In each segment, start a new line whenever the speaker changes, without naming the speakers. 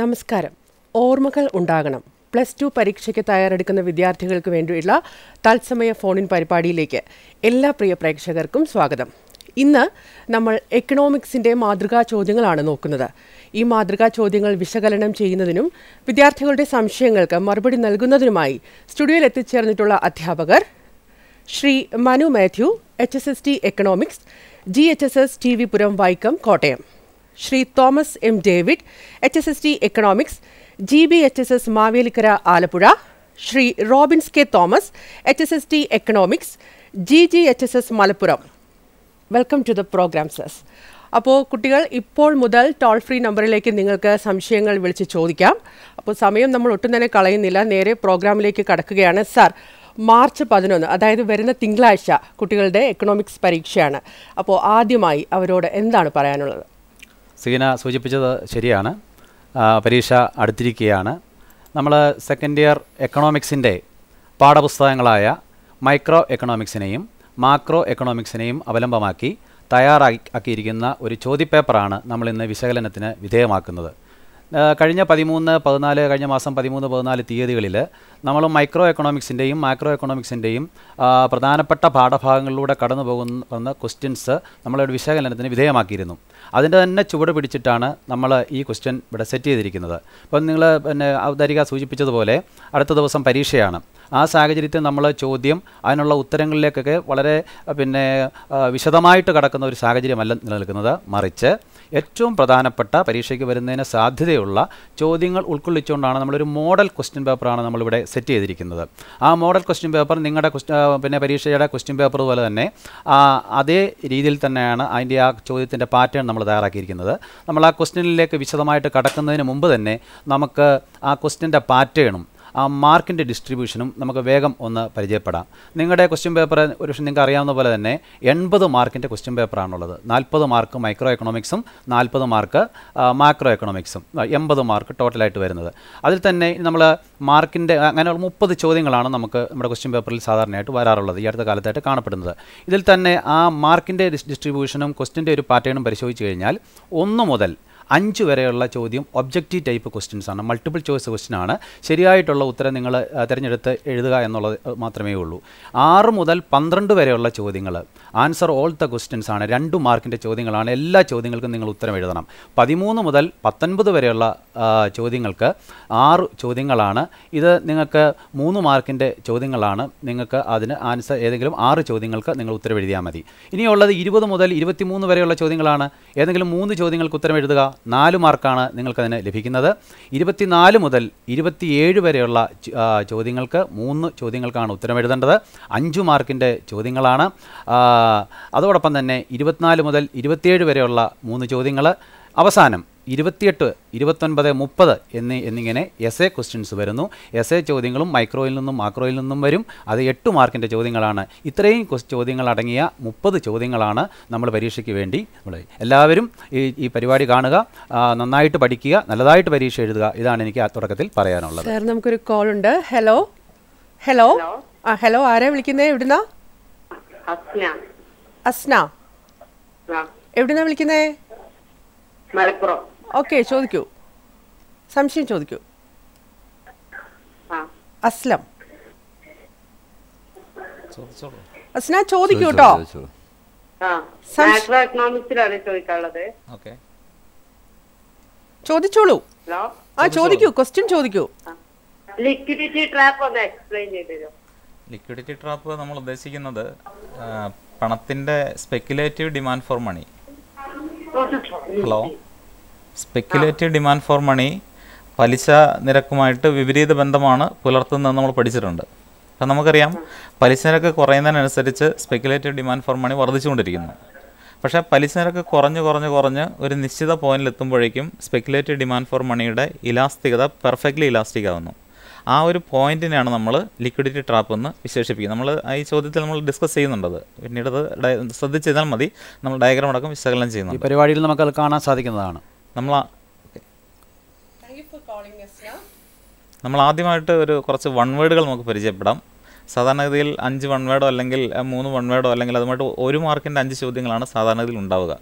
നമസ്കാരം ഓർമ്മകൾ ഉണ്ടാകണം പ്ലസ് ടു പരീക്ഷയ്ക്ക് തയ്യാറെടുക്കുന്ന വിദ്യാർത്ഥികൾക്ക് വേണ്ടിയുള്ള തത്സമയ ഫോണിൻ പരിപാടിയിലേക്ക് എല്ലാ പ്രിയ പ്രേക്ഷകർക്കും സ്വാഗതം ഇന്ന് നമ്മൾ എക്കണോമിക്സിന്റെ മാതൃകാ ചോദ്യങ്ങളാണ് നോക്കുന്നത് ഈ മാതൃകാ ചോദ്യങ്ങൾ വിശകലനം ചെയ്യുന്നതിനും വിദ്യാർത്ഥികളുടെ സംശയങ്ങൾക്ക് മറുപടി നൽകുന്നതിനുമായി സ്റ്റുഡിയോയിൽ എത്തിച്ചേർന്നിട്ടുള്ള അധ്യാപകർ Shri Manu Mathew H S S T economics G H S S T V Puram Vaikom Kottayam Shri Thomas M David H S S T economics G B H S S Mavelikkara Alappuzha Shri Robbins K Thomas H S S T economics G G H S S Malappuram welcome to the programme സസ് അപ്പോൾ കുട്ടികൾ ഇപ്പോൾ മുതൽ toll free നമ്പറിലേക്ക് നിങ്ങൾക്ക് സംശയങ്ങൾ വിളിച്ച് ചോദിക്കാം അപ്പോൾ സമയം നമ്മൾ ഒട്ടും തന്നെ കളയുന്നില്ല നേരെ പ്രോഗ്രാമിലേക്ക് കടക്കുകയാണ് സാർ മാർച്ച് പതിനൊന്ന് അതായത് വരുന്ന തിങ്കളാഴ്ച കുട്ടികളുടെ എക്കണോമിക്സ് പരീക്ഷയാണ് അപ്പോൾ ആദ്യമായി അവരോട് എന്താണ് പറയാനുള്ളത്
സീന സൂചിപ്പിച്ചത് ശരിയാണ് ആ, പരീക്ഷ അടുത്തിരിക്കുകയാണ് നമ്മൾ സെക്കൻഡ് ഇയർ എക്കണോമിക്സിൻ്റെ പാഠപുസ്തകങ്ങളായ മൈക്രോ എക്കണോമിക്സിനെയും മാക്രോ എക്കണോമിക്സിനെയും അവലംബമാക്കി തയ്യാറാക്കിയിരിക്കുന്ന ഒരു ചോദ്യപേപ്പറാണ് നമ്മൾ ഇന്ന് വിശകലനത്തിന് വിധേയമാക്കുന്നത് ആ, കഴിഞ്ഞ പതിമൂന്ന് പതിനാല് കഴിഞ്ഞ മാസം പതിമൂന്ന് പതിനാല് തീയതികളിൽ നമ്മൾ മൈക്രോ എക്കണോമിക്സിൻ്റെയും മാക്രോ എക്കണോമിക്സിൻ്റെയും പ്രധാനപ്പെട്ട പാഠഭാഗങ്ങളിലൂടെ കടന്നു പോകുന്ന ക്വസ്റ്റ്യൻസ് നമ്മളൊരു വിശകലനത്തിന് വിധേയമാക്കിയിരുന്നു അതിൻ്റെ തന്നെ ചുവട് പിടിച്ചിട്ടാണ് നമ്മൾ ഈ ക്വസ്റ്റ്യൻ ഇവിടെ സെറ്റ് ചെയ്തിരിക്കുന്നത് അപ്പം നിങ്ങൾ പിന്നെ ഔദ്യോഗിക സൂചിപ്പിച്ചതുപോലെ അടുത്ത ദിവസം പരീക്ഷയാണ് ആ സാഹചര്യത്തിൽ നമ്മൾ ചോദ്യം അതിനുള്ള ഉത്തരങ്ങളിലേക്കൊക്കെ വളരെ അഹ്, പിന്നെ ആ, വിശദമായിട്ട് കടക്കുന്ന ഒരു സാഹചര്യമല്ല നിലനിൽക്കുന്നത് മറിച്ച് ഏറ്റവും പ്രധാനപ്പെട്ട പരീക്ഷയ്ക്ക് വരുന്നതിന് സാധ്യതയുള്ള ചോദ്യങ്ങൾ ഉൾക്കൊള്ളിച്ചുകൊണ്ടാണ് നമ്മളൊരു മോഡൽ ക്വസ്റ്റ്യൻ പേപ്പറാണ് നമ്മളിവിടെ സെറ്റ് ചെയ്തിരിക്കുന്നത് ആ മോഡൽ ക്വസ്റ്റ്യൻ പേപ്പർ നിങ്ങളുടെ ക്വസ്റ്റ്യൻ പിന്നെ പരീക്ഷയുടെ ക്വസ്റ്റ്യൻ പേപ്പർ പോലെ തന്നെ ആ, അതേ രീതിയിൽ തന്നെയാണ് അതിൻ്റെ ആ ചോദ്യത്തിൻ്റെ പാറ്റേൺ നമ്മൾ തയ്യാറാക്കിയിരിക്കുന്നത് നമ്മൾ ആ ക്വസ്റ്റ്യനിലേക്ക് വിശദമായിട്ട് കടക്കുന്നതിന് മുമ്പ് തന്നെ നമുക്ക് ആ ക്വസ്റ്റ്യൻ്റെ പാറ്റേണും ആ മാർക്കിൻ്റെ ഡിസ്ട്രിബ്യൂഷനും നമുക്ക് വേഗം ഒന്ന് പരിചയപ്പെടാം നിങ്ങളുടെ ക്വസ്റ്റ്യൻ പേപ്പർ ഒരു പക്ഷേ നിങ്ങൾക്ക് അറിയാവുന്ന പോലെ തന്നെ എൺപത് മാർക്കിൻ്റെ ക്വസ്റ്റ്യൻ പേപ്പറാണുള്ളത് നാൽപ്പത് മാർക്ക് മൈക്രോ എക്കണോമിക്സും നാൽപ്പത് മാർക്ക് മാക്രോ എക്കണോമിക്സും എൺപത് മാർക്ക് ടോട്ടലായിട്ട് വരുന്നത് അതിൽ തന്നെ നമ്മൾ മാർക്കിൻ്റെ അങ്ങനെയുള്ള മുപ്പത് ചോദ്യങ്ങളാണ് നമുക്ക് നമ്മുടെ ക്വസ്റ്റ്യൻ പേപ്പറിൽ സാധാരണയായിട്ട് വരാറുള്ളത് ഈ അടുത്ത കാലത്തായിട്ട് കാണപ്പെടുന്നത് ഇതിൽ തന്നെ ആ മാർക്കിൻ്റെ ഡിസ്ട്രിബ്യൂഷനും ക്വസ്റ്റ്യൻ്റെ ഒരു പാറ്റേണും പരിശോധിച്ച് കഴിഞ്ഞാൽ ഒന്ന് മുതൽ അഞ്ച് വരെയുള്ള ചോദ്യം ഒബ്ജക്റ്റീവ് ടൈപ്പ് ക്വസ്റ്റ്യൻസ് ആണ് മൾട്ടിപ്പിൾ ചോയ്സ് ക്വസ്റ്റ്യൻ ആണ് ശരിയായിട്ടുള്ള ഉത്തരം നിങ്ങൾ ആ, തിരഞ്ഞെടുത്ത് എഴുതുക എന്നുള്ളത് ആ, മാത്രമേ ഉള്ളൂ ആറ് മുതൽ പന്ത്രണ്ട് വരെയുള്ള ചോദ്യങ്ങൾ ആൻസർ ഓൾ ദ ക്വസ്റ്റ്യൻസ് ആണ് രണ്ട് മാർക്കിൻ്റെ ചോദ്യങ്ങളാണ് എല്ലാ ചോദ്യങ്ങൾക്കും നിങ്ങൾ ഉത്തരം എഴുതണം പതിമൂന്ന് മുതൽ പത്തൊൻപത് വരെയുള്ള ആ, ചോദ്യങ്ങൾക്ക് ആറ് ചോദ്യങ്ങളാണ് ഇത് നിങ്ങൾക്ക് മൂന്ന് മാർക്കിൻ്റെ ചോദ്യങ്ങളാണ് നിങ്ങൾക്ക് അതിന് ആൻസർ ഏതെങ്കിലും ആറ് ചോദ്യങ്ങൾക്ക് നിങ്ങൾ ഉത്തരം എഴുതിയാൽ മതി ഇനിയുള്ളത് ഇരുപത് മുതൽ ഇരുപത്തിമൂന്ന് വരെയുള്ള ചോദ്യങ്ങളാണ് ഏതെങ്കിലും മൂന്ന് ചോദ്യങ്ങൾക്ക് ഉത്തരം എഴുതുക നാല് മാർക്കാണ് നിങ്ങൾക്കതിന് ലഭിക്കുന്നത് ഇരുപത്തിനാല് മുതൽ ഇരുപത്തിയേഴ് വരെയുള്ള ചോ- ആ, ചോദ്യങ്ങൾക്ക് മൂന്ന് ചോദ്യങ്ങൾക്കാണ് ഉത്തരം എഴുതേണ്ടത് അഞ്ച് മാർക്കിൻ്റെ ചോദ്യങ്ങളാണ് ആ, അതോടൊപ്പം തന്നെ ഇരുപത്തിനാല് മുതൽ ഇരുപത്തിയേഴ് വരെയുള്ള മൂന്ന് ചോദ്യങ്ങൾ അവസാനം ഇരുപത്തിയെട്ട് ഇരുപത്തൊൻപത് മുപ്പത് എന്നീ എന്നിങ്ങനെ എസ് എ ക്വസ്റ്റ്യൻസ് വരുന്നു എസ് എ ചോദ്യങ്ങളും മൈക്രോയിൽ നിന്നും മാക്രോയിൽ നിന്നും വരും അത് എട്ട് മാർക്കിൻ്റെ ചോദ്യങ്ങളാണ് ഇത്രയും ക്വസ് ചോദ്യങ്ങൾ അടങ്ങിയ മുപ്പത് ചോദ്യങ്ങളാണ് നമ്മൾ പരീക്ഷയ്ക്ക് വേണ്ടി നമ്മൾ എല്ലാവരും ഈ ഈ പരിപാടി കാണുക ആ, നന്നായിട്ട് പഠിക്കുക നല്ലതായിട്ട് പരീക്ഷ എഴുതുക ഇതാണ് എനിക്ക് ആ തുടക്കത്തിൽ പറയാനുള്ളത്
സാർ നമുക്കൊരു കോൾ ഉണ്ട് ഹലോ ഹലോ ആ ഹലോ ആരാ വിളിക്കുന്നേ എവിടുന്നാ
അസ്ന
അസ്ന
ആ
എവിടുന്നാ വിളിക്കുന്നേ
മലപ്പുറം
ഓക്കെ ചോദിക്കൂ സംശയം ചോദിക്കൂ
ആ
അസ്ലം അസ്ന ചോദിക്കൂ കേട്ടോ
ആ
സംശ-
മാക്രോ എക്കണോമിക്സിലാണ് ചോദിക്കാനുള്ളത്
ഓക്കെ
ചോദിച്ചോളൂ
ഹലോ
ആ ചോദിക്കൂ ക്വസ്റ്റ്യൻ ചോദിക്കൂ
ലിക്വിഡിറ്റി ട്രാപ്പ് ഒന്ന് എക്സ്പ്ലെയിൻ ചെയ്ത് തരുമോ
ലിക്വിഡിറ്റി ട്രാപ്പ് നമ്മൾ ഉദ്ദേശിക്കുന്നത് ആ, പണത്തിന്റെ speculative demand for money hello speculative demand for money പലിശ നിരക്കുമായിട്ട് വിപരീത ബന്ധമാണ് പുലർത്തുന്നത് നമ്മൾ പഠിച്ചിട്ടുണ്ട് അപ്പം നമുക്കറിയാം പലിശ നിരക്ക് കുറയുന്നതിനനുസരിച്ച് സ്പെക്കുലേറ്റീവ് ഡിമാൻഡ് ഫോർ മണി വർദ്ധിച്ചുകൊണ്ടിരിക്കുന്നു പക്ഷേ പലിശ നിരക്ക് കുറഞ്ഞ് കുറഞ്ഞ് കുറഞ്ഞ് ഒരു നിശ്ചിത പോയിന്റിൽ എത്തുമ്പോഴേക്കും സ്പെക്കുലേറ്റീവ് ഡിമാൻഡ് ഫോർ മണിയുടെ ഇലാസ്തികത പെർഫെക്റ്റ്ലി ഇലാസ്റ്റിക് ആവുന്നു ആ ഒരു പോയിന്റിനെയാണ് നമ്മൾ ലിക്വിഡിറ്റി ട്രാപ്പ് എന്ന് വിശേഷിപ്പിക്കുന്നത് നമ്മൾ ഈ ചോദ്യത്തിൽ നമ്മൾ ഡിസ്കസ് ചെയ്യുന്നുണ്ടത് പിന്നീട് അത് ഡയ- ശ്രദ്ധിച്ച് ചെയ്താൽ മതി നമ്മൾ ഡയഗ്രാം അടക്കം വിശകലനം
ഈ
ചെയ്യുന്നുണ്ട്
പരിപാടിയിൽ നമുക്കത് കാണാൻ സാധിക്കുന്നതാണ്
നമ്മൾ ആ- നമ്മൾ ആദ്യമായിട്ട് ഒരു കുറച്ച് വൺ വേർഡുകൾ നമുക്ക് പരിചയപ്പെടാം സാധാരണഗതിയിൽ അഞ്ച് വൺ വേർഡോ അല്ലെങ്കിൽ അഹ്, മൂന്ന് വൺ വേർഡോ അല്ലെങ്കിൽ അതുമായിട്ട് ഒരു മാർക്കിൻ്റെ അഞ്ച് ചോദ്യങ്ങളാണ് സാധാരണഗതിയിൽ ഉണ്ടാവുക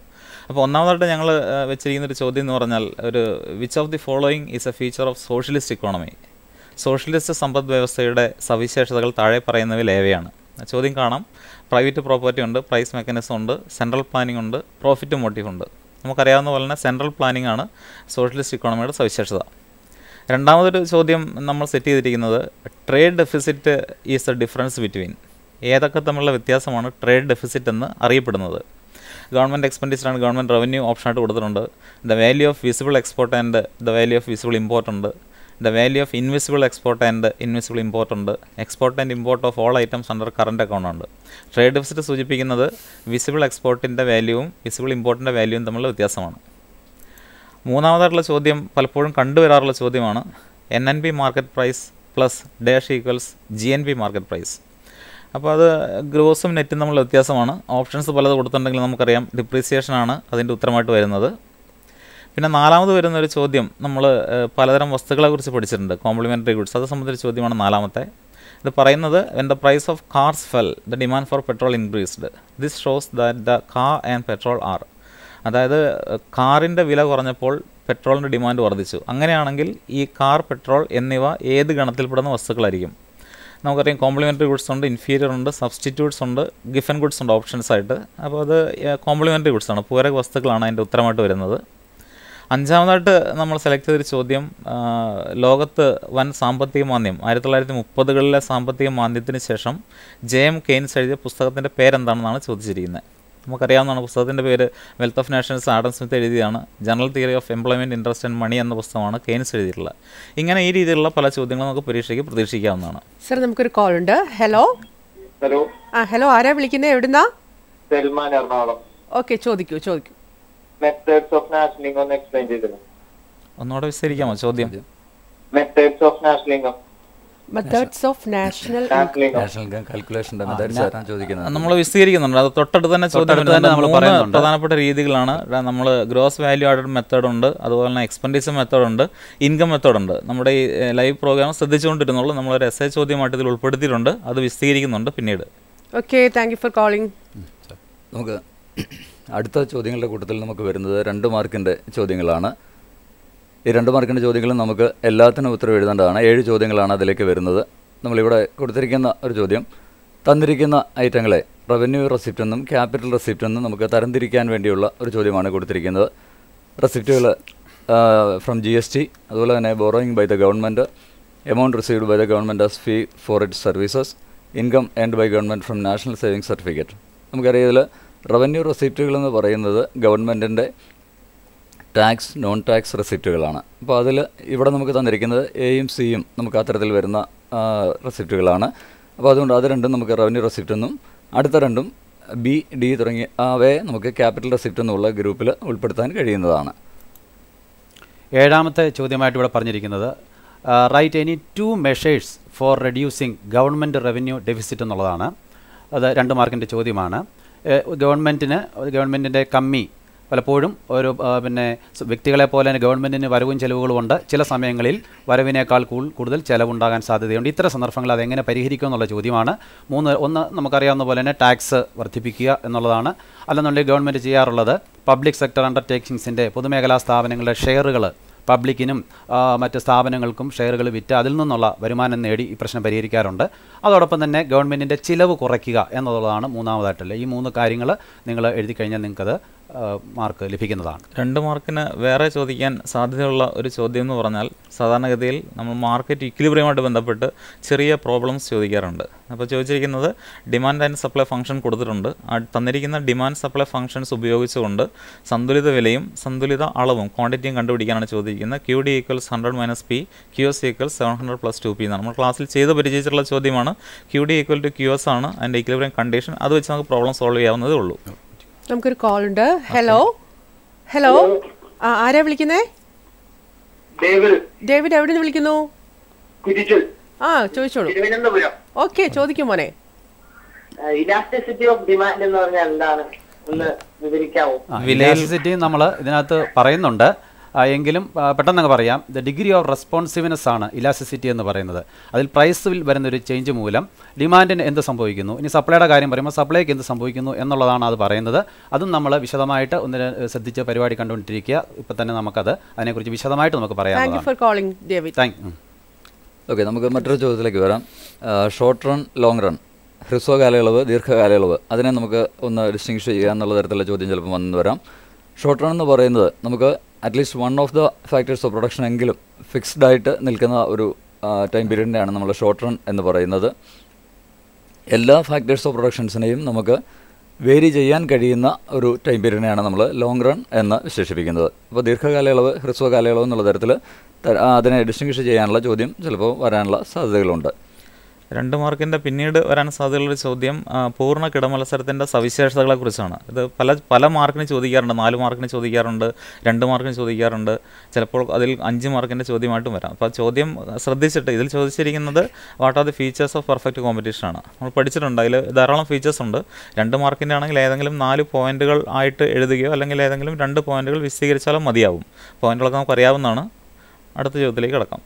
അപ്പോൾ ഒന്നാമതായിട്ട് ഞങ്ങൾ വെച്ചിരിക്കുന്ന ഒരു ചോദ്യം എന്ന് പറഞ്ഞാൽ ഒരു which of the following is a feature of socialist economy socialist സമ്പദ് വ്യവസ്ഥയുടെ സവിശേഷതകൾ താഴെ പറയുന്നവയിൽ ഏവയാണ് ചോദ്യം കാണാം പ്രൈവറ്റ് പ്രോപ്പർട്ടി ഉണ്ട് പ്രൈസ് മെക്കാനിസം ഉണ്ട് സെൻട്രൽ പ്ലാനിംഗ് ഉണ്ട് പ്രോഫിറ്റ് മോട്ടീവ് ഉണ്ട് നമുക്കറിയാവുന്ന പോലെ തന്നെ സെൻട്രൽ പ്ലാനിംഗ് ആണ് സോഷ്യലിസ്റ്റ് ഇക്കോണമിയുടെ സവിശേഷത രണ്ടാമതൊരു ചോദ്യം നമ്മൾ സെറ്റ് ചെയ്തിരിക്കുന്നത് trade deficit is the difference between ഏതൊക്കെ തമ്മിലുള്ള വ്യത്യാസമാണ് ട്രേഡ് ഡെഫിസിറ്റ് എന്ന് അറിയപ്പെടുന്നത് ഗവൺമെൻറ് എക്സ്പെൻഡിച്ചറാണ് ഗവൺമെൻറ് റവന്യൂ ഓപ്ഷനായിട്ട് കൊടുത്തിട്ടുണ്ട് the value of visible export and the value of visible import ഉണ്ട് the value of invisible export and invisible import ഉണ്ട് export and import of all items under current account ഉണ്ട് trade deficit സൂചിപ്പിക്കുന്നത് visible എക്സ്പോർട്ടിൻ്റെ വാല്യൂവും visible ഇമ്പോർട്ടിൻ്റെ വാല്യൂവും തമ്മിലുള്ള വ്യത്യാസമാണ് മൂന്നാമതായിട്ടുള്ള ചോദ്യം പലപ്പോഴും കണ്ടുവരാറുള്ള ചോദ്യമാണ് N N B market price plus dash equals G N B market price അപ്പോൾ അത് ഗ്രോസും നെറ്റും തമ്മിലുള്ള വ്യത്യാസമാണ് ഓപ്ഷൻസ് പലത് കൊടുത്തിട്ടുണ്ടെങ്കിൽ നമുക്കറിയാം ഡിപ്രീസിയേഷൻ ആണ് അതിൻ്റെ ഉത്തരമായിട്ട് വരുന്നത് പിന്നെ നാലാമത് വരുന്ന ഒരു ചോദ്യം നമ്മൾ പലതരം വസ്തുക്കളെ കുറിച്ച് പഠിച്ചിട്ടുണ്ട് കോംപ്ലിമെൻ്ററി ഗുഡ്സ് അത് സംബന്ധിച്ച ചോദ്യമാണ് നാലാമത്തെ ഇത് പറയുന്നത് when the price of cars fell the demand for petrol increased this shows that the car and petrol are അതായത് കാറിൻ്റെ വില കുറഞ്ഞപ്പോൾ പെട്രോളിൻ്റെ ഡിമാൻഡ് വർദ്ധിച്ചു അങ്ങനെയാണെങ്കിൽ ഈ കാർ പെട്രോൾ എന്നിവ ഏത് ഗണത്തിൽപ്പെടുന്ന വസ്തുക്കളായിരിക്കും നമുക്കറിയാം കോംപ്ലിമെൻ്ററി ഗുഡ്സ് ഉണ്ട് ഇൻഫീരിയർ ഉണ്ട് സബ്സ്റ്റിറ്റ്യൂട്ട്സ് ഉണ്ട് ഗിഫൻ ഗുഡ്സ് ഉണ്ട് ഓപ്ഷൻസ് ആയിട്ട് അപ്പോൾ അത് കോംപ്ലിമെൻ്ററി ഗുഡ്സ് ആണ് പൂരക വസ്തുക്കളാണ് അതിൻ്റെ ഉത്തരമായിട്ട് വരുന്നത് അഞ്ചാമതായിട്ട് നമ്മൾ സെലക്ട് ചെയ്തൊരു ചോദ്യം ആ, ലോകത്ത് വൻ സാമ്പത്തിക മാന്ദ്യം ആയിരത്തി തൊള്ളായിരത്തി മുപ്പതുകളിലെ സാമ്പത്തിക മാന്ദ്യത്തിന് ശേഷം ജെ എം കെയ്ൻസ് എഴുതിയ പുസ്തകത്തിൻ്റെ പേരെന്താണെന്നാണ് ചോദിച്ചിരിക്കുന്നത് നമുക്കറിയാവുന്നതാണ് പുസ്തകത്തിൻ്റെ പേര് wealth of nations Adam Smith എഴുതിയതാണ് general theory of employment interest and money എന്ന പുസ്തകമാണ് കെയ്ൻസ് എഴുതിയിട്ടുള്ളത് ഇങ്ങനെ ഈ രീതിയിലുള്ള പല ചോദ്യങ്ങളും നമുക്ക് പരീക്ഷയ്ക്ക് പ്രതീക്ഷിക്കാവുന്നതാണ്
സർ നമുക്കൊരു കോൾ ഉണ്ട് ഹലോ
ഹലോ
ആ ഹലോ ആരാ വിളിക്കുന്നത് എവിടുന്നാ
സൽമാൻ എറണാകുളം
ഓക്കെ ചോദിക്കൂ ചോദിക്കൂ
മെത്തേഡ്സ് ഓഫ് നാഷണലിംഗ് ഒന്ന് എക്സ്പ്ലെയിൻ ചെയ്തത്
ഒന്നുകൂടെ വിസ്തരിക്കാമോ ചോദ്യം
മെത്തേഡ്സ് ഓഫ് നാഷണലിംഗ്
മെത്തേഡ്സ് ഓഫ് നാഷണൽ
നാഷണലിംഗ്
നാഷണൽ ഇൻകം കാൽക്കുലേഷൻ്റെ മെത്തേഡ്സ് ആയിട്ടാണ് ചോദിക്കുന്നത്
നമ്മൾ വിശദീകരിക്കുന്നുണ്ട് അത് തൊട്ടടുത്ത് തന്നെ ചോദ്യം
തൊട്ടടുത്ത് തന്നെ
വരുന്നുണ്ട്.
നമ്മൾ
മൂന്ന്
പറയുന്നുണ്ട്.
പ്രധാനപ്പെട്ട രീതികളാണ് നമ്മൾ ഗ്രോസ് വാല്യൂ ആഡഡ് മെത്തേഡ് ഉണ്ട് അതുപോലെ തന്നെ എക്സ്പെൻഡിച്ചർ മെത്തേഡ് ഉണ്ട് ഇൻകം മെത്തേഡ് ഉണ്ട് നമ്മുടെ ഈ ലൈവ് പ്രോഗ്രാം ശ്രദ്ധിച്ചുകൊണ്ടിരുന്നുള്ളൂ നമ്മളൊരു എസ് എ ചോദ്യമായിട്ട് ഇതിൽ ഉൾപ്പെടുത്തിയിട്ടുണ്ട് അത് വിശദീകരിക്കുന്നുണ്ട് പിന്നീട്
okay thank you for calling
നമുക്ക് അടുത്ത ചോദ്യങ്ങളുടെ കൂട്ടത്തിൽ നമുക്ക് വരുന്നത് രണ്ട് മാർക്കിൻ്റെ ചോദ്യങ്ങളാണ് ഈ രണ്ട് മാർക്കിൻ്റെ ചോദ്യങ്ങളും നമുക്ക് എല്ലാത്തിനും ഉത്തരവ് എഴുതേണ്ടതാണ് ഏഴ് ചോദ്യങ്ങളാണ് അതിലേക്ക് വരുന്നത് നമ്മളിവിടെ കൊടുത്തിരിക്കുന്ന ഒരു ചോദ്യം തന്നിരിക്കുന്ന ഐറ്റങ്ങളെ റവന്യൂ റെസിപ്റ്റ് എന്നും ക്യാപിറ്റൽ റെസിപ്റ്റ് എന്നും നമുക്ക് തരംതിരിക്കാൻ വേണ്ടിയുള്ള ഒരു ചോദ്യമാണ് കൊടുത്തിരിക്കുന്നത് റെസിപ്റ്റുകൾ ഫ്രം ജി എസ് ടി അതുപോലെ തന്നെ borrowing by the government amount received by the government as fee for it services income earned by government from national saving certificate നമുക്കറിയാം ഇതിൽ റവന്യൂ റെസിപ്റ്റുകൾ എന്ന് പറയുന്നത് ഗവൺമെൻറ്റിൻ്റെ ടാക്സ് നോൺ ടാക്സ് റെസിപ്റ്റുകളാണ് അപ്പോൾ അതിൽ ഇവിടെ നമുക്ക് തന്നിരിക്കുന്നത് എയും സിയും നമുക്ക് അത്തരത്തിൽ വരുന്ന ആ, റെസിപ്റ്റുകളാണ് അപ്പോൾ അതുകൊണ്ട് അത് രണ്ടും നമുക്ക് റവന്യൂ റെസിപ്റ്റ് എന്നും അടുത്ത രണ്ടും ബി ഡി തുടങ്ങിയ അവയെ നമുക്ക് ക്യാപിറ്റൽ റെസിപ്റ്റ് എന്നുള്ള ഗ്രൂപ്പിൽ ഉൾപ്പെടുത്താൻ കഴിയുന്നതാണ്
ഏഴാമത്തെ ചോദ്യമായിട്ട് ഇവിടെ പറഞ്ഞിരിക്കുന്നത് write any two measures for reducing government revenue deficit എന്നുള്ളതാണ് അത് രണ്ട് മാർക്കിൻ്റെ ചോദ്യമാണ് ഗവൺമെൻറ്റിന് ഗവൺമെൻറ്റിൻ്റെ കമ്മി പലപ്പോഴും ഒരു ആ, പിന്നെ സ് വ്യക്തികളെ പോലെ തന്നെ ഗവൺമെൻറ്റിന് വരവും ചെലവുകളും ഉണ്ട് ചില സമയങ്ങളിൽ വരവിനേക്കാൾ കൂൾ- കൂടുതൽ ചെലവുണ്ടാകാൻ സാധ്യതയുണ്ട് ഇത്തരം സന്ദർഭങ്ങൾ അതെങ്ങനെ പരിഹരിക്കും എന്നുള്ള ചോദ്യമാണ് മൂന്ന് ഒന്ന് നമുക്കറിയാവുന്ന പോലെ തന്നെ ടാക്സ് വർദ്ധിപ്പിക്കുക എന്നുള്ളതാണ് അല്ലെന്നുണ്ടെങ്കിൽ ഗവൺമെൻറ് ചെയ്യാറുള്ളത് പബ്ലിക് സെക്ടർ അണ്ടർടേക്കിങ്സിൻ്റെ പൊതുമേഖലാ സ്ഥാപനങ്ങളുടെ ഷെയറുകൾ പബ്ലിക്കിനും ആ, മറ്റ് സ്ഥാപനങ്ങൾക്കും ഷെയറുകൾ വിറ്റ് അതിൽ നിന്നുള്ള വരുമാനം നേടി ഈ പ്രശ്നം പരിഹരിക്കാറുണ്ട് അതോടൊപ്പം തന്നെ ഗവൺമെൻറ്റിൻ്റെ ചിലവ് കുറയ്ക്കുക എന്നുള്ളതാണ് മൂന്നാമതായിട്ടുള്ളത് ഈ മൂന്ന് കാര്യങ്ങൾ നിങ്ങൾ എഴുതി കഴിഞ്ഞാൽ നിങ്ങൾക്കത് ആ, മാർക്ക് ലഭിക്കുന്നതാണ്
രണ്ട് മാർക്കിന് വേറെ ചോദിക്കാൻ സാധ്യതയുള്ള ഒരു ചോദ്യം എന്ന് പറഞ്ഞാൽ സാധാരണഗതിയിൽ നമ്മൾ മാർക്കറ്റ് ഇക്വിലിബ്രിയമായിട്ട് ബന്ധപ്പെട്ട് ചെറിയ പ്രോബ്ലംസ് ചോദിക്കാറുണ്ട് അപ്പോൾ ചോദിച്ചിരിക്കുന്നത് ഡിമാൻഡ് ആൻഡ് സപ്ലൈ ഫംഗ്ഷൻ കൊടുത്തിട്ടുണ്ട് ആ തന്നിരിക്കുന്ന ഡിമാൻഡ് സപ്ലൈ ഫംഗ്ഷൻസ് ഉപയോഗിച്ചുകൊണ്ട് സന്തുലിത വിലയും സന്തുലിത അളവും ക്വാണ്ടിറ്റിയും കണ്ടുപിടിക്കാനാണ് ചോദിക്കുന്നത് Q D equals hundred minus P Q S equals seven hundred plus two P എന്നാണ് നമ്മൾ ക്ലാസ്സിൽ ചെയ്ത് പരിചയിച്ചിട്ടുള്ള ചോദ്യമാണ് Q D equal to Q S ആണ് അതിൻ്റെ ഇക്വിലിബ്രിയം കണ്ടീഷൻ അത് വെച്ച് നമുക്ക് പ്രോബ്ലം സോൾവ് ചെയ്യാവുന്നതേ ഉള്ളൂ
നമുക്കൊരു കോൾ ഉണ്ട് ഹലോ ഹലോ ആ ആരാ വിളിക്കുന്നേ
ഡേവിഡ്
ഡേവിഡ് എവിടെ നിന്ന് വിളിക്കുന്നു
കുരിച്ചൽ
ആ ചോദിച്ചോളൂ
തിരുവനന്തപുരം
ഓക്കെ ചോദിക്കും മോനെ
ഇലാസ്റ്റിസിറ്റി ഓഫ് ഡിമാൻഡ് എന്ന് പറഞ്ഞാൽ എന്താണ് ഒന്ന് വിവരിക്കാവോ
വിലേസിറ്റി നമ്മൾ ഇതിനകത്ത് പറയുന്നുണ്ട് ആ, എങ്കിലും ആ, പെട്ടെന്ന് പറയാം ദ ഡിഗ്രി ഓഫ് റെസ്പോൺസീവ്നെസ് ആണ് ഇലാസ്റ്റിസിറ്റി എന്ന് പറയുന്നത് അതിൽ പ്രൈസിൽ വരുന്ന ഒരു ചേഞ്ച് മൂലം ഡിമാൻഡിന് എന്ത് സംഭവിക്കുന്നു ഇനി സപ്ലൈയുടെ കാര്യം പറയുമ്പോൾ സപ്ലൈക്ക് എന്ത് സംഭവിക്കുന്നു എന്നുള്ളതാണ് അത് പറയുന്നത് അതും നമ്മൾ വിശദമായിട്ട് ഒന്ന് ര- ശ്രദ്ധിച്ച് പരിപാടി കണ്ടുകൊണ്ടിരിക്കുക ഇപ്പം തന്നെ നമുക്കത് അതിനെക്കുറിച്ച് വിശദമായിട്ട് നമുക്ക്
താങ്ക് യു
പറയാവുന്നതാണ്
for calling David
thank
okay നമുക്ക് മറ്റൊരു ചോദ്യത്തിലേക്ക് വരാം ഷോർട്ട് റൺ ലോങ് റൺ ഹ്രസ്വ കാലയളവ് ദീർഘകാലയളവ് അതിനെ നമുക്ക് ഒന്ന് ഡിസ്റ്റിങ്ഷ് ചെയ്യുക എന്നുള്ള തരത്തിലുള്ള ചോദ്യം ചിലപ്പോൾ വന്നു വരാം ഷോർട്ട് റൺ എന്ന് പറയുന്നത് നമുക്ക് at least one of the factors of production എങ്കിലും ഫിക്സ്ഡ് ആയിട്ട് നിൽക്കുന്ന ഒരു ടൈം പീരീഡിനെയാണ് നമ്മൾ ഷോർട്ട് റൺ എന്ന് പറയുന്നത് എല്ലാ ഫാക്ടേഴ്സ് ഓഫ് പ്രൊഡക്ഷൻസിനെയും നമുക്ക് വേരി ചെയ്യാൻ കഴിയുന്ന ഒരു ടൈം പീരീഡിനെയാണ് നമ്മൾ ലോങ് റൺ എന്ന് വിശേഷിപ്പിക്കുന്നത് അപ്പോൾ ദീർഘകാലയളവ് ഹ്രസ്വ കാലയളവ് എന്നുള്ള തരത്തിൽ അതിനെ ഡിസ്റ്റിങ്ഷ് ചെയ്യാനുള്ള ചോദ്യം ചിലപ്പോൾ വരാനുള്ള സാധ്യതകളുണ്ട്
രണ്ട് മാർക്കിൻ്റെ പിന്നീട് വരാൻ സാധ്യതയുള്ളൊരു ചോദ്യം ആ, പൂർണ്ണ കിടമത്സരത്തിൻ്റെ സവിശേഷതകളെ കുറിച്ചാണ് ഇത് പല പല മാർക്കിന് ചോദിക്കാറുണ്ട് നാല് മാർക്കിന് ചോദിക്കാറുണ്ട് രണ്ട് മാർക്കിന് ചോദിക്കാറുണ്ട് ചിലപ്പോൾ അതിൽ അഞ്ച് മാർക്കിൻ്റെ ചോദ്യമായിട്ടും വരാം അപ്പോൾ ആ ചോദ്യം ശ്രദ്ധിച്ചിട്ട് ഇതിൽ ചോദിച്ചിരിക്കുന്നത് what are the features of perfect competition ആണ് നമ്മൾ പഠിച്ചിട്ടുണ്ട് അതിൽ ധാരാളം ഫീച്ചേഴ്സ് ഉണ്ട് രണ്ട് മാർക്കിൻ്റെ ആണെങ്കിൽ ഏതെങ്കിലും നാല് പോയിന്റുകൾ ആയിട്ട് എഴുതുകയോ അല്ലെങ്കിൽ ഏതെങ്കിലും രണ്ട് പോയിന്റുകൾ വിശദീകരിച്ചാലോ മതിയാവും പോയിന്റുകളൊക്കെ നമുക്ക് അറിയാവുന്നതാണ് അടുത്ത ചോദ്യത്തിലേക്ക് കിടക്കാം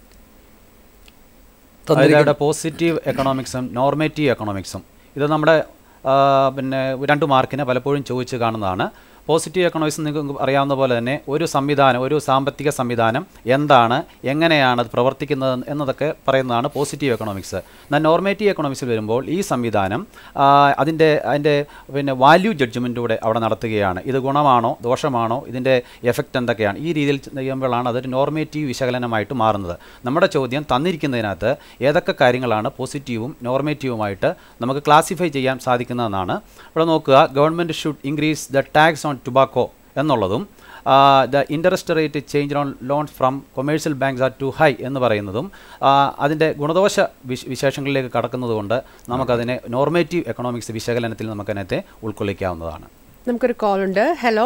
അതിലവിടെ പോസിറ്റീവ് എക്കണോമിക്സും നോർമേറ്റീവ് എക്കണോമിക്സും ഇത് നമ്മുടെ ആ, പിന്നെ രണ്ട് മാർക്കിന് പലപ്പോഴും ചോദിച്ച് കാണുന്നതാണ് പോസിറ്റീവ് എക്കണോമിക്സ് നിങ്ങൾക്ക് അറിയാവുന്ന പോലെ തന്നെ ഒരു സംവിധാനം ഒരു സാമ്പത്തിക സംവിധാനം എന്താണ് എങ്ങനെയാണ് അത് പ്രവർത്തിക്കുന്നത് എന്നതൊക്കെ പറയുന്നതാണ് പോസിറ്റീവ് എക്കണോമിക്സ് എന്നാൽ നോർമേറ്റീവ് എക്കണോമിക്സിൽ വരുമ്പോൾ ഈ സംവിധാനം ആ, അതിൻ്റെ അതിൻ്റെ പിന്നെ വാല്യൂ ജഡ്ജ്മെൻറ്റൂടെ അവിടെ നടത്തുകയാണ് ഇത് ഗുണമാണോ ദോഷമാണോ ഇതിൻ്റെ എഫക്റ്റ് എന്തൊക്കെയാണ് ഈ രീതിയിൽ ചെയ്യുമ്പോഴാണ് അതൊരു നോർമേറ്റീവ് വിശകലനമായിട്ട് മാറുന്നത് നമ്മുടെ ചോദ്യം തന്നിരിക്കുന്നതിനകത്ത് ഏതൊക്കെ കാര്യങ്ങളാണ് പോസിറ്റീവും നോർമേറ്റീവുമായിട്ട് നമുക്ക് ക്ലാസിഫൈ ചെയ്യാൻ സാധിക്കുന്നതെന്നാണ് ഇവിടെ നോക്കുക government should increase the tax on tobacco എന്നുള്ളതും the interest rate change on loans from commercial banks are too high എന്ന് പറയുന്നതും ആ, അതിൻ്റെ ഗുണദോഷ വിശ വിശേഷങ്ങളിലേക്ക് കടക്കുന്നതുകൊണ്ട് നമുക്കതിനെ നോർമേറ്റീവ് എക്കണോമിക്സ് വിശകലനത്തിൽ നമുക്കതിനകത്തെ ഉൾക്കൊള്ളിക്കാവുന്നതാണ്
നമുക്കൊരു കോൾ ഉണ്ട് ഹലോ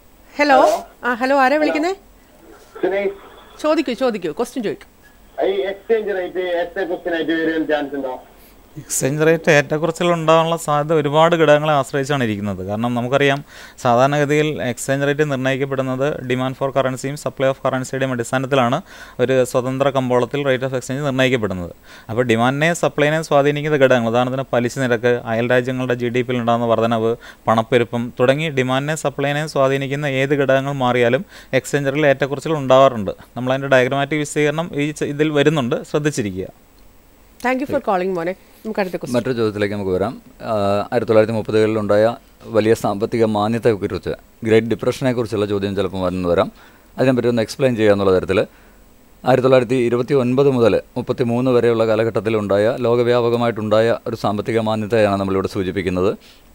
ഹലോ ആ ഹലോ ആരാ വിളിക്കുന്നേ
സുനൈസ്
ചോദിക്കൂ ചോദിക്കൂ ക്വസ്റ്റ്യൻ ചോദിക്കൂ
ഈ എക്സ്ചേഞ്ച് റേറ്റ് എത്ര ക്വസ്റ്റ്യൻ ആയിട്ട് വരാൻ ചാൻസ് ഉണ്ടോ
എക്സ്ചേഞ്ച് റേറ്റ് ഏറ്റക്കുറച്ചിൽ ഉണ്ടാകാനുള്ള സാധ്യത ഒരുപാട് ഘടകങ്ങളെ ആശ്രയിച്ചാണ് ഇരിക്കുന്നത് കാരണം നമുക്കറിയാം സാധാരണഗതിയിൽ എക്സ്ചേഞ്ച് റേറ്റ് നിർണ്ണയിക്കപ്പെടുന്നത് ഡിമാൻഡ് ഫോർ കറൻസിയും സപ്ലൈ ഓഫ് കറൻസിയുടെയും അടിസ്ഥാനത്തിലാണ് ഒരു സ്വതന്ത്ര കമ്പോളത്തിൽ റേറ്റ് ഓഫ് എക്സ്ചേഞ്ച് നിർണ്ണയിക്കപ്പെടുന്നത് അപ്പോൾ ഡിമാൻഡിനെയും സപ്ലൈനെയും സ്വാധീനിക്കുന്ന ഘടകങ്ങൾ ഉദാഹരണത്തിന് പലിശ നിരക്ക് അയൽ രാജ്യങ്ങളുടെ ജി ഡി പിയിൽ ഉണ്ടാകുന്ന വർധനവ് പണപ്പെരുപ്പം തുടങ്ങി ഡിമാൻഡിനെയും സപ്ലൈനെയും സ്വാധീനിക്കുന്ന ഏത് ഘടകങ്ങൾ മാറിയാലും എക്സ്ചേഞ്ച് റേറ്റിൽ ഏറ്റക്കുറച്ചിൽ ഉണ്ടാവാറുണ്ട് നമ്മളതിൻ്റെ ഡയഗ്രമാറ്റിക് വിശദീകരണം ഈ ച- ഇതിൽ വരുന്നുണ്ട് ശ്രദ്ധിച്ചിരിക്കുക
താങ്ക് യു ഫോർ കോളിംഗ് മോനെ നമുക്ക് അടുത്ത ക്വസ്റ്റ്യൻ
മറ്റൊരു ചോദ്യത്തിലേക്ക് നമുക്ക് വരാം ആഹ് ആയിരത്തി തൊള്ളായിരത്തി മുപ്പതുകളിലുണ്ടായ വലിയ സാമ്പത്തിക മാന്യത്തെക്കുറിച്ച് ഗ്രേറ്റ് ഡിപ്രഷനെ കുറിച്ചുള്ള ചോദ്യം ചിലപ്പോൾ വന്നു വരാം അതിനെപ്പറ്റി ഒന്ന് എക്സ്പ്ലെയിൻ ചെയ്യുക എന്നുള്ള തരത്തിൽ ആയിരത്തി തൊള്ളായിരത്തി ഇരുപത്തി ഒൻപത് മുതൽ മുപ്പത്തി മൂന്ന് വരെയുള്ള കാലഘട്ടത്തിലുണ്ടായ ലോകവ്യാപകമായിട്ടുണ്ടായ ഒരു സാമ്പത്തിക മാന്യതയാണ് നമ്മളിവിടെ സൂചിപ്പിക്കുന്നത്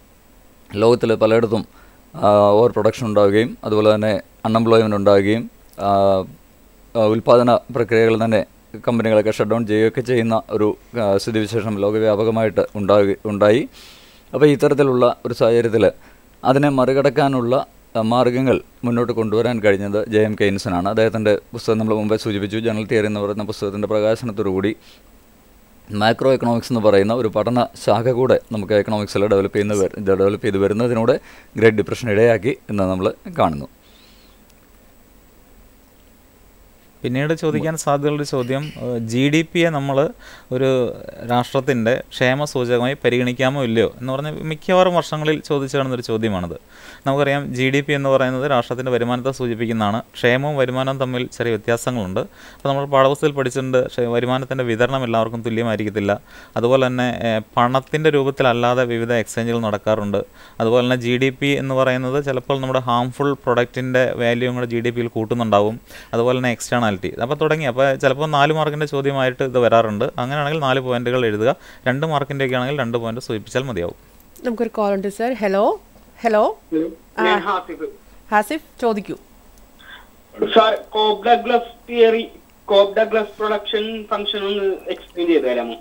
ലോകത്തിൽ പലയിടത്തും ഓവർ പ്രൊഡക്ഷൻ ഉണ്ടാവുകയും അതുപോലെ തന്നെ അൺഎംപ്ലോയ്മെൻ്റ് ഉണ്ടാവുകയും ആ, ആ, ഉൽപ്പാദന പ്രക്രിയകൾ തന്നെ കമ്പനികളൊക്കെ ഷട്ട് ഡൗൺ ചെയ്യുകയൊക്കെ ചെയ്യുന്ന ഒരു ആ, സ്ഥിതിവിശേഷം ലോകവ്യാപകമായിട്ട് ഉണ്ടാവുക ഉണ്ടായി അപ്പോൾ ഇത്തരത്തിലുള്ള ഒരു സാഹചര്യത്തിൽ അതിനെ മറികടക്കാനുള്ള ആ, മാർഗങ്ങൾ മുന്നോട്ട് കൊണ്ടുവരാൻ കഴിഞ്ഞത് ജെ എം കെയ്ൻസനാണ് അദ്ദേഹത്തിൻ്റെ പുസ്തകം നമ്മൾ മുമ്പേ സൂചിപ്പിച്ചു ജനറൽ തിയറി എന്ന് പറയുന്ന പുസ്തകത്തിൻ്റെ പ്രകാശനത്തോടുകൂടി മാക്രോ എക്കണോമിക്സ് എന്ന് പറയുന്ന ഒരു പഠന ശാഖ കൂടെ നമുക്ക് എക്കണോമിക്സിൽ ഡെവലപ്പ് ചെയ്യുന്ന വര- ഡെവലപ്പ് ചെയ്ത് വരുന്നതിനൂടെ ഗ്രേറ്റ് ഡിപ്രഷൻ ഇടയാക്കി എന്ന് നമ്മൾ കാണുന്നു
പിന്നീട് ചോദിക്കാൻ സാധ്യതയുള്ളൊരു ചോദ്യം ജി ഡി പിയെ നമ്മൾ ഒരു രാഷ്ട്രത്തിൻ്റെ ക്ഷേമ സൂചകമായി പരിഗണിക്കാമോ ഇല്ലയോ എന്ന് പറഞ്ഞ മിക്കവാറും വർഷങ്ങളിൽ ചോദിച്ചു കാണുന്നൊരു ചോദ്യമാണിത് നമുക്കറിയാം ജി ഡി പി എന്ന് പറയുന്നത് രാഷ്ട്രത്തിൻ്റെ വരുമാനത്തെ സൂചിപ്പിക്കുന്നതാണ് ക്ഷേമവും വരുമാനവും തമ്മിൽ ചെറിയ വ്യത്യാസങ്ങളുണ്ട് അപ്പോൾ നമ്മൾ പാഠപുസ്തകത്തിൽ പഠിച്ചിട്ടുണ്ട് ക്ഷേ- വരുമാനത്തിൻ്റെ വിതരണം എല്ലാവർക്കും തുല്യമായിരിക്കത്തില്ല അതുപോലെ തന്നെ പണത്തിൻ്റെ രൂപത്തിലല്ലാതെ വിവിധ എക്സ്ചേഞ്ചുകൾ നടക്കാറുണ്ട് അതുപോലെ തന്നെ ജി ഡി പി എന്ന് പറയുന്നത് ചിലപ്പോൾ നമ്മുടെ ഹാംഫുൾ പ്രൊഡക്റ്റിൻ്റെ വാല്യൂയും കൂടെ ജി ഡി പിയിൽ കൂട്ടുന്നുണ്ടാവും അതുപോലെ തന്നെ എക്സ്റ്റേണാലിറ്റി അപ്പോൾ തുടങ്ങി അപ്പോൾ ചിലപ്പോൾ നാല് മാർക്കിൻ്റെ ചോദ്യമായിട്ട് ഇത് വരാറുണ്ട് അങ്ങനെയാണെങ്കിൽ നാല് പോയിന്റുകൾ എഴുതുക രണ്ട് മാർക്കിൻ്റെ ഒക്കെ ആണെങ്കിൽ രണ്ട് പോയിന്റ് സൂചിപ്പിച്ചാൽ മതിയാവും
നമുക്കൊരു കോൾ ഉണ്ട് സർ ഹലോ ഹലോ
ഞാൻ ഹാസിഫ്
ഹാസിഫ് ചോദിക്കൂ
sir Cobb Douglas theory Cobb Douglas production function ഒന്ന് എക്സ്പ്ലെയിൻ ചെയ്ത് തരാമോ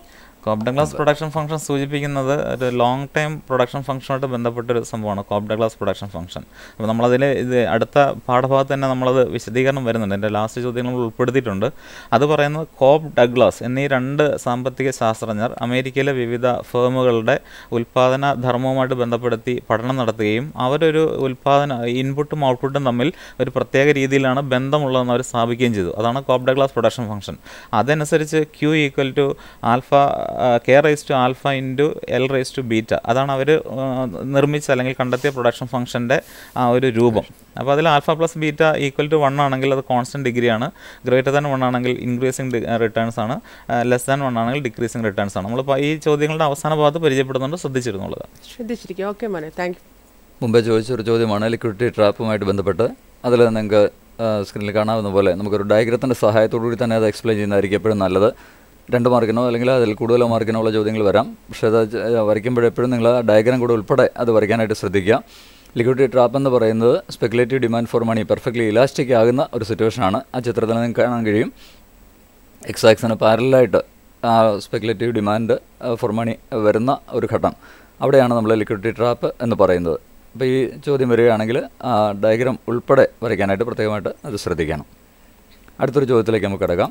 കോപ് ഡഗ്ലാസ് പ്രൊഡക്ഷൻ ഫംഗ്ഷൻ സൂചിപ്പിക്കുന്നത് ഒരു ലോങ് ടൈം പ്രൊഡക്ഷൻ ഫംഗ്ഷനുമായിട്ട് ബന്ധപ്പെട്ടൊരു സംഭവമാണ് കോപ് ഡഗ്ലാസ് പ്രൊഡക്ഷൻ ഫംഗ്ഷൻ അപ്പോൾ നമ്മളതിൽ ഇത് അടുത്ത പാഠഭാഗത്ത് തന്നെ നമ്മളത് വിശദീകരണം വരുന്നുണ്ട് എൻ്റെ ലാസ്റ്റ് ചോദ്യം നമ്മൾ ഉൾപ്പെടുത്തിയിട്ടുണ്ട് അത് പറയുന്നത് കോപ് ഡഗ്ലാസ് എന്നീ രണ്ട് സാമ്പത്തിക ശാസ്ത്രജ്ഞർ അമേരിക്കയിലെ വിവിധ ഫേമുകളുടെ ഉൽപ്പാദന ധർമ്മവുമായിട്ട് ബന്ധപ്പെടുത്തി പഠനം നടത്തുകയും അവരൊരു ഉൽപ്പാദന ഇൻപുട്ടും ഔട്ട്പുട്ടും തമ്മിൽ ഒരു പ്രത്യേക രീതിയിലാണ് ബന്ധമുള്ളതെന്ന് അവർ സ്ഥാപിക്കുകയും ചെയ്തു അതാണ് കോപ് ഡഗ്ലാസ് പ്രൊഡക്ഷൻ ഫംഗ്ഷൻ അതനുസരിച്ച് Q equal to alpha K raise to alpha into L raise to beta അതാണ് അവർ നിർമ്മിച്ച അല്ലെങ്കിൽ കണ്ടെത്തിയ പ്രൊഡക്ഷൻ ഫംഗ്ഷൻ്റെ ആ ഒരു രൂപം അപ്പോൾ അതിൽ alpha plus beta equal to one ആണെങ്കിൽ അത് കോൺസ്റ്റൻറ്റ് ഡിഗ്രിയാണ് ഗ്രേറ്റർ ദാൻ വൺ ആണെങ്കിൽ ഇൻക്രീസിങ് റിട്ടേൺസ് ആണ് ലെസ് ദാൻ വൺ ആണെങ്കിൽ ഡിക്രീസിങ് റിട്ടേൺസ് ആണ് നമ്മളിപ്പോൾ ഈ ചോദ്യങ്ങളുടെ അവസാന ഭാഗത്ത് പരിചയപ്പെടുന്നുണ്ട് ശ്രദ്ധിച്ചിരുന്നുള്ളത്
ശ്രദ്ധിച്ചിരിക്കും ഓക്കെ മോനെ താങ്ക് യു
മുമ്പേ ചോദിച്ചൊരു ചോദ്യമാണ് ലിക്വിഡിറ്റി ട്രാപ്പുമായിട്ട് ബന്ധപ്പെട്ട് അതിൽ നിങ്ങൾക്ക് സ്ക്രീനിൽ കാണാവുന്ന പോലെ നമുക്കൊരു ഡയഗ്രത്തിൻ്റെ സഹായത്തോടു കൂടി തന്നെ അത് എക്സ്പ്ലെയിൻ ചെയ്യുന്നതായിരിക്കും എപ്പോഴും നല്ലത് രണ്ട് മാർക്കിനോ അല്ലെങ്കിൽ അതിൽ കൂടുതലോ മാർക്കിനോ ഉള്ള ചോദ്യങ്ങൾ വരാം പക്ഷേ അത് വരയ്ക്കുമ്പോഴെപ്പോഴും നിങ്ങൾ ആ ഡയഗ്രാം കൂടെ ഉൾപ്പെടെ അത് വരയ്ക്കാനായിട്ട് ശ്രദ്ധിക്കുക ലിക്വിഡിറ്റി ട്രാപ്പ് എന്ന് പറയുന്നത് speculative demand for money perfectly elastic ആകുന്ന ഒരു സിറ്റുവേഷനാണ് ആ ചിത്രത്തിൽ നിങ്ങൾക്ക് കാണാൻ കഴിയും എക്സാക്സിന് പാരലായിട്ട് ആ സ്പെക്കുലേറ്റീവ് ഡിമാൻഡ് ഫോർ മണി വരുന്ന ഒരു ഘട്ടം അവിടെയാണ് നമ്മൾ ലിക്വിഡിറ്റി ട്രാപ്പ് എന്ന് പറയുന്നത് അപ്പോൾ ഈ ചോദ്യം വരികയാണെങ്കിൽ ആ ഡയഗ്രാം ഉൾപ്പെടെ വരയ്ക്കാനായിട്ട് പ്രത്യേകമായിട്ട് അത് ശ്രദ്ധിക്കണം അടുത്തൊരു ചോദ്യത്തിലേക്ക് നമുക്ക് കിടക്കാം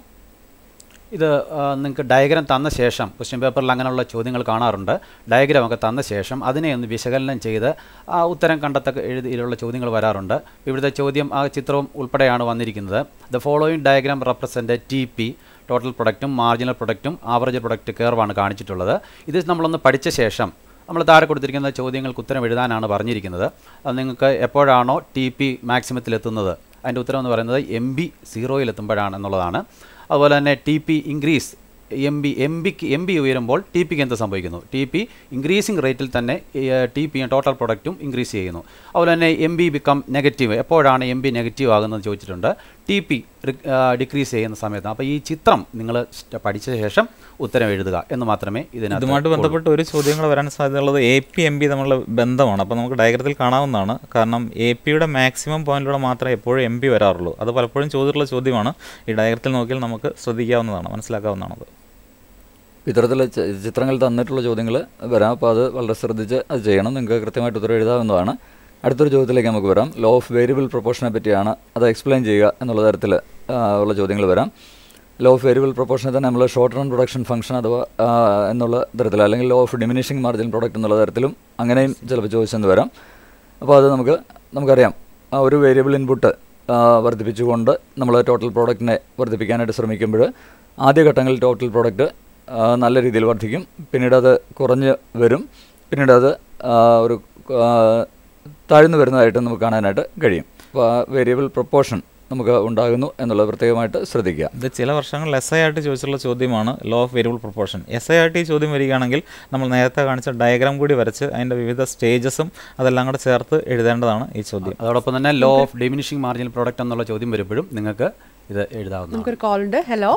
ഇത് നിങ്ങൾക്ക് ഡയഗ്രാം തന്ന ശേഷം ക്വസ്റ്റ്യൻ പേപ്പറിൽ അങ്ങനെയുള്ള ചോദ്യങ്ങൾ കാണാറുണ്ട് ഡയഗ്രാം ഒക്കെ തന്ന ശേഷം അതിനെ ഒന്ന് വിശകലനം ചെയ്ത് ആ ഉത്തരം കണ്ടെത്തക്ക എഴുതിയിലുള്ള ചോദ്യങ്ങൾ വരാറുണ്ട് ഇവിടുത്തെ ചോദ്യം ആ ചിത്രവും ഉൾപ്പെടെയാണ് വന്നിരിക്കുന്നത് the following diagram represent T P total പ്രൊഡക്റ്റും മാർജിനൽ പ്രൊഡക്റ്റും ആവറേജ് പ്രൊഡക്റ്റ് കർവാണ് കാണിച്ചിട്ടുള്ളത് ഇത് നമ്മളൊന്ന് പഠിച്ച ശേഷം നമ്മൾ താഴെ കൊടുത്തിരിക്കുന്ന ചോദ്യങ്ങൾക്ക് ഉത്തരം എഴുതാനാണ് പറഞ്ഞിരിക്കുന്നത് അത് നിങ്ങൾക്ക് എപ്പോഴാണോ ടി പി മാക്സിമത്തിലെത്തുന്നത് അതിൻ്റെ ഉത്തരം എന്ന് പറയുന്നത് എം ബി സീറോയിലെത്തുമ്പോഴാണ് എന്നുള്ളതാണ് അതുപോലെ തന്നെ T P increase M B M ബിക്ക് എം ബി ഉയരുമ്പോൾ ടി പിക്ക് എന്ത് സംഭവിക്കുന്നു ടി പി ഇൻക്രീസിങ് റേറ്റിൽ തന്നെ ടി പി ടോട്ടൽ പ്രൊഡക്റ്റും ഇൻക്രീസ് ചെയ്യുന്നു അതുപോലെ തന്നെ എം ബി ബിക്കം നെഗറ്റീവ് എപ്പോഴാണ് എം ബി നെഗറ്റീവ് ആകുന്നത് ചോദിച്ചിട്ടുണ്ട് ടി പി ഡിക്രീസ് ചെയ്യുന്ന സമയത്ത് അപ്പോൾ ഈ ചിത്രം നിങ്ങൾ പഠിച്ച ശേഷം ഉത്തരം എഴുതുക എന്ന് മാത്രമേ ഇതിനകത്ത്
ഇതുമായിട്ട്
ഉള്ളൂ.
ബന്ധപ്പെട്ട് ഒരു ചോദ്യങ്ങൾ വരാൻ സാധ്യതയുള്ളത് എ പി എം ബി തമ്മിലുള്ള ബന്ധമാണ് അപ്പോൾ നമുക്ക് ഡയഗ്രത്തിൽ കാണാവുന്നതാണ് കാരണം എ പിയുടെ മാക്സിമം പോയിന്റിലൂടെ മാത്രമേ എപ്പോഴും എം ബി വരാറുള്ളൂ അത് പലപ്പോഴും ചോദിച്ചിട്ടുള്ള ചോദ്യമാണ് ഈ ഡയഗ്രത്തിൽ നോക്കിയാൽ നമുക്ക് ശ്രദ്ധിക്കാവുന്നതാണ് മനസ്സിലാക്കാവുന്നതാണത്
ഇത്തരത്തിൽ ച- ചിത്രങ്ങൾ തന്നിട്ടുള്ള ചോദ്യങ്ങൾ വരാം അപ്പോൾ അത് വളരെ ശ്രദ്ധിച്ച് അത് ചെയ്യണം നിങ്ങൾക്ക് കൃത്യമായിട്ട് ഉത്തരം എഴുതാവുന്നതാണ് അടുത്തൊരു ചോദ്യത്തിലേക്ക് നമുക്ക് വരാം ലോ ഓഫ് വേരിയബിൾ പ്രൊപ്പോർഷനെ പറ്റിയാണ് അത് എക്സ്പ്ലെയിൻ ചെയ്യുക എന്നുള്ള തരത്തിൽ ആ, ഉള്ള ചോദ്യങ്ങൾ വരാം ലോ ഓഫ് വേരിയബിൾ പ്രൊപ്പോർഷനെ തന്നെ നമ്മൾ ഷോർട്ട് റൺ പ്രൊഡക്ഷൻ ഫംഗ്ഷൻ അഥവാ ആ, എന്നുള്ള തരത്തിൽ അല്ലെങ്കിൽ law of diminishing margin product എന്നുള്ള തരത്തിലും അങ്ങനെയും ചിലപ്പോൾ ചോദിച്ചെന്ന് വരാം അപ്പോൾ അത് നമുക്ക് നമുക്കറിയാം ആ ഒരു വേരിയബിൾ ഇൻപുട്ട് വർദ്ധിപ്പിച്ചുകൊണ്ട് നമ്മൾ ടോട്ടൽ പ്രോഡക്റ്റിനെ വർദ്ധിപ്പിക്കാനായിട്ട് ശ്രമിക്കുമ്പോൾ ആദ്യഘട്ടങ്ങളിൽ ടോട്ടൽ പ്രോഡക്റ്റ് നല്ല രീതിയിൽ വർദ്ധിക്കും പിന്നീട് അത് കുറഞ്ഞ് വരും പിന്നീട് അത് ആ, ഒരു ആ, താഴ്ന്നു വരുന്നതായിട്ട് നമുക്ക് കാണാനായിട്ട് കഴിയും അപ്പോൾ ആ വേരിയബിൾ പ്രൊപ്പോർഷൻ നമുക്ക് ഉണ്ടാകുന്നു എന്നുള്ളത് പ്രത്യേകമായിട്ട് ശ്രദ്ധിക്കുക
ഇത് ചില വർഷങ്ങളിൽ എസ് ഐ ആയിട്ട് ചോദിച്ചിട്ടുള്ള ചോദ്യമാണ് law of variable proportion S I ആയിട്ട് ഈ ചോദ്യം വരികയാണെങ്കിൽ നമ്മൾ നേരത്തെ കാണിച്ച ഡയഗ്രാം കൂടി വരച്ച് അതിൻ്റെ വിവിധ സ്റ്റേജസും അതെല്ലാം കൂടെ ചേർത്ത് എഴുതേണ്ടതാണ് ഈ ചോദ്യം
അതോടൊപ്പം തന്നെ law of diminishing marginal product എന്നുള്ള ചോദ്യം വരുമ്പോഴും നിങ്ങൾക്ക് ഇത് എഴുതാവുന്നതാണ്
നമുക്കൊരു കോൾ ഉണ്ട് ഹലോ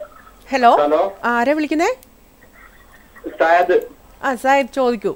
ഹലോ
ഹലോ
ആരാ വിളിക്കുന്നേ
സായത്
ആ സാഹിബ് ചോദിക്കൂ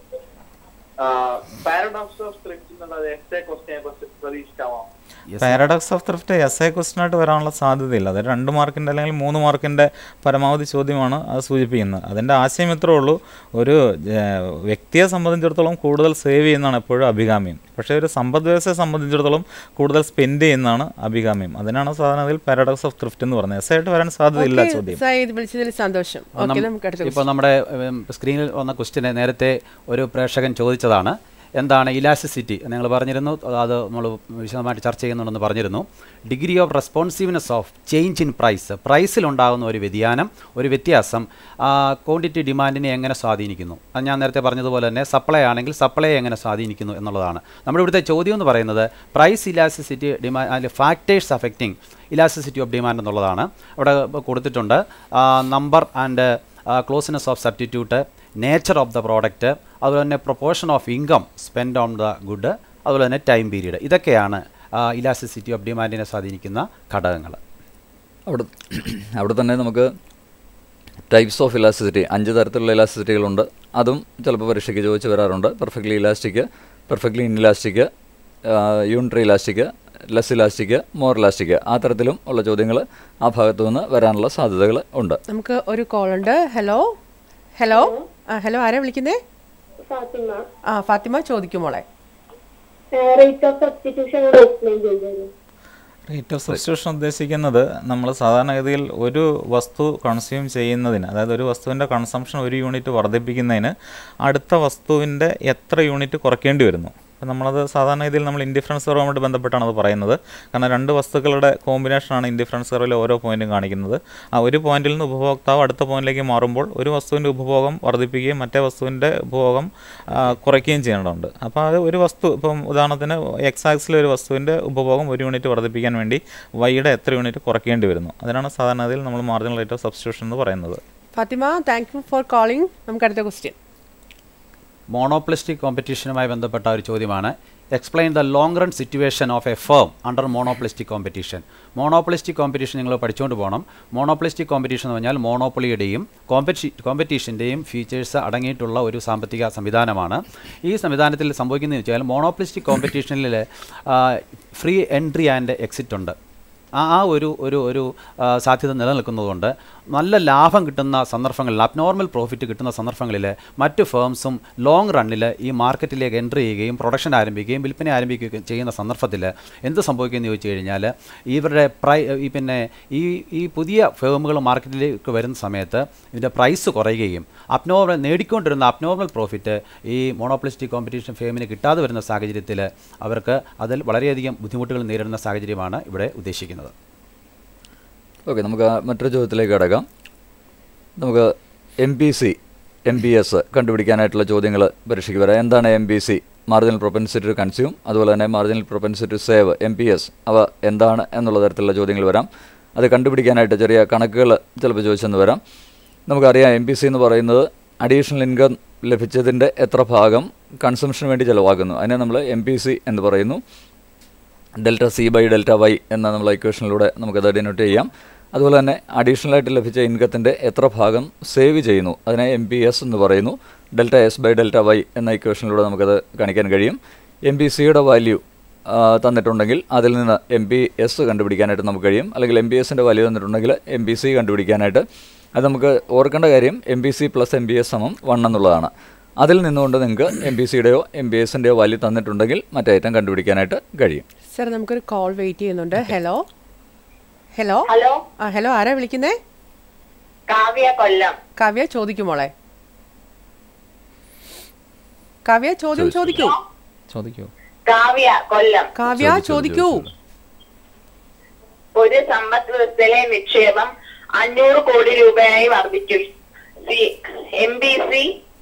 പാരഡോക്സ് ഓഫ് ത്രിപ്റ്റ് എന്നുള്ളത് എസ് എ ക്വസ്റ്റ്യനെ കുറിച്ച് പ്രതീക്ഷിക്കാമോ
paradox of thrift S A question ആയിട്ട് വരാനുള്ള സാധ്യതയില്ല അത് രണ്ട് മാർക്കിൻ്റെ അല്ലെങ്കിൽ മൂന്ന് മാർക്കിൻ്റെ പരമാവധി ചോദ്യമാണ് അത് സൂചിപ്പിക്കുന്നത് അതിൻ്റെ ആശയം ഇത്രേ ഉള്ളൂ ഒരു ഏർ, വ്യക്തിയെ സംബന്ധിച്ചിടത്തോളം കൂടുതൽ സേവ് ചെയ്യുന്നതാണ് എപ്പോഴും അഭികാമ്യം പക്ഷേ ഒരു സമ്പദ് വ്യവസ്ഥയെ സംബന്ധിച്ചിടത്തോളം കൂടുതൽ സ്പെൻഡ് ചെയ്യുന്നതാണ് അഭികാമ്യം അതിനാണ് സാധാരണ അതിൽ പാരഡോക്സ് ഓഫ് ത്രിഫ്റ്റ് എന്ന് പറയുന്നത് എസ് ആയിട്ട് വരാൻ സാധ്യതയില്ല
ഓക്കേ,
ചോദ്യം
സായിദ് വിളിച്ചതിൽ സന്തോഷം ഓക്കെ നമുക്ക് അടുത്ത
ഇപ്പോൾ നമ്മുടെ ഉം, സ്ക്രീനിൽ വന്ന ക്വസ്റ്റിനെ നേരത്തെ ഒരു പ്രേക്ഷകൻ ചോദിച്ചതാണ് എന്താണ് ഇലാസ്റ്റിസിറ്റി നിങ്ങൾ പറഞ്ഞിരുന്നു അത് നമ്മൾ വിശദമായിട്ട് ചർച്ച ചെയ്യുന്നുണ്ടെന്ന് പറഞ്ഞിരുന്നു degree of responsiveness of change in price പ്രൈസിലുണ്ടാകുന്ന ഒരു വ്യതിയാനം ഒരു വ്യത്യാസം ക്വാണ്ടിറ്റി ഡിമാൻഡിനെ എങ്ങനെ സ്വാധീനിക്കുന്നു അത് ഞാൻ നേരത്തെ പറഞ്ഞതുപോലെ തന്നെ സപ്ലൈ ആണെങ്കിൽ സപ്ലൈ എങ്ങനെ സ്വാധീനിക്കുന്നു എന്നുള്ളതാണ് നമ്മുടെ ഇവിടുത്തെ ചോദ്യം എന്ന് പറയുന്നത് പ്രൈസ് ഇലാസ്റ്റിസിറ്റി ഡിമാൻഡ് അതിൽ factors affecting elasticity of demand എന്നുള്ളതാണ് അവിടെ കൊടുത്തിട്ടുണ്ട് number and closeness of substitute nature of the product അതുപോലെ തന്നെ proportion of income spend on the good അതുപോലെ തന്നെ ടൈം പീരീഡ് ഇതൊക്കെയാണ് ഇലാസ്റ്റിസിറ്റി ഓഫ് ഡിമാൻഡിനെ സ്വാധീനിക്കുന്ന ഘടകങ്ങൾ
അവിടെ അവിടെ തന്നെ നമുക്ക് ടൈപ്സ് ഓഫ് ഇലാസ്റ്റിസിറ്റി അഞ്ച് തരത്തിലുള്ള ഇലാസ്റ്റിസിറ്റികളുണ്ട് അതും ചിലപ്പോൾ പരീക്ഷയ്ക്ക് ചോദിച്ച് വരാറുണ്ട് perfectly elastic perfectly inelastic unitary elastic less elastic more elastic ആ തരത്തിലും ഉള്ള ചോദ്യങ്ങൾ ആ ഭാഗത്തു നിന്ന് വരാനുള്ള സാധ്യതകൾ ഉണ്ട്
നമുക്ക് ഒരു കോൾ ഉണ്ട് ഹലോ ഹലോ ആ ഹലോ ആരാ വിളിക്കുന്നേ
ഫാത്തിമ
ആ ഫാത്തിമ ചോദിക്കും മോളെ
റേറ്റ് ഓഫ് സബ്സ്റ്റിറ്റ്യൂഷൻ എക്സ്പ്ലെയിൻ ചെയ്തു
റേറ്റ് ഓഫ് സബ്സ്റ്റിറ്റ്യൂഷൻ ഉദ്ദേശിക്കുന്നത് നമ്മൾ സാധാരണഗതിയിൽ ഒരു വസ്തു കൺസ്യൂം ചെയ്യുന്നതിന് അതായത് ഒരു വസ്തുവിൻ്റെ കൺസംഷൻ ഒരു യൂണിറ്റ് വർദ്ധിപ്പിക്കുന്നതിന് അടുത്ത വസ്തുവിൻ്റെ എത്ര യൂണിറ്റ് കുറയ്ക്കേണ്ടി വരുന്നു അപ്പം നമ്മളത് സാധാരണ രീതിയിൽ നമ്മൾ ഇൻഡിഫറൻസ് കർവുമായിട്ട് ബന്ധപ്പെട്ടാണ് അത് പറയുന്നത് കാരണം രണ്ട് വസ്തുക്കളുടെ കോമ്പിനേഷനാണ് ഇൻഡിഫറൻസ് കർവിലെ ഓരോ പോയിന്റും കാണിക്കുന്നത് ആ ഒരു പോയിന്റിൽ നിന്ന് ഉപഭോക്താവ് അടുത്ത പോയിന്റിലേക്ക് മാറുമ്പോൾ ഒരു വസ്തുവിൻ്റെ ഉപഭോഗം വർദ്ധിപ്പിക്കുകയും മറ്റേ വസ്തുവിൻ്റെ ഉപഭോഗം ആ, കുറയ്ക്കുകയും ചെയ്യേണ്ടതുണ്ട് അപ്പോൾ അത് ഒരു വസ്തു ഇപ്പം ഉദാഹരണത്തിന് എക്സ് ആക്സിലെ ഒരു വസ്തുവിൻ്റെ ഉപഭോഗം ഒരു യൂണിറ്റ് വർദ്ധിപ്പിക്കാൻ വേണ്ടി വൈയുടെ എത്ര യൂണിറ്റ് കുറയ്ക്കേണ്ടി വരുന്നു അതിനാണ് സാധാരണഗതിയിൽ നമ്മൾ മാർജിനൽ റേറ്റ് ഓഫ് സബ്സ്റ്റിറ്റ്യൂഷൻ എന്ന് പറയുന്നത്
Fatima thank you for calling നമുക്ക് അടുത്ത ക്വസ്റ്റ്യൻ
മോണോപ്ലിസ്റ്റിക് കോമ്പറ്റീഷനുമായി ബന്ധപ്പെട്ട ഒരു ചോദ്യമാണ് explain the long run situation of a firm under monopolistic competition monopolistic competition നിങ്ങൾ പഠിച്ചുകൊണ്ട് പോകണം മോണോപ്ലിസ്റ്റിക് കോമ്പറ്റീഷൻ എന്ന് പറഞ്ഞാൽ മോണോപ്പൊളിയുടെയും കോമ്പറ്റി കോമ്പറ്റീഷൻ്റെയും ഫീച്ചേഴ്സ് അടങ്ങിയിട്ടുള്ള ഒരു സാമ്പത്തിക സംവിധാനമാണ് ഈ സംവിധാനത്തിൽ സംഭവിക്കുന്നതെന്ന് വെച്ചാൽ മോണോപ്ലിസ്റ്റിക് കോമ്പറ്റീഷനിൽ ഫ്രീ എൻട്രി ആൻഡ് എക്സിറ്റ് ഉണ്ട് ആ ആ ഒരു ഒരു ഒരു ആ, സാധ്യത നിലനിൽക്കുന്നതുകൊണ്ട് നല്ല ലാഭം കിട്ടുന്ന സന്ദർഭങ്ങളിൽ അബ്നോർമൽ പ്രോഫിറ്റ് കിട്ടുന്ന സന്ദർഭങ്ങളിൽ മറ്റ് ഫേംസും ലോങ് റണ്ണിൽ ഈ മാർക്കറ്റിലേക്ക് എൻ്റർ ചെയ്യുകയും പ്രൊഡക്ഷൻ ആരംഭിക്കുകയും വിൽപ്പന ആരംഭിക്കുകയും ചെയ്യുന്ന സന്ദർഭത്തിൽ എന്ത് സംഭവിക്കുമെന്ന് ചോദിച്ചു കഴിഞ്ഞാൽ ഇവരുടെ പ്രൈ ഈ പിന്നെ ഈ ഈ പുതിയ ഫേമുകൾ മാർക്കറ്റിലേക്ക് വരുന്ന സമയത്ത് ഇതിൻ്റെ പ്രൈസ് കുറയുകയും അബ്നോർമൽ നേടിക്കൊണ്ടിരുന്ന അബ്നോർമൽ പ്രോഫിറ്റ് ഈ മോണോപ്ലിസ്റ്റിക് കോമ്പറ്റീഷൻ ഫേമിന് കിട്ടാതെ വരുന്ന സാഹചര്യത്തിൽ അവർക്ക് അതിൽ വളരെയധികം ബുദ്ധിമുട്ടുകൾ നേരിടുന്ന സാഹചര്യമാണ് ഇവിടെ ഉദ്ദേശിക്കുന്നത്
ഓക്കെ നമുക്ക് ആ മറ്റൊരു ചോദ്യത്തിലേക്ക് കിടക്കാം നമുക്ക് M P C M P S കണ്ടുപിടിക്കാനായിട്ടുള്ള ചോദ്യങ്ങൾ പരീക്ഷയ്ക്ക് വരാം എന്താണ് M P C marginal propensity to consume അതുപോലെ തന്നെ marginal propensity to save M P S അവ എന്താണ് എന്നുള്ള തരത്തിലുള്ള ചോദ്യങ്ങൾ വരാം അത് കണ്ടുപിടിക്കാനായിട്ട് ചെറിയ കണക്കുകൾ ചിലപ്പോൾ ചോദിച്ചെന്ന് വരാം നമുക്കറിയാം എം പി സി എന്ന് പറയുന്നത് അഡീഷണൽ ഇൻകം ലഭിച്ചതിൻ്റെ എത്ര ഭാഗം കൺസംഷന് വേണ്ടി ചിലവാക്കുന്നു അതിനെ നമ്മൾ എം പി സി എന്ന് പറയുന്നു delta C by delta Y എന്ന നമ്മൾ ഇക്വേഷനിലൂടെ നമുക്കത് ഡിനോട്ട് ചെയ്യാം അതുപോലെ തന്നെ അഡീഷണൽ ആയിട്ട് ലഭിച്ച ഇൻകത്തിൻ്റെ എത്ര ഭാഗം സേവ് ചെയ്യുന്നു അതിനെ എം പി എസ് എന്ന് പറയുന്നു delta S by delta Y എന്ന ഇക്വേഷനിലൂടെ നമുക്കത് കാണിക്കാൻ കഴിയും എം പി സിയുടെ വാല്യൂ തന്നിട്ടുണ്ടെങ്കിൽ അതിൽ നിന്ന് എം പി എസ് കണ്ടുപിടിക്കാനായിട്ട് നമുക്ക് കഴിയും അല്ലെങ്കിൽ എം പി എസിൻ്റെ വാല്യൂ തന്നിട്ടുണ്ടെങ്കിൽ എം പി സി കണ്ടുപിടിക്കാനായിട്ട് അത് നമുക്ക് ഓർക്കേണ്ട കാര്യം M P C plus M P S സമം വൺ എന്നുള്ളതാണ് അതിൽ നിന്നുകൊണ്ട് നിങ്ങൾക്ക് എം പി സിയുടെയോ എം പി എസിൻ്റെയോ വാല്യൂ തന്നിട്ടുണ്ടെങ്കിൽ മറ്റേ ഐറ്റം കണ്ടുപിടിക്കാനായിട്ട് കഴിയും
സർ നമുക്കൊരു കോൾ വെയിറ്റ് ചെയ്യുന്നുണ്ട് ഹലോ ഹലോ
ഹലോ
ആ ഹലോ ആരാ വിളിക്കുന്നേ
കാവ്യ കൊല്ലം
കാവ്യ ചോദിക്കും മോളെ കാവ്യ ചോദ്യം ചോദിക്കൂ
ചോദിക്കൂ
കാവ്യ കൊല്ലം
കാവ്യ
ചോദിച്ചോളൂ,
ചോദിക്കൂ
ചോദിച്ചോളൂ.
ഒരു സമ്പദ് വ്യവസ്ഥയിലെ നിക്ഷേപം അഞ്ഞൂറ് കോടി രൂപയായി വർദ്ധിക്കും സി എം ബി സി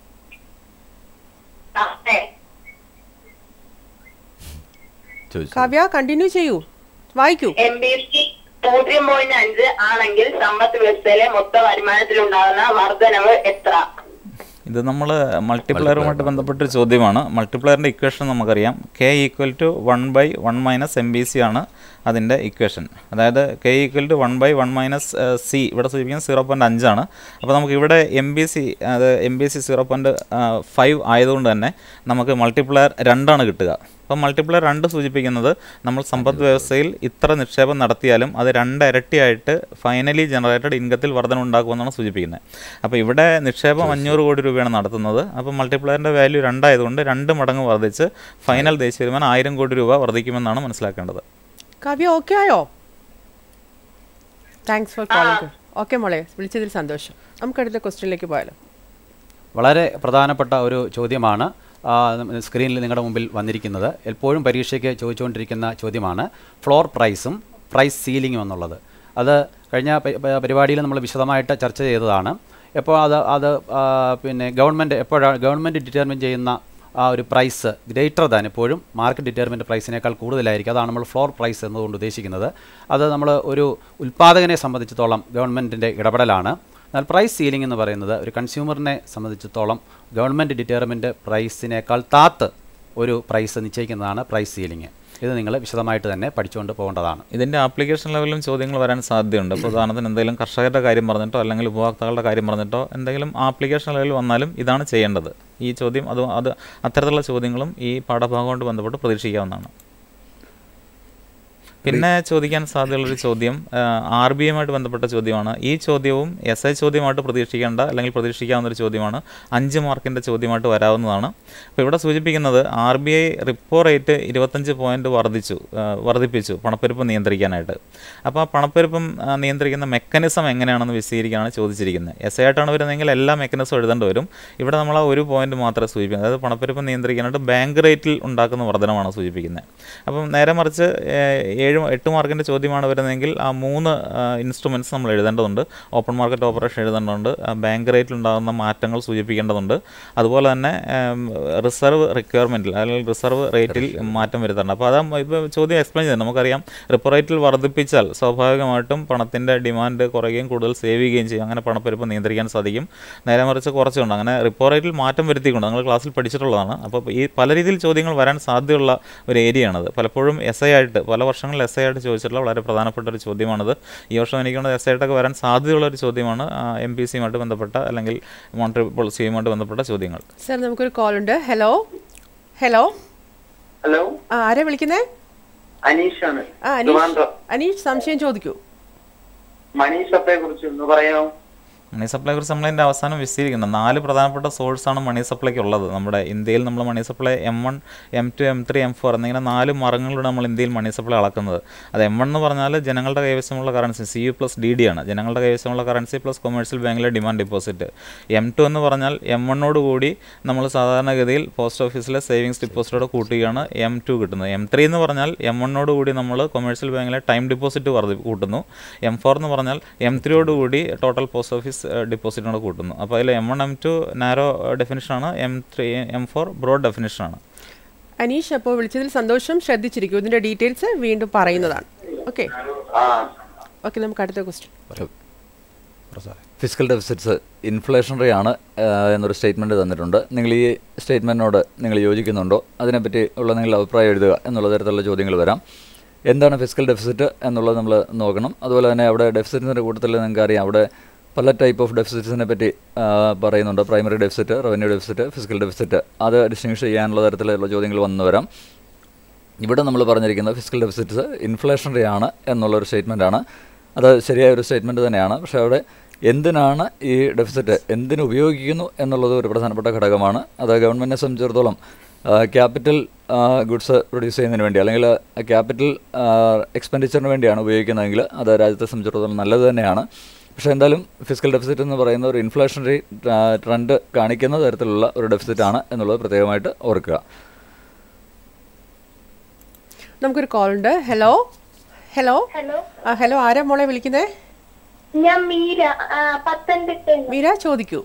ചോദിച്ചു
കാവ്യ കണ്ടിന്യൂ ചെയ്യൂ വായിക്കൂ
എം ബി സി പൂജ്യം പോയിന്റ് അഞ്ച് ആണെങ്കിൽ സമ്പദ് വ്യവസ്ഥയിലെ മൊത്ത വരുമാനത്തിലുണ്ടാകുന്ന വർധനവ് എത്ര
ഇത് നമ്മൾ മൾട്ടിപ്ലയറുമായിട്ട് ബന്ധപ്പെട്ടൊരു ചോദ്യമാണ് മൾട്ടിപ്ലയറിൻ്റെ ഇക്വേഷൻ നമുക്കറിയാം K equal to one by one minus M B C ആണ് അതിൻ്റെ ഇക്വേഷൻ അതായത് K equal to one by one minus C ഇവിടെ സൂചിപ്പിക്കുന്നത് സീറോ പോയിൻറ്റ് അഞ്ചാണ് അപ്പോൾ നമുക്ക് ഇവിടെ എം ബി സി അത് M B C zero point five ആയതുകൊണ്ട് തന്നെ നമുക്ക് മൾട്ടിപ്ലയർ രണ്ടാണ് കിട്ടുക അപ്പം മൾട്ടിപ്ലയർ രണ്ട് സൂചിപ്പിക്കുന്നത് നമ്മൾ സമ്പദ് വ്യവസ്ഥയിൽ ഇത്ര നിക്ഷേപം നടത്തിയാലും അത് രണ്ട് ഇരട്ടിയായിട്ട് ഫൈനലി ജനറേറ്റഡ് ഇൻകത്തിൽ വർധന ഉണ്ടാക്കുമെന്നാണ് സൂചിപ്പിക്കുന്നത് അപ്പോൾ ഇവിടെ നിക്ഷേപം അഞ്ഞൂറ് കോടി രൂപയാണ് നടത്തുന്നത് അപ്പോൾ മൾട്ടിപ്ലയറിൻ്റെ വാല്യൂ രണ്ടായതുകൊണ്ട് രണ്ട് മടങ്ങ് വർദ്ധിച്ച് ഫൈനൽ ദേശീയ വരുമാനം ആയിരം കോടി രൂപ വർദ്ധിക്കുമെന്നാണ് മനസ്സിലാക്കേണ്ടത്
കാവ്യ ഓക്കെ ആയോ താങ്ക്സ് ഫോർ കോളിംഗ് ഓക്കെ മോളെ വിളിച്ചതിൽ സന്തോഷം നമുക്ക് അടുത്ത ക്വസ്റ്റ്യനിലേക്ക് പോയാലോ
വളരെ പ്രധാനപ്പെട്ട ഒരു ചോദ്യമാണ് ആ, നം- സ്ക്രീനിൽ നിങ്ങളുടെ മുമ്പിൽ വന്നിരിക്കുന്നത് എപ്പോഴും പരീക്ഷയ്ക്ക് ചോദിച്ചുകൊണ്ടിരിക്കുന്ന ചോദ്യമാണ് ഫ്ലോർ പ്രൈസും പ്രൈസ് സീലിംഗും എന്നുള്ളത് അത് കഴിഞ്ഞ പ- പ- പരിപാടിയിൽ നമ്മൾ വിശദമായിട്ട് ചർച്ച ചെയ്തതാണ് എപ്പോൾ അത് അത് ആ, പിന്നെ ഗവൺമെൻറ് എപ്പോഴാണ് ഗവൺമെൻറ് ഡിറ്റർമിൻ ചെയ്യുന്ന ആ ഒരു പ്രൈസ് ഗ്രേറ്റർ ദാൻ എപ്പോഴും മാർക്കറ്റ് ഡിറ്റർമിൻ്റ് പ്രൈസിനേക്കാൾ കൂടുതലായിരിക്കും അതാണ് നമ്മൾ ഫ്ലോർ പ്രൈസ് എന്നതുകൊണ്ട് ഉദ്ദേശിക്കുന്നത് അത് നമ്മൾ ഒരു ഉൽപ്പാദകനെ സംബന്ധിച്ചിടത്തോളം ഗവൺമെൻറ്റിൻ്റെ ഇടപെടലാണ് എന്നാൽ പ്രൈസ് സീലിംഗ് എന്ന് പറയുന്നത് ഒരു കൺസ്യൂമറിനെ സംബന്ധിച്ചിടത്തോളം ഗവൺമെൻറ് ഡിറ്റർമിൻ്റ് പ്രൈസിനേക്കാൾ താത്ത് ഒരു പ്രൈസ് നിശ്ചയിക്കുന്നതാണ് പ്രൈസ് സീലിംഗ് ഇത് നിങ്ങൾ വിശദമായിട്ട് തന്നെ പഠിച്ചുകൊണ്ട് പോകേണ്ടതാണ്
ഇതിൻ്റെ ആപ്ലിക്കേഷൻ ലെവലിലും ചോദ്യങ്ങൾ വരാൻ സാധ്യതയുണ്ട് ഇപ്പോൾ ഉദാഹരണത്തിന് എന്തെങ്കിലും കർഷകരുടെ കാര്യം പറഞ്ഞിട്ടോ അല്ലെങ്കിൽ ഉപഭോക്താക്കളുടെ കാര്യം പറഞ്ഞിട്ടോ എന്തെങ്കിലും ആപ്ലിക്കേഷൻ ലെവലിൽ വന്നാലും ഇതാണ് ചെയ്യേണ്ടത് ഈ ചോദ്യം അത് അത് അത്തരത്തിലുള്ള ചോദ്യങ്ങളും ഈ പാഠഭാഗം കൊണ്ട് ബന്ധപ്പെട്ട് പ്രതീക്ഷിക്കാവുന്നതാണ് പിന്നെ ചോദിക്കാൻ സാധ്യതയുള്ളൊരു ചോദ്യം ആർ ബി ഐയുമായിട്ട് ബന്ധപ്പെട്ട ചോദ്യമാണ് ഈ ചോദ്യവും എസ് ഐ ചോദ്യമായിട്ട് പ്രതീക്ഷിക്കേണ്ട അല്ലെങ്കിൽ പ്രതീക്ഷിക്കാവുന്ന ഒരു ചോദ്യമാണ് അഞ്ച് മാർക്കിൻ്റെ ചോദ്യമായിട്ട് വരാവുന്നതാണ് അപ്പോൾ ഇവിടെ സൂചിപ്പിക്കുന്നത് R B I repo rate ഇരുപത്തഞ്ച് പോയിന്റ് വർദ്ധിച്ചു ആ, വർദ്ധിപ്പിച്ചു പണപ്പെരുപ്പം നിയന്ത്രിക്കാനായിട്ട് അപ്പോൾ ആ പണപ്പെരുപ്പം ആ, നിയന്ത്രിക്കുന്ന മെക്കാനിസം എങ്ങനെയാണെന്ന് വിശദീകരിക്കാനാണ് ചോദിച്ചിരിക്കുന്നത് എസ് ഐ ആയിട്ടാണ് വരുന്നതെങ്കിൽ എല്ലാ മെക്കാനിസം എഴുതേണ്ടി വരും ഇവിടെ നമ്മൾ ആ ഒരു പോയിന്റ് മാത്രമേ സൂചിപ്പിക്കുന്നത് അതായത് പണപ്പെരുപ്പം നിയന്ത്രിക്കാനായിട്ട് ബാങ്ക് റേറ്റിൽ ഉണ്ടാക്കുന്ന വർധനമാണ് സൂചിപ്പിക്കുന്നത് അപ്പം നേരെ മറിച്ച് ഏഹ്, ഏഴ് എട്ട് മാർക്കിൻ്റെ ചോദ്യമാണ് വരുന്നതെങ്കിൽ ആ മൂന്ന് ഇൻസ്ട്രുമെൻറ്റ്സ് നമ്മൾ എഴുതേണ്ടതുണ്ട് ഓപ്പൺ മാർക്കറ്റ് ഓപ്പറേഷൻ എഴുതേണ്ടതുണ്ട് ആ ബാങ്ക് റേറ്റിൽ ഉണ്ടാകുന്ന മാറ്റങ്ങൾ സൂചിപ്പിക്കേണ്ടതുണ്ട് അതുപോലെ തന്നെ റിസർവ് റിക്വയർമെൻറ്റിൽ അല്ലെങ്കിൽ റിസർവ് റേറ്റിൽ മാറ്റം വരുത്തുന്നുണ്ട് അപ്പോൾ അതാ ഇപ്പോൾ ചോദ്യം എക്സ്പ്ലെയിൻ ചെയ്യുന്നത് നമുക്കറിയാം റിപ്പോ റേറ്റിൽ വർദ്ധിപ്പിച്ചാൽ സ്വാഭാവികമായിട്ടും പണത്തിൻ്റെ ഡിമാൻഡ് കുറയുകയും കൂടുതൽ സേവ് ചെയ്യുകയും ചെയ്യും അങ്ങനെ പണപ്പെരുപ്പം നിയന്ത്രിക്കാൻ സാധിക്കും നേരെ മറിച്ച് കുറച്ചുകൊണ്ട് അങ്ങനെ റിപ്പോ റേറ്റിൽ മാറ്റം വരുത്തിക്കൊണ്ട് നിങ്ങൾ ക്ലാസ്സിൽ പഠിച്ചിട്ടുള്ളതാണ് അപ്പോൾ ഈ പല രീതിയിൽ ചോദ്യങ്ങൾ വരാൻ സാധ്യതയുള്ള ഒരു ഏരിയയാണത് പലപ്പോഴും എസ് ഐ ആയിട്ട് പല വർഷങ്ങളിൽ എസ് ഐ ആയിട്ട് ചോദിച്ചിട്ടുള്ള വളരെ പ്രധാനപ്പെട്ട ഒരു ചോദ്യമാണിത് ഈ വർഷം എനിക്ക് തോന്നുന്നത് എസ് ഐ ആയിട്ടൊക്കെ വരാൻ സാധ്യതയുള്ള ഒരു ചോദ്യമാണ് എം പി സിയുമായിട്ട് ബന്ധപ്പെട്ട അല്ലെങ്കിൽ മോണിറ്ററി പോളിസിയുമായിട്ട് ബന്ധപ്പെട്ട ചോദ്യങ്ങൾ
സർ നമുക്കൊരു കോൾ ഉണ്ട് ഹലോ ഹലോ
ഹലോ
ആ ആരാ വിളിക്കുന്നേ
അനീഷാണ്
ആ അനീഷ്
ട്രിവാൻഡ്രം
അനീഷ് സംശയം ചോദിക്കൂ
മണി സപ്ലൈ കുറിച്ച് ഒന്ന് പറയാമോ
മണി സപ്ലൈ കുറിച്ച് നമ്മളതിൻ്റെ അവസാനം വിശദീകരിക്കുന്നത് നാല് പ്രധാനപ്പെട്ട സോഴ്സാണ് മണി സപ്ലൈക്ക് ഉള്ളത് നമ്മുടെ ഇന്ത്യയിൽ നമ്മൾ money supply M one M two M three M four എന്നിങ്ങനെ നാല് മറങ്ങളിലൂടെ നമ്മൾ ഇന്ത്യയിൽ മണി സപ്ലൈ അളക്കുന്നത് അത് എം വൺ എന്ന് പറഞ്ഞാൽ ജനങ്ങളുടെ കൈവശമുള്ള currency C U plus D D ആണ് ജനങ്ങളുടെ കൈവശമുള്ള കറൻസി പ്ലസ് കൊമേഴ്ഷ്യൽ ബാങ്കിലെ ഡിമാൻഡ് ഡിപ്പോസിറ്റ് എം ടു എന്ന് പറഞ്ഞാൽ എം വണ്ണോട് കൂടി നമ്മൾ സാധാരണഗതിയിൽ പോസ്റ്റ് ഓഫീസിലെ സേവിങ്സ് ഡിപ്പോസിറ്റോട് കൂട്ടുകയാണ് എം ടു കിട്ടുന്നത് എം ത്രീ എന്ന് പറഞ്ഞാൽ എം വണ്ണോട് കൂടി നമ്മൾ കൊമേഴ്ഷ്യൽ ബാങ്കിലെ ടൈം ഡിപ്പോസിറ്റ് വർദ്ധി കൂട്ടുന്നു എം ഫോർ എന്ന് പറഞ്ഞാൽ എം ത്രീയോട് കൂടി ടോട്ടൽ പോസ്റ്റ് ഓഫീസ് ഡിപ്പോസിറ്റിനോട് കൂട്ടുന്നു അപ്പോൾ അതിൽ M one M two narrow ഡെഫിനിഷനാണ് M three M four broad ഡെഫിനിഷനാണ്
അനീഷ് അപ്പോൾ വിളിച്ചതിൽ സന്തോഷം ശ്രദ്ധിച്ചിരിക്കും ഇതിന്റെ ഡീറ്റെയിൽസ് വീണ്ടും പറയുന്നതാണ് ഓക്കെ
ആ
ഓക്കെ നമുക്ക് അടുത്ത ക്വസ്റ്റ്യൻ
ഫിസിക്കൽ ഡെഫിസിറ്റ്സ് ഇൻഫ്ലേഷണറി ആണ് ആ, എന്നൊരു സ്റ്റേറ്റ്മെൻറ്റ് തന്നിട്ടുണ്ട് നിങ്ങൾ ഈ സ്റ്റേറ്റ്മെൻറ്റിനോട് നിങ്ങൾ യോജിക്കുന്നുണ്ടോ അതിനെപ്പറ്റി ഉള്ള നിങ്ങളുടെ അഭിപ്രായം എഴുതുക എന്നുള്ള തരത്തിലുള്ള ചോദ്യങ്ങൾ വരാം എന്താണ് ഫിസിക്കൽ ഡെഫിസിറ്റ് എന്നുള്ളത് നമ്മൾ നോക്കണം അതുപോലെ തന്നെ അവിടെ ഡെഫിസിറ്റിൻ്റെ കൂട്ടത്തിൽ നിങ്ങൾക്ക് അറിയാം അവിടെ പല ടൈപ്പ് ഓഫ് ഡെഫിസിറ്റ്സിനെ പറ്റി ആ, പറയുന്നുണ്ട് primary deficit revenue deficit physical deficit അത് ഡിസ്റ്റിങ്ഷ് ചെയ്യാനുള്ള തരത്തിലുള്ള ചോദ്യങ്ങൾ വന്നു വരാം ഇവിടെ നമ്മൾ പറഞ്ഞിരിക്കുന്നത് ഫിസിക്കൽ ഡെഫിസിറ്റ്സ് ഇൻഫ്ലേഷണറി ആണ് എന്നുള്ളൊരു സ്റ്റേറ്റ്മെൻറ്റാണ് അത് ശരിയായ ഒരു സ്റ്റേറ്റ്മെൻറ്റ് തന്നെയാണ് പക്ഷേ അവിടെ എന്തിനാണ് ഈ ഡെഫിസിറ്റ് എന്തിനു ഉപയോഗിക്കുന്നു എന്നുള്ളത് ഒരു പ്രധാനപ്പെട്ട ഘടകമാണ് അത് ഗവൺമെൻറ്റിനെ സംബന്ധിച്ചിടത്തോളം ക്യാപിറ്റൽ ഗുഡ്സ് പ്രൊഡ്യൂസ് ചെയ്യുന്നതിന് വേണ്ടി അല്ലെങ്കിൽ ക്യാപിറ്റൽ എക്സ്പെൻഡിച്ചറിന് വേണ്ടിയാണ് ഉപയോഗിക്കുന്നതെങ്കിൽ അത് രാജ്യത്തെ സംബന്ധിച്ചിടത്തോളം നല്ലത് തന്നെയാണ് പക്ഷേ എന്തായാലും ഫിസിക്കൽ ഡെഫിസിറ്റ് എന്ന് പറയുന്ന ഒരു ഇൻഫ്ലേഷണറി ട്രെൻഡ് കാണിക്കുന്ന തരത്തിലുള്ള ഒരു ഡെഫിസിറ്റ് ആണ് എന്നുള്ളത് പ്രത്യേകമായിട്ട് ഓർക്കുക
നമുക്കൊരു കോൾ ഉണ്ട് ഹലോ ഹലോ
ഹലോ
ആ ഹലോ ആരാ മോളെ വിളിക്കുന്നേ
ഞാൻ മീര ആ, പത്തനംതിട്ട
മീര ചോദിക്കൂ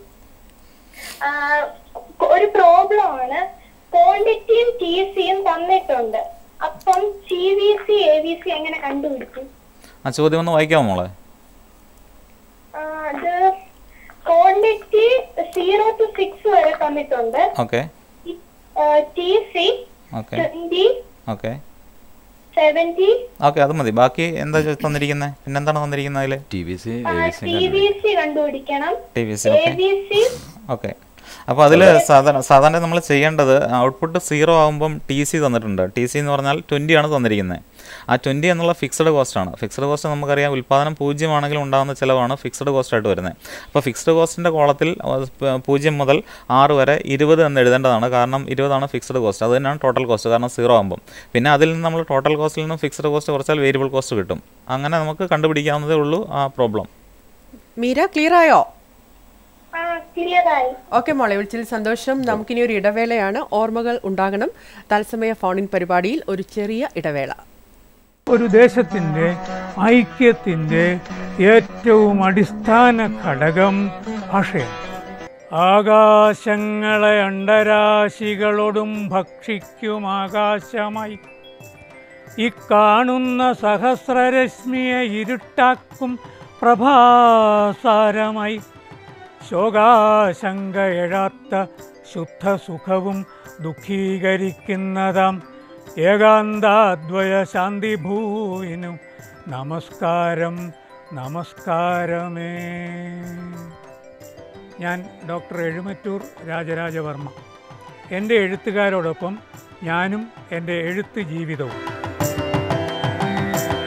ഒരു പ്രോബ്ലം ആണ് ക്വാണ്ടിറ്റിയും ടി സിയും തന്നിട്ടുണ്ട് അപ്പം C V C A V C എങ്ങനെ കണ്ടുപിടിക്കും
ആ ചോദ്യം ഒന്ന് വായിക്കാമോ മോളെ
ആ, അത് ക്വാണ്ടിറ്റി സീറോ ടു സിക്സ് വരെ തന്നിട്ടുണ്ട്
okay
T C
okay
twenty
okay
seventy
okay അത് മതി ബാക്കി എന്താ ചോ- തന്നിരിക്കുന്നത് പിന്നെന്താണ് തന്നിരിക്കുന്നത് അതിൽ
T V C
T V C കണ്ടുപിടിക്കണം
T V C
A
okay
V C
okay അപ്പോൾ അതിൽ സാധാരണ സാധാരണ നമ്മൾ ചെയ്യേണ്ടത് ഔട്ട്പുട്ട് സീറോ ആകുമ്പം ടി സി തന്നിട്ടുണ്ട് ടി സി എന്ന് പറഞ്ഞാൽ ട്വൻറ്റി ആണ് തന്നിരിക്കുന്നത് ആ ട്വൻറ്റി എന്നുള്ള ഫിക്സഡ് കോസ്റ്റ് ആണ് ഫിക്സഡ് കോസ്റ്റ് നമുക്കറിയാം ഉൽപ്പാദനം പൂജ്യമാണെങ്കിൽ ഉണ്ടാകുന്ന ചിലവാണ് ഫിക്സഡ് കോസ്റ്റ് ആയിട്ട് വരുന്നത് അപ്പോൾ ഫിക്സഡ് കോസ്റ്റിൻ്റെ കോളത്തിൽ അത് പ- പൂജ്യം മുതൽ ആറ് വരെ ഇരുപത് എന്ന് എഴുതേണ്ടതാണ് കാരണം ഇരുപതാണ് ഫിക്സഡ് കോസ്റ്റ് അത് തന്നെയാണ് ടോട്ടൽ കോസ്റ്റ് കാരണം സീറോ ആകുമ്പം പിന്നെ അതിൽ നിന്ന് നമ്മൾ ടോട്ടൽ കോസ്റ്റിൽ നിന്നും ഫിക്സഡ് കോസ്റ്റ് കുറച്ചാൽ വേരിയബിൾ കോസ്റ്റ് കിട്ടും അങ്ങനെ നമുക്ക് കണ്ടുപിടിക്കാവുന്നതേ ഉള്ളൂ ആ പ്രോബ്ലം
മീര ക്ലിയർ ആയോ
ആ ക്ലിയർ ആയി
ഓക്കെ മോളെ വിളിച്ചതിൽ സന്തോഷം നമുക്കിനി ഒരു ഇടവേളയാണ് ഓർമ്മകൾ ഉണ്ടാകണം തത്സമയ ഫോണിൻ പരിപാടിയിൽ ഒരു ചെറിയ ഇടവേള
ഒരു ദേശത്തിൻ്റെ ഐക്യത്തിൻ്റെ ഏറ്റവും അടിസ്ഥാന ഘടകം ഭാഷയാണ് ആകാശങ്ങളെ അണ്ടരാശികളോടും ഭക്ഷിക്കും ആകാശമായി ഇക്കാണുന്ന സഹസ്രരശ്മിയെ ഇരുട്ടാക്കും പ്രഭാസാരമായി ശോകാശങ്ക എഴാത്ത ശുദ്ധസുഖവും ദുഃഖീകരിക്കുന്നതാം ഏകാന്താദ്വയ ശാന്തിഭൂവിനും നമസ്കാരം നമസ്കാരമേ ഞാൻ ഡോക്ടർ എഴുമറ്റൂർ രാജരാജവർമ്മ എൻ്റെ എഴുത്തുകാരോടൊപ്പം ഞാനും എൻ്റെ എഴുത്ത് ജീവിതവും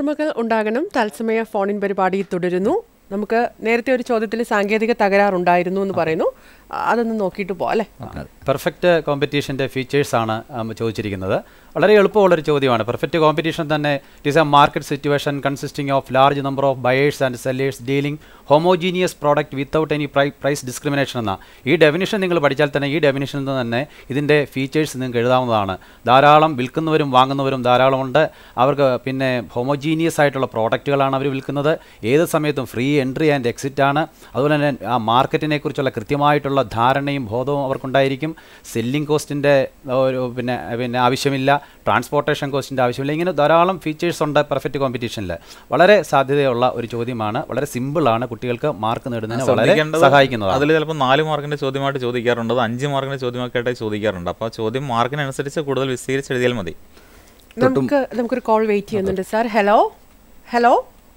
ഓർമ്മകൾ ഉണ്ടാകണം തത്സമയ ഫോണിൻ പരിപാടി തുടരുന്നു നമുക്ക് നേരത്തെ ഒരു ചോദ്യത്തിൽ സാങ്കേതിക തകരാറുണ്ടായിരുന്നു എന്ന് പറയുന്നു ആ, അതൊന്ന് നോക്കിയിട്ട് പോവാം അല്ലേ
പെർഫെക്റ്റ് കോമ്പറ്റീഷൻ്റെ ഫീച്ചേഴ്സാണ് ചോദിച്ചിരിക്കുന്നത് വളരെ എളുപ്പമുള്ളൊരു ചോദ്യമാണ് പെർഫെക്റ്റ് കോമ്പറ്റീഷൻ തന്നെ it is a market situation consisting of large number of buyers and sellers dealing homogeneous product without any price price discrimination എന്ന ഈ ഡെഫിനിഷൻ നിങ്ങൾ പഠിച്ചാൽ തന്നെ ഈ ഡെഫിനിഷനിൽ നിന്ന് തന്നെ ഇതിൻ്റെ ഫീച്ചേഴ്സ് നിങ്ങൾക്ക് എഴുതാവുന്നതാണ് ധാരാളം വിൽക്കുന്നവരും വാങ്ങുന്നവരും ധാരാളമുണ്ട് അവർക്ക് പിന്നെ ഹോമോജീനിയസ് ആയിട്ടുള്ള പ്രോഡക്റ്റുകളാണ് അവർ വിൽക്കുന്നത് ഏത് സമയത്തും ഫ്രീ എൻട്രി ആൻഡ് എക്സിറ്റ് ആണ് അതുപോലെ തന്നെ ആ മാർക്കറ്റിനെ കുറിച്ചുള്ള കൃത്യമായിട്ടുള്ള ധാരണയും ബോധവും അവർക്കുണ്ടായിരിക്കും സെല്ലിംഗ് കോസ്റ്റിൻ്റെ ഒരു പിന്നെ പിന്നെ ആവശ്യമില്ല ട്രാൻസ്പോർട്ടേഷൻ കോസ്റ്റിൻ്റെ ആവശ്യമില്ല ഇങ്ങനെ ധാരാളം ഫീച്ചേഴ്സ് ഉണ്ട് പെർഫെക്റ്റ് കോമ്പറ്റീഷനിൽ വളരെ സാധ്യതയുള്ള ഒരു ചോദ്യമാണ് വളരെ സിമ്പിളാണ് കുട്ടികൾക്ക് മാർക്ക് നേടുന്നതിന് വളരെ
ശ്രദ്ധിക്കേണ്ടത്
സഹായിക്കുന്നതാണ്
അതിൽ ചിലപ്പോൾ നാല് മാർക്കിന്റെ ചോദ്യമായിട്ട് ചോദിക്കാറുണ്ട് അത് അഞ്ച് മാർക്കിന്റെ ചോദ്യമൊക്കെയായിട്ട് ചോദിക്കാറുണ്ട് അപ്പോൾ ചോദ്യം മാർക്കിനനുസരിച്ച് കൂടുതൽ വിസ്തീരിച്ച് എഴുതിയാൽ മതി
നമുക്ക് നമുക്കൊരു കോൾ വെയിറ്റ് ചെയ്യുന്നുണ്ട് സാർ ഹലോ ഹലോ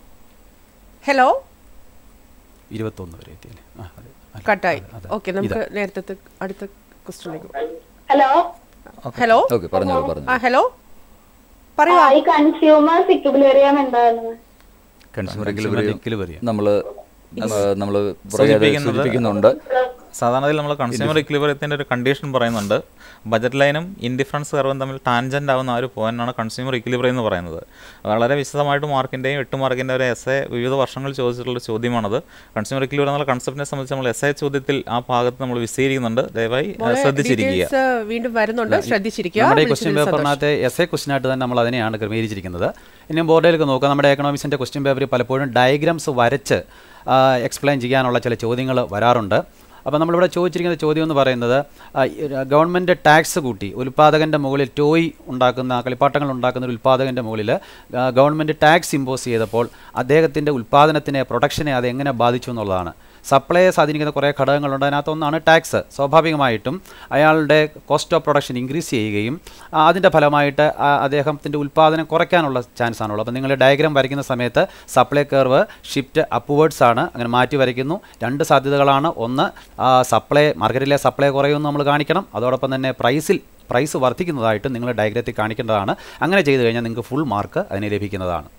ഹലോ
ഇരുപത്തൊന്ന് വരെ എത്തിയല്ലേ ആ, അതെ. അല്ല,
കട്ടായി
അതെ, അതെ.
ഓക്കെ നമുക്ക് നേരത്തെ അടുത്ത ക്വസ്റ്റിലേക്ക്
ഹലോ
ഹലോ
ഓക്കെ പറഞ്ഞോളൂ പറഞ്ഞു
ആ ഹലോ പറയൂ
ഈ കൺസ്യൂമേഴ്സ് ഇക്വിലിബ്രിയം എന്താണ്
കൺസ്യൂമർ
equilibrium.
നമ്മൾ നമ്മൾ
സൂചിപ്പിക്കുന്നത്
സൂചിപ്പിക്കുന്നുണ്ട്
സാധാരണ നമ്മൾ കൺസ്യൂമർ ഇക്വിലിബ്രിയത്തിന്റെ ഒരു കണ്ടീഷൻ പറയുന്നുണ്ട് ബജറ്റ് ലൈനും ഇൻഡിഫറൻസ് കർവും തമ്മിൽ ടാൻജന്റ് ആവുന്ന ആ ഒരു പോയിന്റാണ് കൺസ്യൂമർ ഇക്വിലിബ്രിയം എന്ന് പറയുന്നത് വളരെ വിശദമായിട്ട് മാർക്കിന്റെയും എട്ട് മാർക്കിന്റെ ഒരു എസ് എ വിവിധ വർഷങ്ങൾ ചോദിച്ചിട്ടുള്ള ചോദ്യമാണത് കൺസ്യൂമർ ഇക്വിലിബ്രിയം എന്നുള്ള കൺസെപ്റ്റിനെ സംബന്ധിച്ച് നമ്മൾ എസ് എ ചോദ്യത്തിൽ ആ ഭാഗത്ത് നമ്മൾ വിശദീകരിക്കുന്നുണ്ട് ദയവായി ആ, ശ്രദ്ധിച്ചിരിക്കുക
ഡീറ്റെയിൽസ് വീണ്ടും വരുന്നുണ്ട് ശ്രദ്ധിച്ചിരിക്കുക
നമ്മുടെ ഈ
വിളിച്ചതിൽ
ക്വസ്റ്റ്യൻ
സന്തോഷം.
പേപ്പറിനകത്ത് എസ് എ ക്വസ്റ്റ്യൻ ആയിട്ട് തന്നെ നമ്മൾ അതിനെയാണ് ക്രമീകരിച്ചിരിക്കുന്നത് ഇനി ബോർഡിലേക്ക് നോക്കുക നമ്മുടെ എക്കണോമിക്സിൻ്റെ ക്വസ്റ്റ്യൻ പേപ്പറിൽ പലപ്പോഴും ഡയഗ്രാംസ് വരച്ച് എക്സ്പ്ലെയിൻ ചെയ്യാനുള്ള ചില ചോദ്യങ്ങൾ വരാറുണ്ട് അപ്പോൾ നമ്മളിവിടെ ചോദിച്ചിരിക്കുന്ന ചോദ്യം എന്ന് പറയുന്നത് ആ, ഈ, ആ, ഗവൺമെൻറ് ടാക്സ് കൂട്ടി ഉൽപ്പാദകൻ്റെ മുകളിൽ ടോയ് ഉണ്ടാക്കുന്ന കളിപ്പാട്ടങ്ങൾ ഉണ്ടാക്കുന്ന ഒരു ഉൽപ്പാദകൻ്റെ മുകളിൽ ആ, ഗവൺമെൻറ് ടാക്സ് ഇമ്പോസ് ചെയ്തപ്പോൾ അദ്ദേഹത്തിൻ്റെ ഉൽപ്പാദനത്തിനെ പ്രൊഡക്ഷനെ അത് എങ്ങനെ ബാധിച്ചു എന്നുള്ളതാണ് സപ്ലൈയെ സ്വാധീനിക്കുന്ന കുറേ ഘടകങ്ങളുണ്ട് അതിനകത്തൊന്നാണ് ടാക്സ് സ്വാഭാവികമായിട്ടും അയാളുടെ കോസ്റ്റ് ഓഫ് പ്രൊഡക്ഷൻ ഇൻക്രീസ് ചെയ്യുകയും ആ, അതിൻ്റെ ഫലമായിട്ട് ആ, അദ്ദേഹത്തിൻ്റെ ഉൽപ്പാദനം കുറയ്ക്കാനുള്ള ചാൻസ് ആണുള്ളത് അപ്പോൾ നിങ്ങൾ ഡയഗ്രാം വരയ്ക്കുന്ന സമയത്ത് സപ്ലൈ കർവ് ഷിഫ്റ്റ് അപ്വേർഡ്സ് ആണ് അങ്ങനെ മാറ്റി വരയ്ക്കുന്നു രണ്ട് സാധ്യതകളാണ് ഒന്ന് സപ്ലൈ മാർക്കറ്റിലെ സപ്ലൈ കുറയുമെന്ന് നമ്മൾ കാണിക്കണം അതോടൊപ്പം തന്നെ പ്രൈസിൽ പ്രൈസ് വർദ്ധിക്കുന്നതായിട്ട് നിങ്ങൾ ഡയഗ്രത്തിൽ കാണിക്കേണ്ടതാണ് അങ്ങനെ ചെയ്തു കഴിഞ്ഞാൽ നിങ്ങൾക്ക് ഫുൾ മാർക്ക് അതിന് ലഭിക്കുന്നതാണ്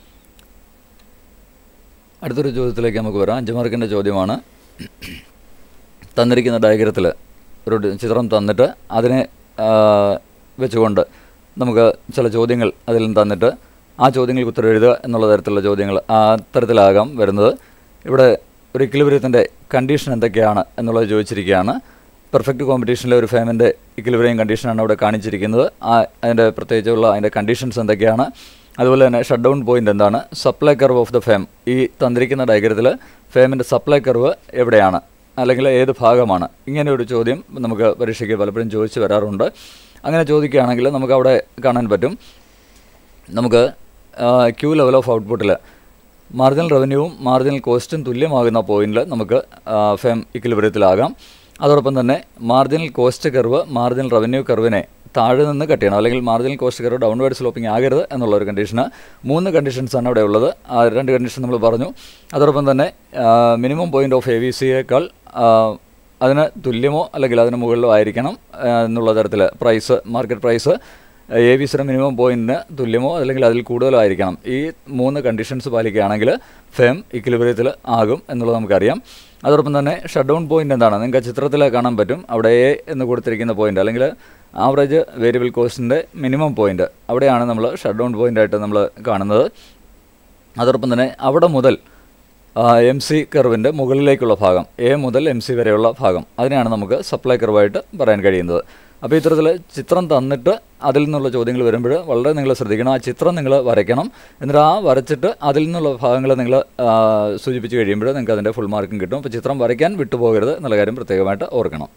അടുത്തൊരു ചോദ്യത്തിലേക്ക് നമുക്ക് വരാം അഞ്ച് മാർക്കിൻ്റെ ചോദ്യമാണ് തന്നിരിക്കുന്ന ഡയഗ്രത്തിൽ ഒരു ഡി- ചിത്രം തന്നിട്ട് അതിനെ ആ, വെച്ചുകൊണ്ട് നമുക്ക് ചില ചോദ്യങ്ങൾ അതിൽ നിന്ന് തന്നിട്ട് ആ ചോദ്യങ്ങൾക്ക് ഉത്തരം എഴുതുക എന്നുള്ള തരത്തിലുള്ള ചോദ്യങ്ങൾ ആ തരത്തിലാകാം വരുന്നത് ഇവിടെ ഒരു ഇക്വിലിബ്രിയത്തിൻ്റെ കണ്ടീഷൻ എന്തൊക്കെയാണ് എന്നുള്ളത് ചോദിച്ചിരിക്കുകയാണ് പെർഫെക്റ്റ് കോമ്പറ്റീഷനിലെ ഒരു ഫേമിൻ്റെ ഇക്വിലിബ്രിയം കണ്ടീഷനാണ് ഇവിടെ കാണിച്ചിരിക്കുന്നത് ആ അതിൻ്റെ പ്രത്യേകിച്ചുള്ള അതിൻ്റെ കണ്ടീഷൻസ് എന്തൊക്കെയാണ് അതുപോലെ തന്നെ ഷട്ട് ഡൗൺ പോയിന്റ് എന്താണ് supply curve of the firm ഈ തന്നിരിക്കുന്ന ഡയഗ്രത്തിൽ ഫേമിൻ്റെ സപ്ലൈ കർവ് എവിടെയാണ് അല്ലെങ്കിൽ ഏത് ഭാഗമാണ് ഇങ്ങനെ ഒരു ചോദ്യം നമുക്ക് പരീക്ഷയ്ക്ക് പലപ്പോഴും ചോദിച്ചു വരാറുണ്ട് അങ്ങനെ ചോദിക്കുകയാണെങ്കിൽ നമുക്ക് അവിടെ കാണാൻ പറ്റും നമുക്ക് ക്യൂ ലെവൽ ഓഫ് ഔട്ട്പുട്ടിൽ മാർജിനൽ റവന്യൂവും മാർജിനൽ കോസ്റ്റും തുല്യമാകുന്ന പോയിന്റിൽ നമുക്ക് ഫേം ഇക്വിലിബ്രിയത്തിലാകാം അതോടൊപ്പം തന്നെ marginal cost curve marginal revenue കർവിനെ താഴെ നിന്ന് കട്ട് ചെയ്യണം അല്ലെങ്കിൽ marginal cost curve downward sloping ആകരുത് എന്നുള്ള ഒരു കണ്ടീഷന് മൂന്ന് കണ്ടീഷൻസാണ് അവിടെ ഉള്ളത് ആ രണ്ട് കണ്ടീഷൻ നമ്മൾ പറഞ്ഞു അതോടൊപ്പം തന്നെ minimum point of A V സിയേക്കാൾ അതിന് തുല്യമോ അല്ലെങ്കിൽ അതിന് മുകളിലോ ആയിരിക്കണം ആ, എന്നുള്ള തരത്തിൽ price market price A B സിയുടെ മിനിമം പോയിന്റിന് തുല്യമോ അല്ലെങ്കിൽ അതിൽ കൂടുതലോ ആയിരിക്കണം ഈ മൂന്ന് കണ്ടീഷൻസ് പാലിക്കുകയാണെങ്കിൽ ഫേം ഇക്വിലിബ്രിയത്തിൽ ആകും എന്നുള്ളത് നമുക്കറിയാം അതോടൊപ്പം തന്നെ ഷട്ട് ഡൗൺ പോയിന്റ് എന്താണ് നിങ്ങൾക്ക് ചിത്രത്തിൽ കാണാൻ പറ്റും അവിടെ എ എന്ന് കൊടുത്തിരിക്കുന്ന പോയിന്റ് അല്ലെങ്കിൽ ആവറേജ് വേരിയബിൾ കോസ്റ്റിൻ്റെ മിനിമം പോയിന്റ് അവിടെയാണ് നമ്മൾ ഷട്ട് ഡൗൺ പോയിന്റ് ആയിട്ട് നമ്മൾ കാണുന്നത് അതോടൊപ്പം തന്നെ അവിടെ മുതൽ എം സി കർവിൻ്റെ മുകളിലേക്കുള്ള ഭാഗം എ മുതൽ എം സി വരെയുള്ള ഭാഗം അതിനെയാണ് നമുക്ക് സപ്ലൈ കർവായിട്ട് പറയാൻ കഴിയുന്നത് അപ്പോൾ ഇത്തരത്തിൽ ചിത്രം തന്നിട്ട് അതിൽ നിന്നുള്ള ചോദ്യങ്ങൾ വരുമ്പോൾ വളരെ നിങ്ങൾ ശ്രദ്ധിക്കണം ആ ചിത്രം നിങ്ങൾ വരയ്ക്കണം എന്നിട്ട് ആ വരച്ചിട്ട് അതിൽ നിന്നുള്ള ഭാഗങ്ങൾ നിങ്ങൾ സൂചിപ്പിച്ച് കഴിയുമ്പോൾ നിങ്ങൾക്ക് അതിൻ്റെ ഫുൾ മാർക്കും കിട്ടും അപ്പോൾ ചിത്രം വരയ്ക്കാൻ വിട്ടുപോകരുത് എന്നുള്ള കാര്യം പ്രത്യേകമായിട്ട് ഓർക്കണം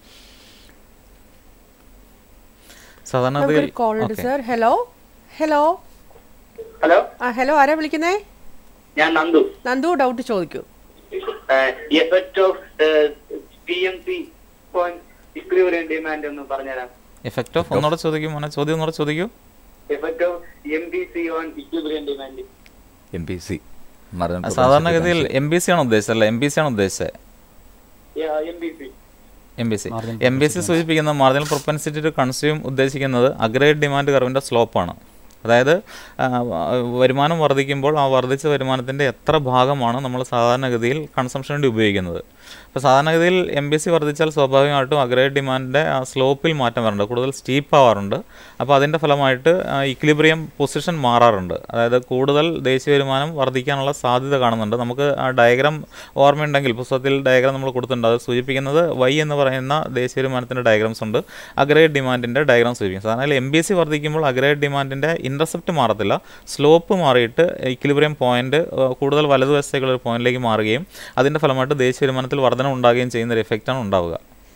സാധാരണഗതിയിൽ
നമുക്കൊരു കോൾ ഉണ്ട്
okay.
Sir hello hello
hello
ആ ഹലോ ആരാ വിളിക്കുന്നേ
ഞാൻ നന്ദു
നന്ദു ഡൗട്ട് ചോദിക്കൂ
effect of P M C equilibrium demand ഒന്ന് പറഞ്ഞുതരാം
എഫക്റ്റ് ഓഫ് ഒന്നുകൂടെ ചോദിക്കും മോനെ ചോദ്യം ഒന്നുകൂടെ ചോദിക്കൂ
effect of M B C on equilibrium demand
M P C
സാധാരണഗതിയിൽ എം ബി സി ആണ് ഉദ്ദേശിച്ചത് അല്ലേ എം ബി സി ആണ് ഉദ്ദേശിച്ചത്
M B C
M B C
Marginal
M B C സൂചിപ്പിക്കുന്ന മാർജിനൽ പ്രൊപ്പൻസിറ്റി ടു കൺസ്യൂം ഉദ്ദേശിക്കുന്നത് aggregate demand കർവിൻ്റെ സ്ലോപ്പാണ് അതായത് ആ, വരുമാനം വർദ്ധിക്കുമ്പോൾ ആ വർദ്ധിച്ച വരുമാനത്തിൻ്റെ എത്ര ഭാഗമാണ് നമ്മൾ സാധാരണഗതിയിൽ കൺസംഷന് വേണ്ടി ഉപയോഗിക്കുന്നത് അപ്പോൾ സാധാരണഗതിയിൽ എം ബി സി വർദ്ധിച്ചാൽ സ്വാഭാവികമായിട്ടും അഗ്രേഡ് ഡിമാൻഡിൻ്റെ ആ സ്ലോപ്പിൽ മാറ്റം വരാറുണ്ട് കൂടുതൽ സ്റ്റീപ്പ് ആവാറുണ്ട് അപ്പോൾ അതിൻ്റെ ഫലമായിട്ട് ഇക്ലിബ്രിയം പൊസിഷൻ മാറാറുണ്ട് അതായത് കൂടുതൽ ദേശീയ വരുമാനം വർദ്ധിക്കാനുള്ള സാധ്യത കാണുന്നുണ്ട് നമുക്ക് ആ ഡയഗ്രാം ഓർമ്മയുണ്ടെങ്കിൽ പുസ്തകത്തിൽ ഡയഗ്രാം നമ്മൾ കൊടുത്തിട്ടുണ്ട് അത് സൂചിപ്പിക്കുന്നത് വൈ എന്ന് പറയുന്ന ദേശീയ വരുമാനത്തിൻ്റെ ഡയഗ്രാംസ് ഉണ്ട് അഗ്രേഡ് ഡിമാൻഡിൻ്റെ ഡയഗ്രാം സൂചിപ്പിക്കും സാധാരണ എം ബി സി വർദ്ധിക്കുമ്പോൾ അഗ്രേഡ് ഡിമാൻഡിൻ്റെ ഇൻ്റർസെപ്റ്റ് മാറത്തില്ല സ്ലോപ്പ് മാറിയിട്ട് ഇക്ലിബ്രിയം പോയിന്റ് കൂടുതൽ വലതുവശത്തേക്കുള്ള ഒരു പോയിന്റിലേക്ക് മാറുകയും അതിൻ്റെ ഫലമായിട്ട് ദേശീയ വരുമാനത്തിൽ വർധന ഉണ്ടാകുകയും ചെയ്യുന്ന ഒരു എഫക്റ്റാണ് ഉണ്ടാവുക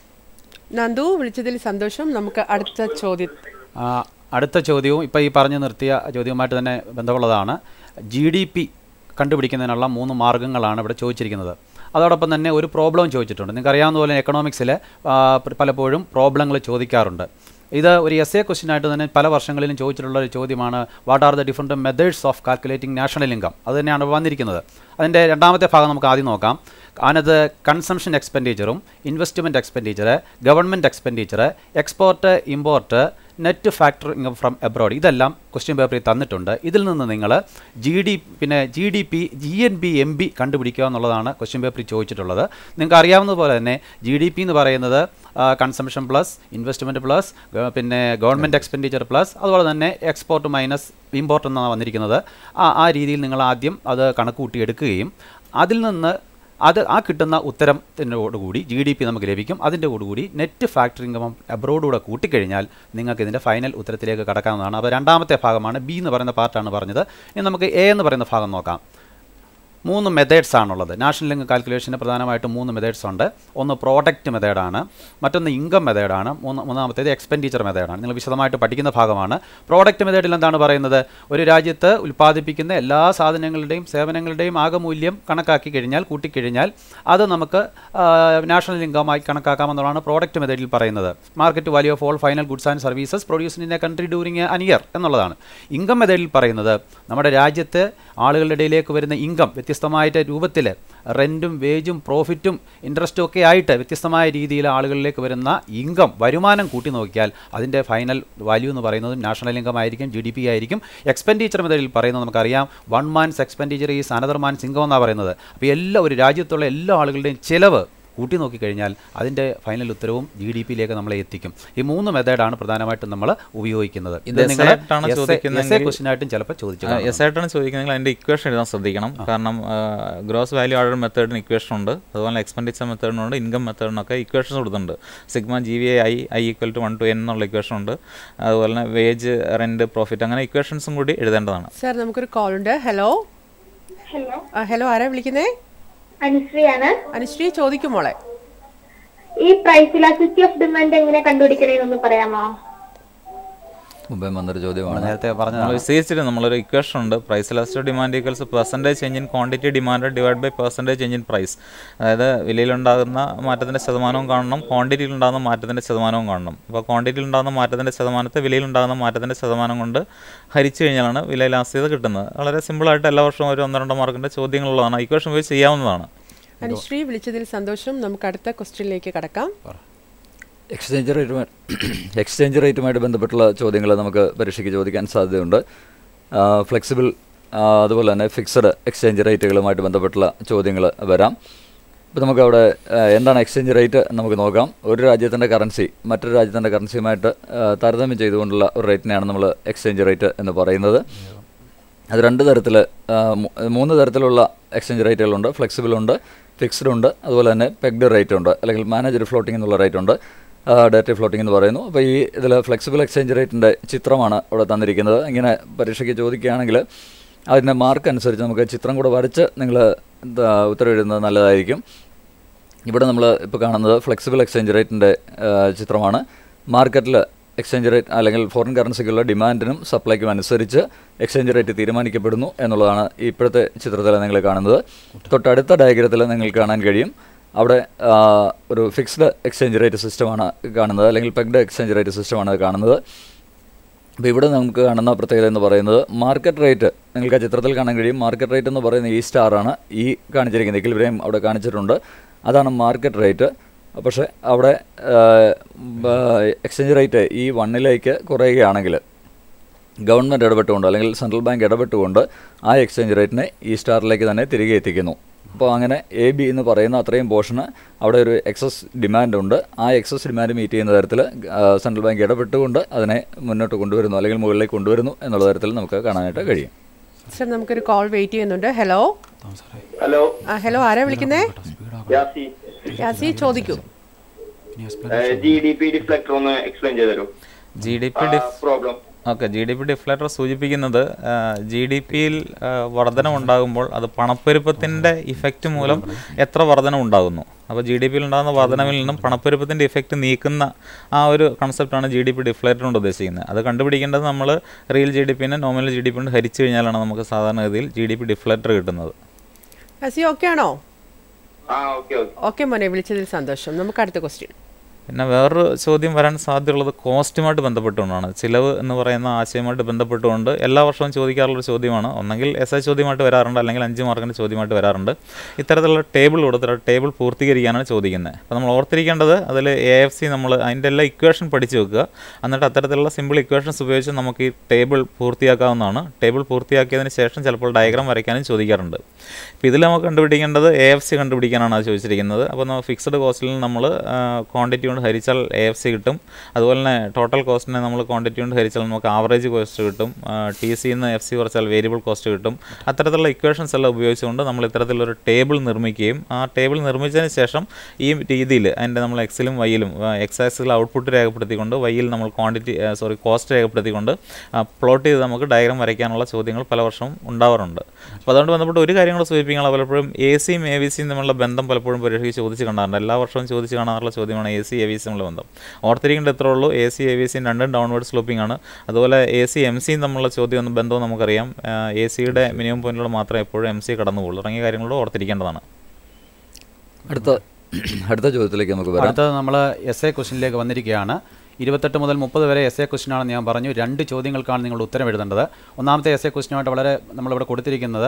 നന്ദു വിളിച്ചതിൽ സന്തോഷം നമുക്ക് അടുത്ത ചോദ്യം
ആ, അടുത്ത ചോദ്യവും ഇപ്പോൾ ഈ പറഞ്ഞു നിർത്തിയ ചോദ്യവുമായിട്ട് തന്നെ ബന്ധമുള്ളതാണ് ജി ഡി പി കണ്ടുപിടിക്കുന്നതിനുള്ള മൂന്ന് മാർഗ്ഗങ്ങളാണ് ഇവിടെ ചോദിച്ചിരിക്കുന്നത് അതോടൊപ്പം തന്നെ ഒരു പ്രോബ്ലം ചോദിച്ചിട്ടുണ്ട് നിങ്ങൾക്ക് അറിയാവുന്ന പോലെ എക്കണോമിക്സിൽ പലപ്പോഴും പ്രോബ്ലങ്ങൾ ചോദിക്കാറുണ്ട് ഇത് ഒരു എസ് എ ക്വസ്റ്റ്യൻ ആയിട്ട് തന്നെ പല വർഷങ്ങളിലും ചോദിച്ചിട്ടുള്ള ഒരു ചോദ്യമാണ് what are the different methods of calculating national income അത് തന്നെയാണ് വന്നിരിക്കുന്നത് അതിൻ്റെ രണ്ടാമത്തെ ഭാഗം നമുക്ക് ആദ്യം നോക്കാം അതിനകത്ത് കൺസംഷൻ എക്സ്പെൻഡിച്ചറും investment expenditure government expenditure export import net factor income from abroad ഇതെല്ലാം ക്വസ്റ്റ്യൻ പേപ്പറിൽ തന്നിട്ടുണ്ട് ഇതിൽ നിന്ന് നിങ്ങൾ ജി ഡി പിന്നെ G D P G N B M B കണ്ടുപിടിക്കുക എന്നുള്ളതാണ് ക്വസ്റ്റ്യൻ പേപ്പറിൽ ചോദിച്ചിട്ടുള്ളത് നിങ്ങൾക്ക് അറിയാവുന്നത് പോലെ തന്നെ ജി ഡി പി എന്ന് പറയുന്നത് കൺസംഷൻ പ്ലസ് ഇൻവെസ്റ്റ്മെൻറ്റ് പ്ലസ് പിന്നെ ഗവൺമെൻറ് എക്സ്പെൻഡിച്ചർ പ്ലസ് അതുപോലെ തന്നെ എക്സ്പോർട്ട് മൈനസ് ഇമ്പോർട്ട് എന്നാണ് വന്നിരിക്കുന്നത് ആ ആ രീതിയിൽ നിങ്ങൾ ആദ്യം അത് കണക്ക് കൂട്ടി എടുക്കുകയും അതിൽ നിന്ന് അത് ആ കിട്ടുന്ന ഉത്തരത്തിനോടുകൂടി ജി ഡി പി നമുക്ക് ലഭിക്കും അതിൻ്റെ കൂടി നെറ്റ് ഫാക്ടറി ഇൻകം അബ്രോഡൂടെ കൂട്ടിക്കഴിഞ്ഞാൽ നിങ്ങൾക്ക് ഇതിൻ്റെ ഫൈനൽ ഉത്തരത്തിലേക്ക് കടക്കാവുന്നതാണ് അപ്പോൾ രണ്ടാമത്തെ ഭാഗമാണ് ബി എന്ന് പറയുന്ന പാർട്ടാണ് പറഞ്ഞത് ഇനി നമുക്ക് എ എന്ന് പറയുന്ന ഭാഗം നോക്കാം മൂന്ന് മെത്തേഡ്സ് ആണുള്ളത് നാഷണൽ ഇൻകം കാൽക്കുലേഷന് പ്രധാനമായിട്ടും മൂന്ന് മെത്തേഡ്സ് ഉണ്ട് ഒന്ന് പ്രോഡക്റ്റ് മെത്തേഡാണ് മറ്റൊന്ന് ഇൻകം മെത്തേഡാണ് മൂന്ന് മൂന്നാമത്തേത് എക്സ്പെൻഡിച്ചർ മെത്തേഡാണ് നിങ്ങൾ വിശദമായിട്ട് പഠിക്കുന്ന ഭാഗമാണ് പ്രോഡക്റ്റ് മെത്തേഡിൽ എന്താണ് പറയുന്നത് ഒരു രാജ്യത്ത് ഉൽപ്പാദിപ്പിക്കുന്ന എല്ലാ സാധനങ്ങളുടെയും സേവനങ്ങളുടെയും ആകെ മൂല്യം കണക്കാക്കി കഴിഞ്ഞാൽ കൂട്ടിക്കഴിഞ്ഞാൽ അത് നമുക്ക് നാഷണൽ ഇൻകമായി കണക്കാക്കാമെന്നുള്ളതാണ് പ്രോഡക്റ്റ് മെത്തേഡിൽ പറയുന്നത് market value of all final goods and services produce in a country during an year എന്നുള്ളതാണ് ഇൻകം മെത്തേഡിൽ പറയുന്നത് നമ്മുടെ രാജ്യത്ത് ആളുകളുടെ ഇടയിലേക്ക് വരുന്ന ഇൻകം വ്യത്യസ്തമായിട്ട് രൂപത്തിൽ റെൻറ്റും വേജും പ്രോഫിറ്റും ഇൻട്രസ്റ്റും ഒക്കെ ആയിട്ട് വ്യത്യസ്തമായ രീതിയിൽ ആളുകളിലേക്ക് വരുന്ന ഇൻകം വരുമാനം കൂട്ടി നോക്കിയാൽ അതിൻ്റെ ഫൈനൽ വാല്യൂ എന്ന് പറയുന്നത് നാഷണൽ ഇൻകം ആയിരിക്കും ജി ഡി പി ആയിരിക്കും എക്സ്പെൻഡിച്ചർ മെത്തേഡിൽ പറയുന്നത് നമുക്കറിയാം one man's expenditure is another man's income എന്നാണ് പറയുന്നത് അപ്പോൾ എല്ലാ ഒരു രാജ്യത്തുള്ള എല്ലാ ആളുകളുടെയും ചിലവ് കൂട്ടി നോക്കിക്കഴിഞ്ഞാൽ അതിൻ്റെ ഫൈനൽ ഉത്തരവും ജി ഡി പിയിലേക്ക് നമ്മളെ എത്തിക്കും ഈ മൂന്ന് മെത്തേഡാണ് പ്രധാനമായിട്ടും നമ്മൾ ഉപയോഗിക്കുന്നത്
ഇത് essay ആയിട്ടാണ് ചോദിക്കുന്നതെങ്കിൽ-
ക്വസ്റ്റ്യൻ ആയിട്ടും ചിലപ്പോൾ ചോദിച്ചു
എസ് ആയിട്ടാണ് ചോദിക്കുന്നതെങ്കിൽ അതിൻ്റെ ഇക്വേഷൻ എഴുതാൻ ശ്രദ്ധിക്കണം കാരണം ഗ്രോസ് വാല്യൂ ആർഡർ മെത്തേഡിന് ഇക്വേഷൻ ഉണ്ട് അതുപോലെ എക്സ്പെൻഡിച്ചർ മെത്തേഡിനുണ്ട് ഇൻകം മെത്തേഡിനൊക്കെ ഇക്വേഷൻസ് കൊടുത്തിട്ടുണ്ട് sigma G V I I equal to one to N എന്നുള്ള ഇക്വേഷൻ ഉണ്ട് അതുപോലെ തന്നെ വേജ് റെൻറ്റ് പ്രോഫിറ്റ് അങ്ങനെ ഇക്വേഷൻസും കൂടി എഴുതേണ്ടതാണ്
സാർ നമുക്കൊരു കോൾ ഉണ്ട് ഹലോ
ഹലോ
ഹലോ ആരാ വിളിക്കുന്നേ
അനുശ്രീയാണ്
അനുശ്രീ ചോദിക്കും മോളെ
ഈ പ്രൈസ് ഇലാസിറ്റി ഓഫ് ഡിമാൻഡ് എങ്ങനെ കണ്ടുപിടിക്കണേന്നൊന്ന് പറയാമോ
മുമ്പേ വന്നൊരു ചോദ്യമാണ്
നേരത്തെ
നമ്മൾ
പറഞ്ഞതാണ്
വിശേഷിച്ചിട്ട് നമ്മളൊരു ഇക്വേഷൻ ഉണ്ട് price elasticity demand equals percentage change in quantity demand divide by percentage change in price അതായത് വിലയിലുണ്ടാകുന്ന മാറ്റത്തിൻ്റെ ശതമാനവും കാണണം ക്വാണ്ടിറ്റിയിൽ ഉണ്ടാകുന്ന മാറ്റത്തിൻ്റെ ശതമാനവും കാണണം അപ്പോൾ ക്വാണ്ടിറ്റിയിൽ ഉണ്ടാകുന്ന മാറ്റത്തിൻ്റെ ശതമാനത്തെ വിലയിലുണ്ടാകുന്ന മാറ്റത്തിൻ്റെ ശതമാനം കൊണ്ട് ഹരിച്ചു കഴിഞ്ഞാലാണ് വില ലാസ്യത കിട്ടുന്നത് വളരെ സിമ്പിളായിട്ട് എല്ലാ വർഷവും ഒരു ഒന്നോ രണ്ടോ മാർക്കിൻ്റെ ചോദ്യങ്ങളുള്ളതാണ് ഇക്വേഷൻ ഉപയോഗിച്ച് ചെയ്യാവുന്നതാണ്
അനുശ്രീ വിളിച്ചതിൽ സന്തോഷം നമുക്ക് അടുത്ത ക്വസ്റ്റ്യനിലേക്ക് കടക്കാം
എക്സ്ചേഞ്ച് റേറ്റുമായി എക്സ്ചേഞ്ച് റേറ്റുമായിട്ട് ബന്ധപ്പെട്ടുള്ള ചോദ്യങ്ങൾ നമുക്ക് പരീക്ഷയ്ക്ക് ചോദിക്കാൻ സാധ്യതയുണ്ട് ഫ്ലെക്സിബിൾ അതുപോലെ തന്നെ ഫിക്സഡ് എക്സ്ചേഞ്ച് റേറ്റുകളുമായിട്ട് ബന്ധപ്പെട്ടുള്ള ചോദ്യങ്ങൾ വരാം ഇപ്പോൾ നമുക്ക് അവിടെ ആ, എന്താണ് എക്സ്ചേഞ്ച് റേറ്റ് നമുക്ക് നോക്കാം ഒരു രാജ്യത്തിൻ്റെ കറൻസി മറ്റൊരു രാജ്യത്തിൻ്റെ കറൻസിയുമായിട്ട് ആ, താരതമ്യം ചെയ്തുകൊണ്ടുള്ള ഒരു റേറ്റിനെയാണ് നമ്മൾ എക്സ്ചേഞ്ച് റേറ്റ് എന്ന് പറയുന്നത് അത് രണ്ട് തരത്തിൽ മൂന്ന് തരത്തിലുള്ള എക്സ്ചേഞ്ച് റേറ്റുകളുണ്ട് ഫ്ലെക്സിബിൾ ഉണ്ട് ഫിക്സ്ഡ് ഉണ്ട് അതുപോലെ തന്നെ പെഗ്ഡ് റേറ്റ് ഉണ്ട് അല്ലെങ്കിൽ മാനേജർ ഫ്ലോട്ടിംഗ് എന്നുള്ള റേറ്റ് ഉണ്ട് ഡേറ്റ ഫ്ലോട്ടിംഗ് എന്ന് പറയുന്നു അപ്പോൾ ഈ ഇതിൽ ഫ്ലെക്സിബിൾ എക്സ്ചേഞ്ച് റേറ്റിൻ്റെ ചിത്രമാണ് ഇവിടെ തന്നിരിക്കുന്നത് ഇങ്ങനെ പരീക്ഷയ്ക്ക് ചോദിക്കുകയാണെങ്കിൽ അതിൻ്റെ മാർക്ക് അനുസരിച്ച് നമുക്ക് ചിത്രം കൂടെ വരച്ച് നിങ്ങൾ ഉത്തരവെഴുതുന്നത് നല്ലതായിരിക്കും ഇവിടെ നമ്മൾ ഇപ്പോൾ കാണുന്നത് ഫ്ലെക്സിബിൾ എക്സ്ചേഞ്ച് റേറ്റിൻ്റെ ചിത്രമാണ് മാർക്കറ്റിൽ എക്സ്ചേഞ്ച് റേറ്റ് അല്ലെങ്കിൽ ഫോറിൻ കറൻസിക്കുള്ള ഡിമാൻഡിനും സപ്ലൈക്കും അനുസരിച്ച് എക്സ്ചേഞ്ച് റേറ്റ് തീരുമാനിക്കപ്പെടുന്നു എന്നുള്ളതാണ് ഇപ്പോഴത്തെ ചിത്രത്തിൽ നിങ്ങൾ കാണുന്നത് തൊട്ടടുത്ത ഡയഗ്രത്തിൽ നിങ്ങൾക്ക് കാണാൻ കഴിയും അവിടെ ആ, ഒരു ഫിക്സ്ഡ് എക്സ്ചേഞ്ച് റേറ്റ് സിസ്റ്റമാണ് കാണുന്നത് അല്ലെങ്കിൽ പെഗ്ഡ് എക്സ്ചേഞ്ച് റേറ്റ് സിസ്റ്റമാണ് കാണുന്നത് അപ്പോൾ ഇവിടെ നമുക്ക് കാണുന്ന പ്രത്യേകത എന്ന് പറയുന്നത് മാർക്കറ്റ് റേറ്റ് നിങ്ങൾക്ക് ആ ചിത്രത്തിൽ കാണാൻ കഴിയും മാർക്കറ്റ് റേറ്റ് എന്ന് പറയുന്നത് ഈ സ്റ്റാറാണ് ഈ കാണിച്ചിരിക്കുന്നത് ഇക്വിലിബ്രിയം അവിടെ കാണിച്ചിട്ടുണ്ട് അതാണ് മാർക്കറ്റ് റേറ്റ് പക്ഷേ അവിടെ എക്സ്ചേഞ്ച് റേറ്റ് ഈ വണ്ണിലേക്ക് കുറയുകയാണെങ്കിൽ ഗവൺമെൻറ് ഇടപെട്ടുകൊണ്ട് അല്ലെങ്കിൽ സെൻട്രൽ ബാങ്ക് ഇടപെട്ടുകൊണ്ട് ആ എക്സ്ചേഞ്ച് റേറ്റിനെ ഈ സ്റ്റാറിലേക്ക് തന്നെ തിരികെ എത്തിക്കുന്നു അപ്പോൾ അങ്ങനെ എ ബി എന്ന് പറയുന്ന അത്രയും പോർഷന് അവിടെ ഒരു എക്സസ് ഡിമാൻഡ് ഉണ്ട് ആ എക്സസ് ഡിമാൻഡ് മീറ്റ് ചെയ്യുന്ന തരത്തിൽ സെൻട്രൽ ബാങ്ക് ഇടപെട്ടുകൊണ്ട് അതിനെ മുന്നോട്ട് കൊണ്ടുവരുന്നു അല്ലെങ്കിൽ മുകളിലേക്ക് കൊണ്ടുവരുന്നു എന്നുള്ള തരത്തിൽ നമുക്ക് കാണാനായിട്ട് കഴിയും
സർ നമുക്കൊരു കോൾ വെയിറ്റ് ചെയ്യുന്നുണ്ട് ഹലോ
ഹലോ
ആ ഹലോ ആരാ വിളിക്കുന്നേ
യാസി
യാസി ചോദിക്കൂ
ജി ഡി പി ഡിഫ്ലക്ടർ ഒന്ന് എക്സ്പ്ലെയിൻ ചെയ്ത് തരൂ
ജി ഡി പി ഡിഫ്
problem
okay G D P deflator സൂചിപ്പിക്കുന്നത് ജി ഡി പിയിൽ വർധനം ഉണ്ടാകുമ്പോൾ അത് പണപ്പെരുപ്പത്തിൻ്റെ ഇഫക്റ്റ് മൂലം എത്ര വർധനം ഉണ്ടാകുന്നു അപ്പോൾ ജി ഡി പിയിൽ ഉണ്ടാകുന്ന വർധനവിൽ നിന്നും പണപ്പെരുപ്പത്തിൻ്റെ ഇഫക്റ്റ് നീക്കുന്ന ആ ഒരു കൺസെപ്റ്റാണ് ജി ഡി പി ഡിഫ്ലേറ്റർ കൊണ്ട് ഉദ്ദേശിക്കുന്നത് അത് കണ്ടുപിടിക്കേണ്ടത് നമ്മൾ റിയൽ ജി ഡി പിന്നെ നോമിനൽ ജി ഡി പി കൊണ്ട് ഹരിച്ചു കഴിഞ്ഞാലാണ് നമുക്ക് സാധാരണഗതിയിൽ ജി ഡി പി ഡിഫ്ലേറ്റർ കിട്ടുന്നത്
യാസി ഓക്കെ ആണോ
ആ ഓക്കെ ഓക്കെ
ഓക്കെ മോനെ വിളിച്ചതിൽ സന്തോഷം നമുക്ക് അടുത്ത ക്വസ്റ്റ്യൻ
പിന്നെ വേറൊരു ചോദ്യം വരാൻ സാധ്യതയുള്ളത് കോസ്റ്റുമായിട്ട് ബന്ധപ്പെട്ടുകൊണ്ടാണ് ചിലവ് എന്ന് പറയുന്ന ആശയമായിട്ട് ബന്ധപ്പെട്ടുകൊണ്ട് എല്ലാ വർഷവും ചോദിക്കാറുള്ളൊരു ചോദ്യമാണ് ഒന്നെങ്കിൽ എസ് ഐ ചോദ്യമായിട്ട് വരാറുണ്ട് അല്ലെങ്കിൽ അഞ്ച് മാർക്കിൻ്റെ ചോദ്യമായിട്ട് വരാറുണ്ട് ഇത്തരത്തിലുള്ള ടേബിൾ കൊടുത്തിട്ട് ടേബിൾ പൂർത്തീകരിക്കാനാണ് ചോദിക്കുന്നത് അപ്പോൾ നമ്മൾ ഓർത്തിരിക്കേണ്ടത് അതിൽ എ എഫ് സി നമ്മൾ അതിൻ്റെ എല്ലാ ഇക്വേഷൻ പഠിച്ചു വെക്കുക എന്നിട്ട് അത്തരത്തിലുള്ള സിമ്പിൾ ഇക്വേഷൻസ് ഉപയോഗിച്ച് നമുക്ക് ഈ ടേബിൾ പൂർത്തിയാക്കാവുന്നതാണ് ടേബിൾ പൂർത്തിയാക്കിയതിന് ശേഷം ചിലപ്പോൾ ഡയഗ്രാം വരയ്ക്കാനും ചോദിക്കാറുണ്ട് ഇപ്പോൾ ഇതിൽ നമുക്ക് കണ്ടുപിടിക്കേണ്ടത് എ എഫ് സി കണ്ടുപിടിക്കാനാണ് അത് ചോദിച്ചിരിക്കുന്നത് അപ്പോൾ നമ്മൾ ഫിക്സഡ് കോസ്റ്റിൽ നമ്മൾ ക്വാണ്ടിറ്റി കൊണ്ട് ഹരിച്ചാൽ എ എഫ് സി കിട്ടും അതുപോലെ തന്നെ ടോട്ടൽ കോസ്റ്റിനെ നമ്മൾ ക്വാണ്ടിറ്റി കൊണ്ട് ഹരിച്ചാൽ നമുക്ക് ആവറേജ് കോസ്റ്റ് കിട്ടും ടി സി നിന്ന് എഫ് സി കുറച്ചാൽ വേരിയബിൾ കോസ്റ്റ് കിട്ടും അത്തരത്തിലുള്ള ഇക്വേഷൻസ് എല്ലാം ഉപയോഗിച്ചുകൊണ്ട് നമ്മൾ ഇത്തരത്തിലൊരു ടേബിൾ നിർമ്മിക്കുകയും ആ ടേബിൾ നിർമ്മിച്ചതിന് ശേഷം ഈ രീതിയിൽ അതിൻ്റെ നമ്മൾ എക്സിലും വൈയിലും എക്സ് ആക്സിൽ ഔട്ട്പുട്ട് രേഖപ്പെടുത്തിക്കൊണ്ട് വൈയിൽ നമ്മൾ ക്വാണ്ടിറ്റി സോറി കോസ്റ്റ് രേഖപ്പെടുത്തിക്കൊണ്ട് പ്ലോട്ട് ചെയ്ത് നമുക്ക് ഡയഗ്രാം വരയ്ക്കാനുള്ള ചോദ്യങ്ങൾ പല വർഷവും ഉണ്ടാവാറുണ്ട് അപ്പോൾ അതുകൊണ്ട് ബന്ധപ്പെട്ട് ഒരു കാര്യം കൂടെ സൂചിപ്പിക്കാനുള്ള പലപ്പോഴും എ സിയും എ വി സിയും തമ്മിലുള്ള ബന്ധം പലപ്പോഴും പരീക്ഷയ്ക്ക് ചോദിച്ച് കാണാറുണ്ട് എല്ലാ വർഷവും ചോദിച്ച് കാണാറുള്ള ചോദ്യമാണ് A C A V C തമ്മിലുള്ള ബന്ധം ഓർത്തിരിക്കേണ്ട ഇത്രേ ഉള്ളൂ എ സി എ വി സിയും രണ്ടും ഡൗൺവേർഡ് സ്ലോപ്പിംഗ് ആണ് അതുപോലെ എ സി എം സിയും തമ്മിലുള്ള ചോദ്യം ഒന്നും ബന്ധവും നമുക്കറിയാം എ സിയുടെ മിനിമം പോയിന്റിലൂടെ മാത്രമേ എപ്പോഴും എം സി കടന്നു പോകുള്ളൂ തുടങ്ങിയ കാര്യങ്ങളോട് ഓർത്തിരിക്കേണ്ടതാണ്
അടുത്ത അടുത്ത ചോദ്യത്തിലേക്ക് നമുക്ക് വരാം
അടുത്തത് നമ്മൾ എസ് എ ക്വസ്റ്റിനിലേക്ക് വന്നിരിക്കുകയാണ് ഇരുപത്തെട്ട് മുതൽ മുപ്പത് വരെ എസ് എ ക്വസ്റ്റിനാണെന്ന് ഞാൻ പറഞ്ഞു രണ്ട് ചോദ്യങ്ങൾക്കാണ് നിങ്ങൾ ഉത്തരം എഴുതേണ്ടത് ഒന്നാമത്തെ എസ് എ ക്വസ്റ്റിനുമായിട്ട് വളരെ നമ്മളിവിടെ കൊടുത്തിരിക്കുന്നത്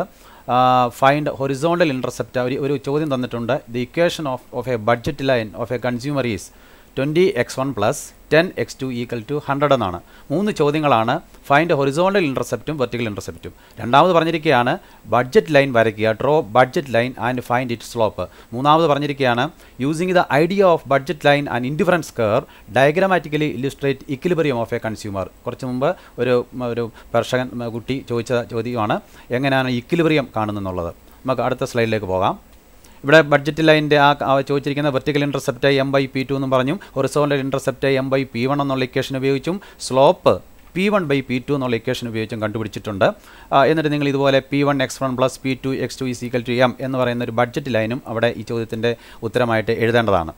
ഫൈൻഡ് ഹൊറിസോണ്ടൽ ഇൻറ്റർസെപ്റ്റ് ഒരു ഒരു ചോദ്യം തന്നിട്ടുണ്ട് the equation of of a budget line of a consumer is twenty x one plus ten x two equal to hundred എന്നാണ് മൂന്ന് ചോദ്യങ്ങളാണ് ഫൈൻഡ് ഹൊറിസോണ്ടൽ ഇൻറ്റർസെപ്റ്റും വെർട്ടിക്കൽ ഇൻറ്റർസെപ്റ്റും രണ്ടാമത് പറഞ്ഞിരിക്കുകയാണ് ബഡ്ജറ്റ് ലൈൻ വരയ്ക്കുക draw budget line and find it slope മൂന്നാമത് പറഞ്ഞിരിക്കുകയാണ് using the idea of budget line and indifference curve diagrammatically illustrate equilibrium of a consumer കുറച്ച് മുമ്പ് ഒരു ഒരു കർഷകൻ ഉം, കുട്ടി ചോദിച്ച ചോദ്യമാണ് എങ്ങനെയാണ് ഇക്വിലിബറിയം കാണുന്നെന്നുള്ളത് നമുക്ക് അടുത്ത സ്ലൈഡിലേക്ക് പോകാം ഇവിടെ ബഡ്ജറ്റ് ലൈൻ്റെ ആ ആ ചോദിച്ചിരിക്കുന്ന vertical intercept M by P two എന്നും പറഞ്ഞു horizontal intercept M by P one എന്നുള്ള ഇക്വേഷൻ ഉപയോഗിച്ചും slope P one by P two എന്നുള്ള ഇക്വേഷൻ ഉപയോഗിച്ചും കണ്ടുപിടിച്ചിട്ടുണ്ട് ആ, എന്നിട്ട് നിങ്ങൾ ഇതുപോലെ P one X one plus P two X two is equal to M എന്ന് പറയുന്ന ഒരു ബഡ്ജറ്റ് ലൈനും അവിടെ ഈ ചോദ്യത്തിൻ്റെ ഉത്തരമായിട്ട് എഴുതേണ്ടതാണ്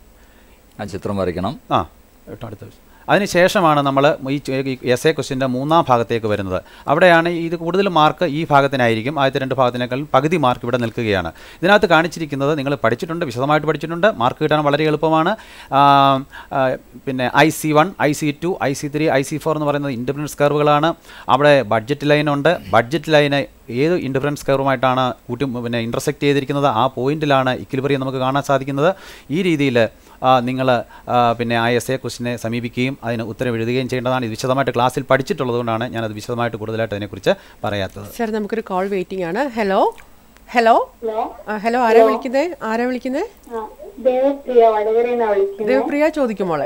ആ ചിത്രം വരയ്ക്കണം
ആ കേട്ടോ അടുത്ത അതിനുശേഷമാണ് നമ്മൾ ഈ എസ് എ ക്വസ്റ്റിൻ്റെ മൂന്നാം ഭാഗത്തേക്ക് വരുന്നത് അവിടെയാണ് ഇത് കൂടുതൽ മാർക്ക് ഈ ഭാഗത്തിനായിരിക്കും ആദ്യത്തെ രണ്ട് ഭാഗത്തിനേക്കാൾ പകുതി മാർക്ക് ഇവിടെ നിൽക്കുകയാണ് ഇതിനകത്ത് കാണിച്ചിരിക്കുന്നത് നിങ്ങൾ പഠിച്ചിട്ടുണ്ട് വിശദമായിട്ട് പഠിച്ചിട്ടുണ്ട് മാർക്ക് കിട്ടാൻ വളരെ എളുപ്പമാണ് ആ, ആ, പിന്നെ I C one I C two I C three I C four എന്ന് പറയുന്നത് ഇൻഡിപെൻഡൻസ് കർവുകളാണ് അവിടെ ബഡ്ജറ്റ് ലൈനുണ്ട് ബഡ്ജറ്റ് ലൈന് ഏത് ഇൻഡിഫറൻസ് കർവുമായിട്ടാണ് കൂട്ടി പിന്നെ ഇൻ്റർസെക്റ്റ് ചെയ്തിരിക്കുന്നത് ആ പോയിന്റിലാണ് ഇക്വിലിബറിയം നമുക്ക് കാണാൻ സാധിക്കുന്നത് ഈ രീതിയിൽ നിങ്ങൾ പിന്നെ ആ എസ് എ ക്വസ്റ്റിനെ സമീപിക്കുകയും അതിന് ഉത്തരം എഴുതുകയും ചെയ്യേണ്ടതാണ് ഇത് വിശദമായിട്ട് ക്ലാസ്സിൽ പഠിച്ചിട്ടുള്ളതുകൊണ്ടാണ് ഞാനത് വിശദമായിട്ട് കൂടുതലായിട്ട് അതിനെക്കുറിച്ച് പറയാത്തത്
സർ നമുക്കൊരു കോൾ വെയിറ്റിംഗ് ആണ് ഹലോ ഹലോ
ഹലോ
ഹലോ ആരാ വിളിക്കുന്നേ ആരാ വിളിക്കുന്നേ
ദേവപ്രിയ വടകരയെന്നാ വിളിക്കുന്നത്
ദേവപ്രിയ ചോദിക്കുമോളെ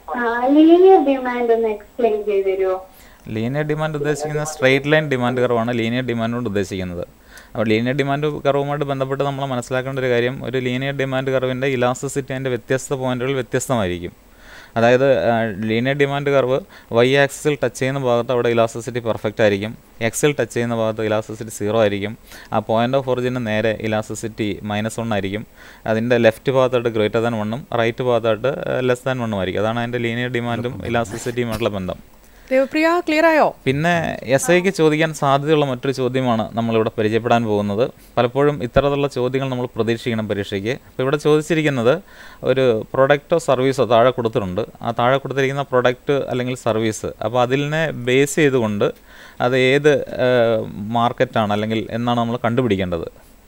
ലീനിയർ ഡിമാൻഡ് ഒന്ന് എക്സ്പ്ലെയിൻ ചെയ്ത് തരുമോ
ലീനിയർ ഡിമാൻഡ് ഉദ്ദേശിക്കുന്ന സ്ട്രെയിറ്റ് ലൈൻ ഡിമാൻഡ് കർവാണ് ലീനിയർ ഡിമാൻഡ് കൊണ്ട് ഉദ്ദേശിക്കുന്നത് അപ്പോൾ ലീനിയർ ഡിമാൻഡ് കർവുമായിട്ട് ബന്ധപ്പെട്ട് നമ്മൾ മനസ്സിലാക്കേണ്ട ഒരു കാര്യം ഒരു ലീനിയർ ഡിമാൻഡ് കർവിൻ്റെ ഇലാസ്റ്റിസിറ്റി അതിൻ്റെ വ്യത്യസ്ത പോയിന്റുകൾ വ്യത്യസ്തമായിരിക്കും അതായത് ലീനിയർ ഡിമാൻഡ് കർവ് വൈ ആക്സിൽ ടച്ച് ചെയ്യുന്ന ഭാഗത്ത് അവിടെ ഇലാസ്റ്റിസിറ്റി പെർഫെക്റ്റ് ആയിരിക്കും എക്സിൽ ടച്ച് ചെയ്യുന്ന ഭാഗത്ത് ഇലാസ്റ്റിസിറ്റി സീറോ ആയിരിക്കും ആ പോയിന്റ് ഓഫ് ഒറിജിന് നേരെ ഇലാസ്റ്റിസിറ്റി മൈനസ് വൺ ആയിരിക്കും അതിൻ്റെ ലെഫ്റ്റ് ഭാഗത്തായിട്ട് ഗ്രേറ്റർ ദാൻ വണ്ണും റൈറ്റ് ഭാഗത്തായിട്ട് ലെസ് ദാൻ വണ്ണും ആയിരിക്കും അതാണ് അതിൻ്റെ ലീനിയർ ഡിമാൻഡും ഇലാസ്റ്റിസിറ്റിയുമായിട്ടുള്ള ബന്ധം
ദേവപ്രിയ ക്ലിയർ ആയോ
പിന്നെ എസ് ഐക്ക് ചോദിക്കാൻ സാധ്യതയുള്ള മറ്റൊരു ചോദ്യമാണ് നമ്മളിവിടെ പരിചയപ്പെടാൻ പോകുന്നത് പലപ്പോഴും ഇത്തരത്തിലുള്ള ചോദ്യങ്ങൾ നമ്മൾ പ്രതീക്ഷിക്കണം പരീക്ഷയ്ക്ക് അപ്പോൾ ഇവിടെ ചോദിച്ചിരിക്കുന്നത് ഒരു പ്രൊഡക്റ്റോ സർവീസോ താഴെ കൊടുത്തിട്ടുണ്ട് ആ താഴെ കൊടുത്തിരിക്കുന്ന പ്രൊഡക്റ്റ് അല്ലെങ്കിൽ സർവീസ് അപ്പോൾ അതിനെ ബേസ് ചെയ്തുകൊണ്ട് അത് ഏത് മാർക്കറ്റാണ് അല്ലെങ്കിൽ എന്നാണ് നമ്മൾ കണ്ടുപിടിക്കേണ്ടത്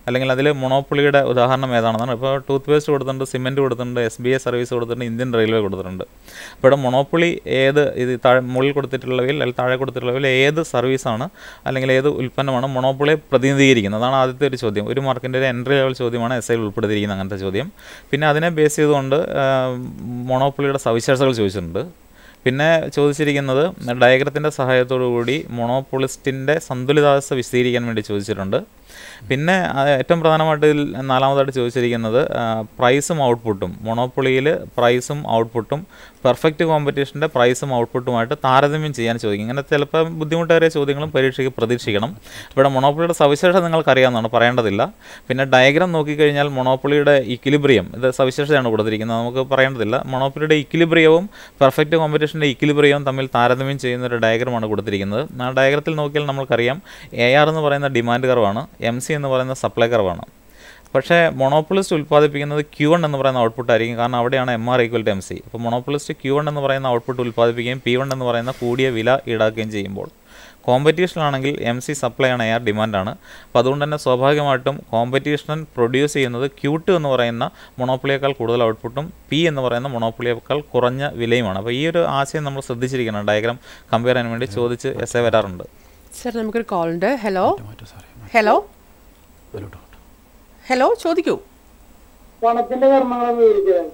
അല്ലെങ്കിൽ അതിൽ മൊണോപ്പൊളിയുടെ ഉദാഹരണം ഏതാണെന്നാണ് ഇപ്പോൾ ടൂത്ത് പേസ്റ്റ് കൊടുത്തിട്ടുണ്ട് സിമെൻറ്റ് കൊടുത്തിട്ടുണ്ട് എസ് ബി ഐ സർവീസ് കൊടുത്തിട്ടുണ്ട് ഇന്ത്യൻ റെയിൽവേ കൊടുത്തിട്ടുണ്ട് അപ്പോൾ ഇവിടെ മൊണോപ്പൊളി ഏത് ഇത് താഴെ മുകളിൽ കൊടുത്തിട്ടുള്ളവയിൽ അല്ലെങ്കിൽ താഴെ കൊടുത്തിട്ടുള്ളവയിൽ ഏത് സർവീസാണ് അല്ലെങ്കിൽ ഏത് ഉൽപ്പന്നമാണ് മൊണോപ്പൊളിയെ പ്രതിനിധീകരിക്കുന്നത് അതാണ് ആദ്യത്തെ ഒരു ചോദ്യം ഒരു മാർക്കിൻ്റെ ഒരു എൻട്രി ലെവൽ ചോദ്യമാണ് എസ് ഐയിൽ ഉൾപ്പെടുത്തിയിരിക്കുന്ന അങ്ങനത്തെ ചോദ്യം പിന്നെ അതിനെ ബേസ് ചെയ്തുകൊണ്ട് മൊണോപ്പൊളിയുടെ സവിശേഷതകൾ ചോദിച്ചിട്ടുണ്ട് പിന്നെ ചോദിച്ചിരിക്കുന്നത് ഡയഗ്രത്തിൻ്റെ സഹായത്തോടു കൂടി മൊണോപ്പൊളിസ്റ്റിൻ്റെ സന്തുലിതാവസ്ഥ വിശദീകരിക്കാൻ വേണ്ടി ചോദിച്ചിട്ടുണ്ട് പിന്നെ ആ, ഏറ്റവും പ്രധാനമായിട്ട് ഇതിൽ നാലാമതായിട്ട് ചോദിച്ചിരിക്കുന്നത് പ്രൈസും ഔട്ട്പുട്ടും മൊണോപ്പൊളിയിൽ പ്രൈസും ഔട്ട്പുട്ടും പെർഫെക്റ്റ് കോമ്പറ്റീഷൻ്റെ പ്രൈസും ഔട്ട്പുട്ടുമായിട്ട് താരതമ്യം ചെയ്യാൻ ചോദിക്കും ഇങ്ങനെ ചിലപ്പോൾ ബുദ്ധിമുട്ടേറിയ ചോദ്യങ്ങളും പരീക്ഷയ്ക്ക് പ്രതീക്ഷിക്കണം ഇവിടെ മൊണോപ്പൊളിയുടെ സവിശേഷത നിങ്ങൾക്കറിയാവുന്നതാണ് പറയേണ്ടതില്ല പിന്നെ ഡയഗ്രാം നോക്കിക്കഴിഞ്ഞാൽ മൊണോപ്പൊളിയുടെ ഇക്വിലിബ്രിയം ഇത് സവിശേഷതയാണ് കൊടുത്തിരിക്കുന്നത് നമുക്ക് പറയേണ്ടതില്ല മൊണോപ്പൊളിയുടെ ഇക്വിലിബ്രിയവും പെർഫെക്റ്റ് കോമ്പറ്റീഷൻ്റെ ഇക്വിലിബ്രിയവും തമ്മിൽ താരതമ്യം ചെയ്യുന്ന ഒരു ഡയഗ്രമാണ് കൊടുത്തിരിക്കുന്നത് ആ ഡയഗ്രത്തിൽ നോക്കിയാൽ നമുക്കറിയാം എ ആർ എന്ന് പറയുന്ന ഡിമാൻഡ് കർവാണ് എം സി എന്ന് പറയുന്ന സപ്ലൈ കർവാണ് പക്ഷേ മൊണോപ്പൊളിസ്റ്റ് ഉൽപ്പാദിപ്പിക്കുന്നത് ക്യൂ വൺ എന്ന് പറയുന്ന ഔട്ട്പുട്ട് ആയിരിക്കും കാരണം അവിടെയാണ് M R equal to M C അപ്പോൾ മൊണോപ്പൊളിസ്റ്റ് ക്യൂ വൺ എന്ന് പറയുന്ന ഔട്ട്പുട്ട് ഉൽപ്പാദിപ്പിക്കുകയും പി വൺ എന്ന് പറയുന്ന കൂടിയ വില ഈടാക്കുകയും ചെയ്യുമ്പോൾ കോമ്പറ്റീഷനിലാണെങ്കിൽ എം സി സപ്ലൈ ആണ് എ ആർ ഡിമാൻഡാണ് അപ്പോൾ അതുകൊണ്ട് തന്നെ സ്വാഭാവികമായിട്ടും കോമ്പറ്റീഷൻ പ്രൊഡ്യൂസ് ചെയ്യുന്നത് ക്യൂ ടു എന്ന് പറയുന്ന മൊണോപ്പൊളിയേക്കാൾ കൂടുതൽ ഔട്ട്പുട്ടും പി എന്ന് പറയുന്ന മൊണോപ്പൊളിയേക്കാൾ കുറഞ്ഞ വിലയുമാണ് അപ്പോൾ ഈ ഒരു ആശയം നമ്മൾ ശ്രദ്ധിച്ചിരിക്കണം ഡയഗ്രാം കമ്പയർ ചെയ്യാൻ വേണ്ടി ചോദിച്ച് എസ് എ വരാറുണ്ട്
സർ നമുക്കൊരു കോൾ ഉണ്ട് ഹലോ ഹലോ ഹലോ ചോദിക്കൂ
പണത്തിന്റെ കർമ്മങ്ങളെ വിവരിച്ചത്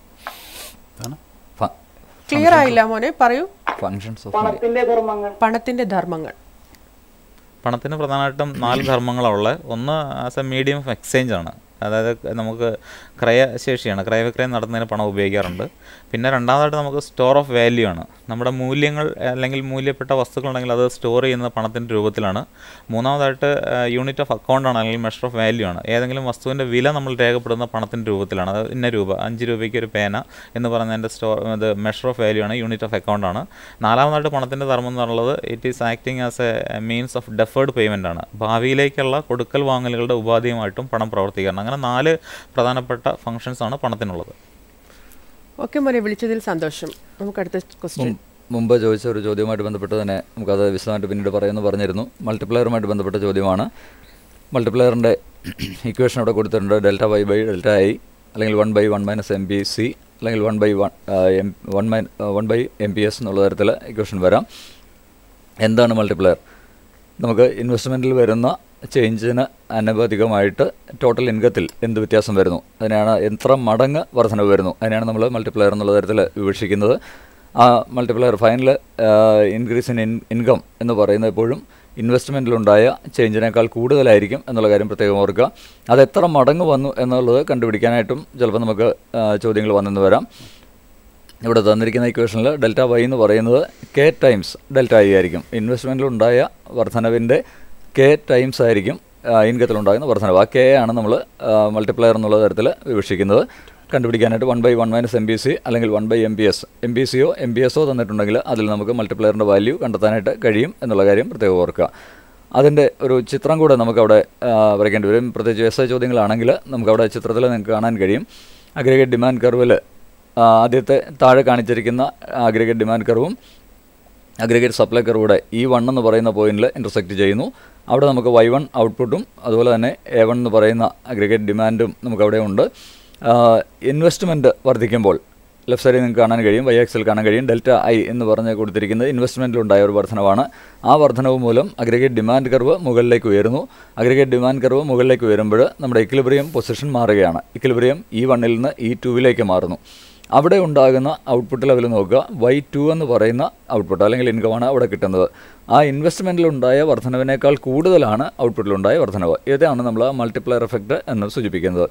ക്ലിയർ ആയില്ല മോനെ പറയൂ
ഫങ്ഷൻസ് ഓഫ്
പണത്തിന്റെ കർമ്മങ്ങൾ
പണത്തിന്റെ ധർമ്മങ്ങൾ
പണത്തിന് പ്രധാനമായിട്ടും നാല് ധർമ്മങ്ങളാണ് ഉള്ളത് ഒന്ന് as a medium of exchange ആണ് അതായത് നമുക്ക് ക്രയശേഷിയാണ് ക്രയവിക്രയം നടത്തുന്നതിന് പണം ഉപയോഗിക്കാറുണ്ട് പിന്നെ രണ്ടാമതായിട്ട് നമുക്ക് സ്റ്റോർ ഓഫ് വാല്യൂ ആണ് നമ്മുടെ മൂല്യങ്ങൾ അല്ലെങ്കിൽ മൂല്യപ്പെട്ട വസ്തുക്കളുണ്ടെങ്കിൽ അത് സ്റ്റോർ ചെയ്യുന്നത് പണത്തിൻ്റെ രൂപത്തിലാണ് മൂന്നാമതായിട്ട് യൂണിറ്റ് ഓഫ് അക്കൗണ്ട് ആണ് അല്ലെങ്കിൽ മെഷർ ഓഫ് വാല്യൂ ആണ് ഏതെങ്കിലും വസ്തുവിൻ്റെ വില നമ്മൾ രേഖപ്പെടുന്ന പണത്തിൻ്റെ രൂപത്തിലാണ് അത് ഇന്ന രൂപ അഞ്ച് രൂപയ്ക്ക് ഒരു പേന എന്ന് പറയുന്നതിൻ്റെ സ്റ്റോർ ഇത് മെഷർ ഓഫ് വാല്യൂ ആണ് യൂണിറ്റ് ഓഫ് അക്കൗണ്ട് ആണ് നാലാമതായിട്ട് പണത്തിൻ്റെ ധർമ്മം എന്നുള്ളത് it is acting as a means of deferred payment ആണ് ഭാവിയിലേക്കുള്ള കൊടുക്കൽ വാങ്ങലുകളുടെ ഉപാധിയുമായിട്ടും പണം പ്രവർത്തിക്കണം അങ്ങനെ നാല് പ്രധാനപ്പെട്ട ഫങ്ഷൻസ് ആണ് പണത്തിനുള്ളത്
ഓക്കെ മോനെ വിളിച്ചതിൽ സന്തോഷം നമുക്ക് അടുത്ത ക്വസ്റ്റ്യൻ
മും- മുമ്പ് ചോദിച്ച ഒരു ചോദ്യവുമായിട്ട് ബന്ധപ്പെട്ട് തന്നെ നമുക്കത് വിശദമായിട്ട് പിന്നീട് പറയുമെന്ന് പറഞ്ഞിരുന്നു മൾട്ടിപ്ലയറുമായിട്ട് ബന്ധപ്പെട്ട ചോദ്യമാണ് മൾട്ടിപ്ലയറിൻ്റെ ഇക്വേഷൻ അവിടെ കൊടുത്തിട്ടുണ്ട് delta Y by delta I അല്ലെങ്കിൽ one by one minus M B C അല്ലെങ്കിൽ one by one M one my one by M P S എന്നുള്ള തരത്തിൽ ഇക്വേഷൻ വരാം എന്താണ് മൾട്ടിപ്ലയർ നമുക്ക് ഇൻവെസ്റ്റ്മെൻറ്റിൽ വരുന്ന ചേഞ്ചിന് അനുപാതികമായിട്ട് ടോട്ടൽ ഇൻകത്തിൽ എന്ത് വ്യത്യാസം വരുന്നു അതിനാണ് എത്ര മടങ്ങ് വർധനവ് വരുന്നു അതിനാണ് നമ്മൾ മൾട്ടിപ്ലയർ എന്നുള്ള തരത്തിൽ വിവക്ഷിക്കുന്നത് ആ multiplier final increase in income എന്ന് പറയുന്നത് എപ്പോഴും ഇൻവെസ്റ്റ്മെൻറ്റിലുണ്ടായ ചേഞ്ചിനേക്കാൾ കൂടുതലായിരിക്കും എന്നുള്ള കാര്യം പ്രത്യേകം ഓർക്കുക അത് എത്ര മടങ്ങ് വന്നു എന്നുള്ളത് കണ്ടുപിടിക്കാനായിട്ടും ചിലപ്പോൾ നമുക്ക് ആ, ചോദ്യങ്ങൾ വന്നെന്ന് വരാം ഇവിടെ തന്നിരിക്കുന്ന ഇക്വേഷനിൽ ഡെൽറ്റ വൈ എന്ന് പറയുന്നത് കെ ടൈംസ് ഡെൽറ്റ ഐ ആയിരിക്കും ഇൻവെസ്റ്റ്മെൻറ്റിലുണ്ടായ വർധനവിൻ്റെ കെ ടൈംസ് ആയിരിക്കും ഇൻകത്തിലുണ്ടാകുന്ന വർധനവ് ആ കെ ആണ് നമ്മൾ മൾട്ടിപ്ലയർ എന്നുള്ള തരത്തിൽ വിവക്ഷിക്കുന്നത് കണ്ടുപിടിക്കാനായിട്ട് one by one minus M B C അല്ലെങ്കിൽ one by M P S M B സിയോ എം ബി എസോ തന്നിട്ടുണ്ടെങ്കിൽ അതിൽ നമുക്ക് മൾട്ടിപ്ലയറിൻ്റെ വാല്യൂ കണ്ടെത്താനായിട്ട് കഴിയും എന്നുള്ള കാര്യം പ്രത്യേകം ഓർക്കുക അതിൻ്റെ ഒരു ചിത്രം കൂടെ നമുക്കവിടെ ആ, വരയ്ക്കേണ്ടി വരും പ്രത്യേകിച്ച് എസ് ഐ ചോദ്യങ്ങളാണെങ്കിൽ നമുക്കവിടെ ചിത്രത്തിൽ നിങ്ങൾക്ക് കാണാൻ കഴിയും അഗ്രിഗേറ്റ് ഡിമാൻഡ് കർവിൽ ആദ്യത്തെ താഴെ കാണിച്ചിരിക്കുന്ന അഗ്രിഗേറ്റ് ഡിമാൻഡ് കർവും അഗ്രിഗേറ്റ് സപ്ലൈ കർവൂടെ ഈ വൺ എന്ന് പറയുന്ന പോയിന്റിൽ ഇൻ്റർസെക്റ്റ് ചെയ്യുന്നു അവിടെ നമുക്ക് വൈ വൺ ഔട്ട്പുട്ടും അതുപോലെ തന്നെ എ വൺ എന്ന് പറയുന്ന അഗ്രിഗേറ്റ് ഡിമാൻഡും നമുക്കവിടെ ഉണ്ട് ഇൻവെസ്റ്റ്മെൻറ്റ് വർദ്ധിക്കുമ്പോൾ ലെഫ്റ്റ് സൈഡിൽ നിങ്ങൾക്ക് കാണാൻ കഴിയും വൈ എക്സിൽ കാണാൻ കഴിയും ഡെൽറ്റ ഐ എന്ന് പറഞ്ഞ് കൊടുത്തിരിക്കുന്നത് ഇൻവെസ്റ്റ്മെൻറ്റിലുണ്ടായ ഒരു വർധനവാണ് ആ വർധനവ് മൂലം അഗ്രിഗേറ്റ് ഡിമാൻഡ് കർവ് മുകളിലേക്ക് ഉയരുന്നു അഗ്രിഗേറ്റ് ഡിമാൻഡ് കർവ് മുകളിലേക്ക് ഉയരുമ്പോൾ നമ്മുടെ ഇക്വിലിബ്രിയം പൊസിഷൻ മാറുകയാണ് ഇക്വിലിബ്രിയം ഈ വണ്ണിൽ നിന്ന് ഈ ടൂവിലേക്ക് മാറുന്നു അവിടെ ഉണ്ടാകുന്ന ഔട്ട്പുട്ട് ലെവൽ നോക്കുക വൈ ടു എന്ന് പറയുന്ന ഔട്ട്പുട്ട് അല്ലെങ്കിൽ ഇൻകമാണ് അവിടെ കിട്ടുന്നത് ആ ഇൻവെസ്റ്റ്മെൻറ്റിലുണ്ടായ വർധനവിനേക്കാൾ കൂടുതലാണ് ഔട്ട്പുട്ടിലുണ്ടായ വർധനവ് ഇതാണ് നമ്മൾ ആ മൾട്ടിപ്ലയർ എഫക്റ്റ് എന്ന് സൂചിപ്പിക്കുന്നത്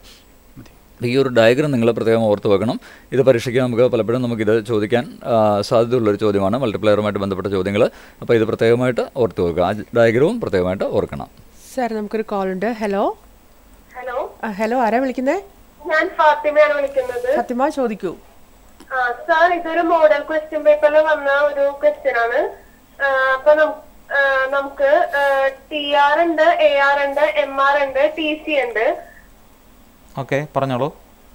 ഈ ഒരു ഡയഗ്രം നിങ്ങൾ പ്രത്യേകം ഓർത്ത് വെക്കണം ഇത് പരീക്ഷയ്ക്ക് നമുക്ക് പലപ്പോഴും നമുക്കിത് ചോദിക്കാൻ ആ, സാധ്യതയുള്ളൊരു ചോദ്യമാണ് മൾട്ടിപ്ലയറുമായിട്ട് ബന്ധപ്പെട്ട ചോദ്യങ്ങൾ അപ്പോൾ ഇത് പ്രത്യേകമായിട്ട് ഓർത്ത് വെക്കുക ആ ഡയഗ്രവും പ്രത്യേകമായിട്ട് ഓർക്കണം
സാർ നമുക്കൊരു കോൾ ഉണ്ട് ഹലോ
ഹലോ
ഹലോ ആരാ വിളിക്കുന്നേ
ഞാൻ ഫാത്തിമയാണ് വിളിക്കുന്നത്
ഫാത്തിമ ചോദിക്കൂ
ആ സാർ ഇതൊരു മോഡൽ ക്വസ്റ്റ്യൻ പേപ്പറിൽ വന്ന ഒരു ക്വസ്റ്റ്യൻ ആണ് ആ, അപ്പൊ നം- ആ, നമുക്ക് ടി ആർ ഉണ്ട് എ ആർ ഉണ്ട് എം ആർ ഉണ്ട് ടി സി ഉണ്ട്
ഓക്കെ പറഞ്ഞോളൂ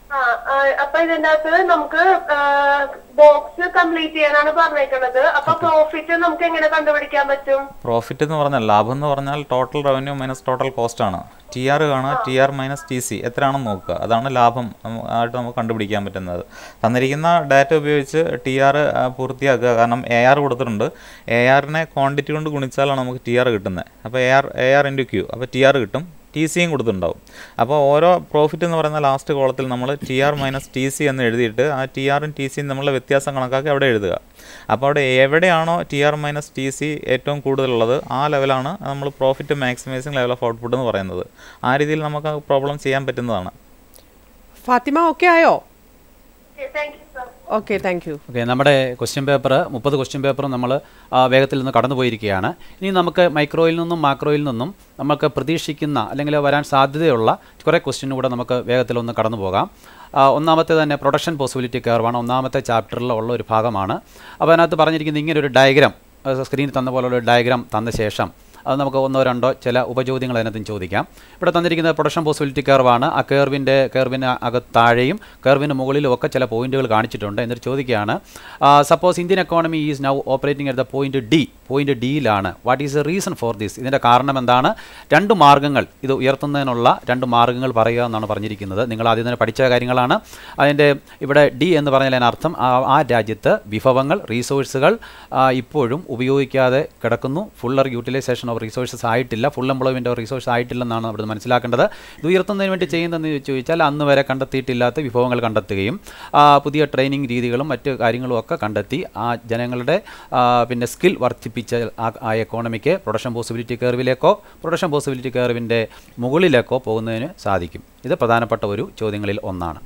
ആ ആ, അപ്പൊ ഇതിന്റെ അകത്ത് നമുക്ക് ബോക്സ് കംപ്ലീറ്റ് ചെയ്യാനാണ് പറഞ്ഞേക്കുന്നത് അപ്പൊ പ്രോഫിറ്റ് നമുക്ക് എങ്ങനെ കണ്ടുപിടിക്കാൻ പറ്റും
പ്രോഫിറ്റ് എന്ന് പറഞ്ഞാൽ ലാഭം എന്ന് പറഞ്ഞാൽ total revenue minus total cost ആണ് ടി ആർ കാണുക T R minus T C എത്രയാണെന്ന് നോക്കുക അതാണ് ലാഭം നമ്മ- ആയിട്ട് നമുക്ക് കണ്ടുപിടിക്കാൻ പറ്റുന്നത് തന്നിരിക്കുന്ന ഡാറ്റ ഉപയോഗിച്ച് ടി ആർ പൂർത്തിയാക്കുക കാരണം എ ആർ കൊടുത്തിട്ടുണ്ട് എ ആറിനെ ക്വാണ്ടിറ്റി കൊണ്ട് ഗുണിച്ചാലാണ് നമുക്ക് ടി ആർ കിട്ടുന്നത് അപ്പോൾ A R A R into Q അപ്പോൾ ടി ആർ കിട്ടും ടി സിയും കൊടുത്തിട്ടുണ്ടാവും അപ്പോൾ ഓരോ പ്രോഫിറ്റ് എന്ന് പറയുന്ന ലാസ്റ്റ് കോളത്തിൽ നമ്മൾ T R minus T C എന്ന് എഴുതിയിട്ട് ആ ടി ആറും ടി സിയും തമ്മിലുള്ള വ്യത്യാസം കണക്കാക്കി അവിടെ എഴുതുക അപ്പോൾ അവിടെ എവിടെയാണോ T R minus T C ഏറ്റവും കൂടുതലുള്ളത് ആ ലെവലാണ് നമ്മൾ profit maximising level of output എന്ന് പറയുന്നത് ആ രീതിയിൽ നമുക്ക് പ്രോബ്ലം ചെയ്യാൻ പറ്റുന്നതാണ്
ഫാത്തിമ ഓക്കെ ആയോ
thank you sir
okay thank you
okay നമ്മുടെ ക്വസ്റ്റ്യൻ പേപ്പർ മുപ്പത് ക്വസ്റ്റ്യൻ പേപ്പറും നമ്മൾ വേഗത്തിൽ നിന്ന് കടന്നു പോയിരിക്കുകയാണ് ഇനി നമുക്ക് മൈക്രോയിൽ നിന്നും മാക്രോയിൽ നിന്നും നമുക്ക് പ്രതീക്ഷിക്കുന്ന അല്ലെങ്കിൽ വരാൻ സാധ്യതയുള്ള കുറേ ക്വസ്റ്റ്യൻ കൂടെ നമുക്ക് വേഗത്തിൽ ഒന്ന് കടന്നു പോകാം ആ, ഒന്നാമത്തെ തന്നെ പ്രൊഡക്ഷൻ പോസിബിലിറ്റി കർവാണ് ഒന്നാമത്തെ ചാപ്റ്ററിൽ ഉള്ള ഒരു ഭാഗമാണ് അപ്പോൾ അതിനകത്ത് പറഞ്ഞിരിക്കുന്ന ഇങ്ങനെ ഒരു ഡയഗ്രാം സ്ക്രീനിൽ തന്ന പോലുള്ള ഒരു ഡയഗ്രാം തന്ന ശേഷം അത് നമുക്ക് ഒന്നോ രണ്ടോ ചില ഉപചോദ്യങ്ങൾ അതിനകത്ത് ചോദിക്കാം ഇവിടെ തന്നിരിക്കുന്നത് പ്രൊഡക്ഷൻ പോസിബിലിറ്റി കർവാണ് ആ കർവിൻ്റെ കർവിന് അകത്ത് താഴെയും കർവിന് മുകളിലും ഒക്കെ ചില പോയിന്റുകൾ കാണിച്ചിട്ടുണ്ട് എന്നിട്ട് ചോദിക്കുകയാണ് suppose Indian economy is now operating at the point D point ഡിയിലാണ് what is the reason for this ഇതിൻ്റെ കാരണം എന്താണ് രണ്ട് മാർഗ്ഗങ്ങൾ ഇത് ഉയർത്തുന്നതിനുള്ള രണ്ട് മാർഗ്ഗങ്ങൾ പറയുക എന്നാണ് പറഞ്ഞിരിക്കുന്നത് നിങ്ങൾ ആദ്യം തന്നെ പഠിച്ച കാര്യങ്ങളാണ് അതിൻ്റെ ഇവിടെ ഡി എന്ന് പറഞ്ഞാൽ അതിനർത്ഥം ആ ആ രാജ്യത്ത് വിഭവങ്ങൾ റീസോഴ്സുകൾ ഇപ്പോഴും ഉപയോഗിക്കാതെ കിടക്കുന്നു ഫുള്ളർ യൂട്ടിലൈസേഷൻ ഓഫ് റിസോഴ്സസ് ആയിട്ടില്ല ഫുൾ എംപ്ലോയ്മെൻറ്റ് ഓഫ് റിസോഴ്സ് ആയിട്ടില്ലെന്നാണ് അവിടെ മനസ്സിലാക്കേണ്ടത് ഇത് ഉയർത്തുന്നതിന് വേണ്ടി ചെയ്യുന്നതെന്ന് ചോദിച്ചാൽ അന്ന് വരെ കണ്ടെത്തിയിട്ടില്ലാത്ത വിഭവങ്ങൾ കണ്ടെത്തുകയും ആ, പുതിയ ട്രെയിനിങ് രീതികളും മറ്റ് കാര്യങ്ങളും ഒക്കെ കണ്ടെത്തി ആ ജനങ്ങളുടെ ആ, പിന്നെ സ്കിൽ വർദ്ധിപ്പിച്ച ആ ആ എക്കോണമിക്ക് പ്രൊഡക്ഷൻ പോസിബിലിറ്റി കർവിലേക്കോ പ്രൊഡക്ഷൻ പോസിബിലിറ്റി കർവിൻ്റെ മുകളിലേക്കോ പോകുന്നതിന് സാധിക്കും ഇത് പ്രധാനപ്പെട്ട ഒരു ചോദ്യങ്ങളിൽ ഒന്നാണ്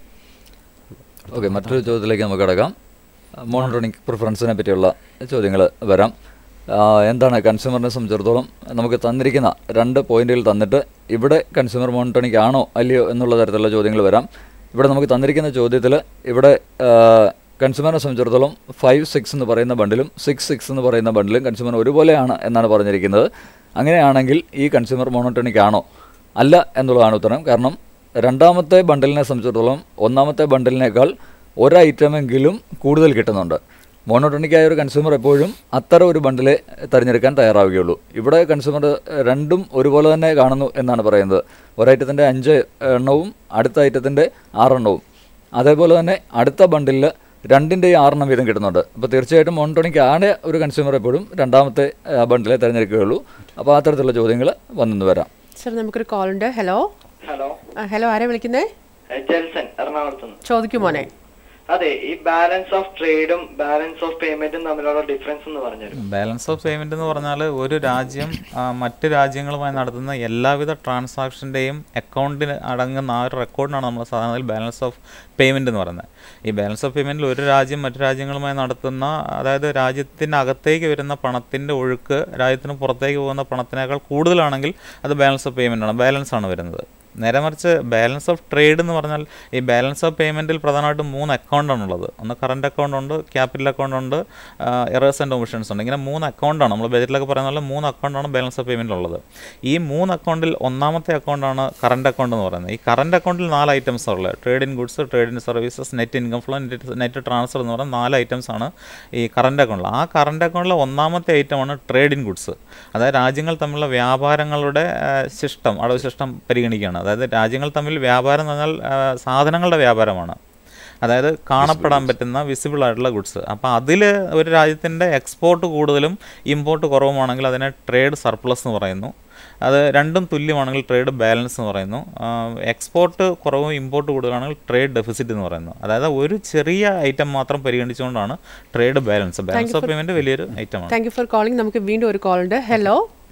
ഓക്കെ മറ്റൊരു ചോദ്യത്തിലേക്ക് നമുക്ക് കിടക്കാം മോണോട്ടോണിക് പ്രിഫറൻസിനെ പറ്റിയുള്ള ചോദ്യങ്ങൾ വരാം ആ, എന്താണ് കൺസ്യൂമറിനെ സംബന്ധിച്ചിടത്തോളം നമുക്ക് തന്നിരിക്കുന്ന രണ്ട് പോയിന്റുകൾ തന്നിട്ട് ഇവിടെ കൺസ്യൂമർ മോണിറ്റോണിക് ആണോ അല്ലയോ എന്നുള്ള തരത്തിലുള്ള ചോദ്യങ്ങൾ വരാം ഇവിടെ നമുക്ക് തന്നിരിക്കുന്ന ചോദ്യത്തിൽ ഇവിടെ കൺസ്യൂമറിനെ സംബന്ധിച്ചിടത്തോളം ഫൈവ് സിക്സ് എന്ന് പറയുന്ന ബണ്ടിലും സിക്സ് സിക്സ് എന്ന് പറയുന്ന ബണ്ടിലും കൺസ്യൂമർ ഒരുപോലെയാണ് എന്നാണ് പറഞ്ഞിരിക്കുന്നത് അങ്ങനെയാണെങ്കിൽ ഈ കൺസ്യൂമർ മോണോട്ടോണിക് ആണോ അല്ല എന്നുള്ളതാണ് ഉത്തരം കാരണം രണ്ടാമത്തെ ബണ്ടിലിനെ സംബന്ധിച്ചിടത്തോളം ഒന്നാമത്തെ ബണ്ടിലിനേക്കാൾ ഒരു ഐറ്റമെങ്കിലും കൂടുതൽ കിട്ടുന്നുണ്ട് മോണോട്ടോണിക് ആയ ഒരു കൺസ്യൂമർ എപ്പോഴും അത്തരം ഒരു ബണ്ടിലെ തിരഞ്ഞെടുക്കാൻ തയ്യാറാവുകയുള്ളൂ ഇവിടെ കൺസ്യൂമർ രണ്ടും ഒരുപോലെ തന്നെ കാണുന്നു എന്നാണ് പറയുന്നത് ഒരൈറ്റത്തിൻ്റെ അഞ്ച് എണ്ണവും അടുത്ത ഐറ്റത്തിൻ്റെ ആറെണ്ണവും അതേപോലെ തന്നെ അടുത്ത ബണ്ടിലിൽ രണ്ടിൻ്റെയും ആറെണ്ണം വീതം കിട്ടുന്നുണ്ട് അപ്പോൾ തീർച്ചയായിട്ടും മോണോട്ടോണിക് ആണ് ഒരു കൺസ്യൂമർ എപ്പോഴും രണ്ടാമത്തെ ആ, ബണ്ടിലെ തിരഞ്ഞെടുക്കുകയുള്ളൂ അപ്പോൾ അത്തരത്തിലുള്ള ചോദ്യങ്ങൾ വന്നു വരാം
സർ നമുക്കൊരു കോൾ ഉണ്ട് ഹലോ
ഹലോ
ഹലോ ആരാ വിളിക്കുന്നേ
ജെൽസൺ എറണാകുളത്ത് നിന്ന്
ചോദിക്കൂ മോനെ
അതെ ഈ ബാലൻസ് ഓഫ് ട്രേഡും ബാലൻസ് ഓഫ് പേയ്മെന്റും തമ്മിലുള്ള ഡിഫറൻസ് എന്ന് പറഞ്ഞുതരും
ബാലൻസ് ഓഫ് പേയ്മെന്റ് എന്ന് പറഞ്ഞാൽ ഒരു രാജ്യം ആ, മറ്റ് രാജ്യങ്ങളുമായി നടത്തുന്ന എല്ലാവിധ ട്രാൻസാക്ഷൻ്റെയും അക്കൗണ്ടിന് അടങ്ങുന്ന ആ ഒരു റെക്കോർഡിനാണ് നമ്മൾ സാധാരണ ബാലൻസ് ഓഫ് പേയ്മെന്റ് എന്ന് പറയുന്നത് ഈ ബാലൻസ് ഓഫ് പേയ്മെന്റിൽ ഒരു രാജ്യം മറ്റു രാജ്യങ്ങളുമായി നടത്തുന്ന അതായത് രാജ്യത്തിൻ്റെ അകത്തേക്ക് വരുന്ന പണത്തിൻ്റെ ഒഴുക്ക് രാജ്യത്തിന് പുറത്തേക്ക് പോകുന്ന പണത്തിനേക്കാൾ കൂടുതലാണെങ്കിൽ അത് ബാലൻസ് ഓഫ് പേയ്മെന്റ് ആണ് ബാലൻസ് ആണ് വരുന്നത് നേരെ മറിച്ച് ബാലൻസ് ഓഫ് ട്രേഡ് എന്ന് പറഞ്ഞാൽ ഈ ബാലൻസ് ഓഫ് പേയ്മെൻറ്റിൽ പ്രധാനമായിട്ടും മൂന്ന് അക്കൗണ്ടാണ് ഉള്ളത് ഒന്ന് കറണ്ട് അക്കൗണ്ട് ഉണ്ട് ക്യാപിറ്റൽ അക്കൗണ്ട് ഉണ്ട് എറേഴ്സ് ആൻഡ് ഒമിഷൻസ് ഉണ്ട് ഇങ്ങനെ മൂന്ന് അക്കൗണ്ടാണ് നമ്മൾ ബജറ്റിലൊക്കെ പറയുന്ന പോലെ മൂന്ന് അക്കൗണ്ടാണ് ബാലൻസ് ഓഫ് പേയ്മെൻറ്റിൽ ഉള്ളത് ഈ മൂന്ന് അക്കൗണ്ടിൽ ഒന്നാമത്തെ അക്കൗണ്ടാണ് കറണ്ട് അക്കൗണ്ട് എന്ന് പറയുന്നത് ഈ കറണ്ട് അക്കൗണ്ടിൽ നാല് ഐറ്റംസ് ഉള്ളത് trade in goods trade in services net income flow net transfer എന്ന് പറയുന്ന നാല് ഐറ്റംസ് ആണ് ഈ കറണ്ട് അക്കൗണ്ടിൽ ആ കറണ്ട് അക്കൗണ്ടിലെ ഒന്നാമത്തെ ഐറ്റമാണ് ട്രേഡ് ഇൻ ഗുഡ്സ് അതായത് രാജ്യങ്ങൾ തമ്മിലുള്ള വ്യാപാരങ്ങളുടെ ആ, ശിഷ്ടം അടവ് ശിഷ്ടം പരിഗണിക്കുകയാണ് അതായത് രാജ്യങ്ങൾ തമ്മിൽ വ്യാപാരം എന്ന് പറഞ്ഞാൽ ആ, സാധനങ്ങളുടെ വ്യാപാരമാണ് അതായത് കാണപ്പെടാൻ പറ്റുന്ന വിസിബിൾ ആയിട്ടുള്ള ഗുഡ്സ് അപ്പോൾ അതിൽ ഒരു രാജ്യത്തിൻ്റെ എക്സ്പോർട്ട് കൂടുതലും ഇമ്പോർട്ട് കുറവുമാണെങ്കിൽ അതിനെ ട്രേഡ് സർപ്ലസ് എന്ന് പറയുന്നു അത് രണ്ടും തുല്യമാണെങ്കിൽ ട്രേഡ് ബാലൻസ് എന്ന് പറയുന്നു എക്സ്പോർട്ട് കുറവും ഇമ്പോർട്ട് കൂടുതലാണെങ്കിൽ ട്രേഡ് ഡെഫിസിറ്റ് എന്ന് പറയുന്നു അതായത് ഒരു ചെറിയ ഐറ്റം മാത്രം പരിഗണിച്ചുകൊണ്ടാണ് trade balance balance of payment വലിയൊരു ഐറ്റമാണ്
താങ്ക് യു ഫോർ കോളിംഗ് നമുക്ക് വീണ്ടും ഒരു കോൾ ഉണ്ട് ഹലോ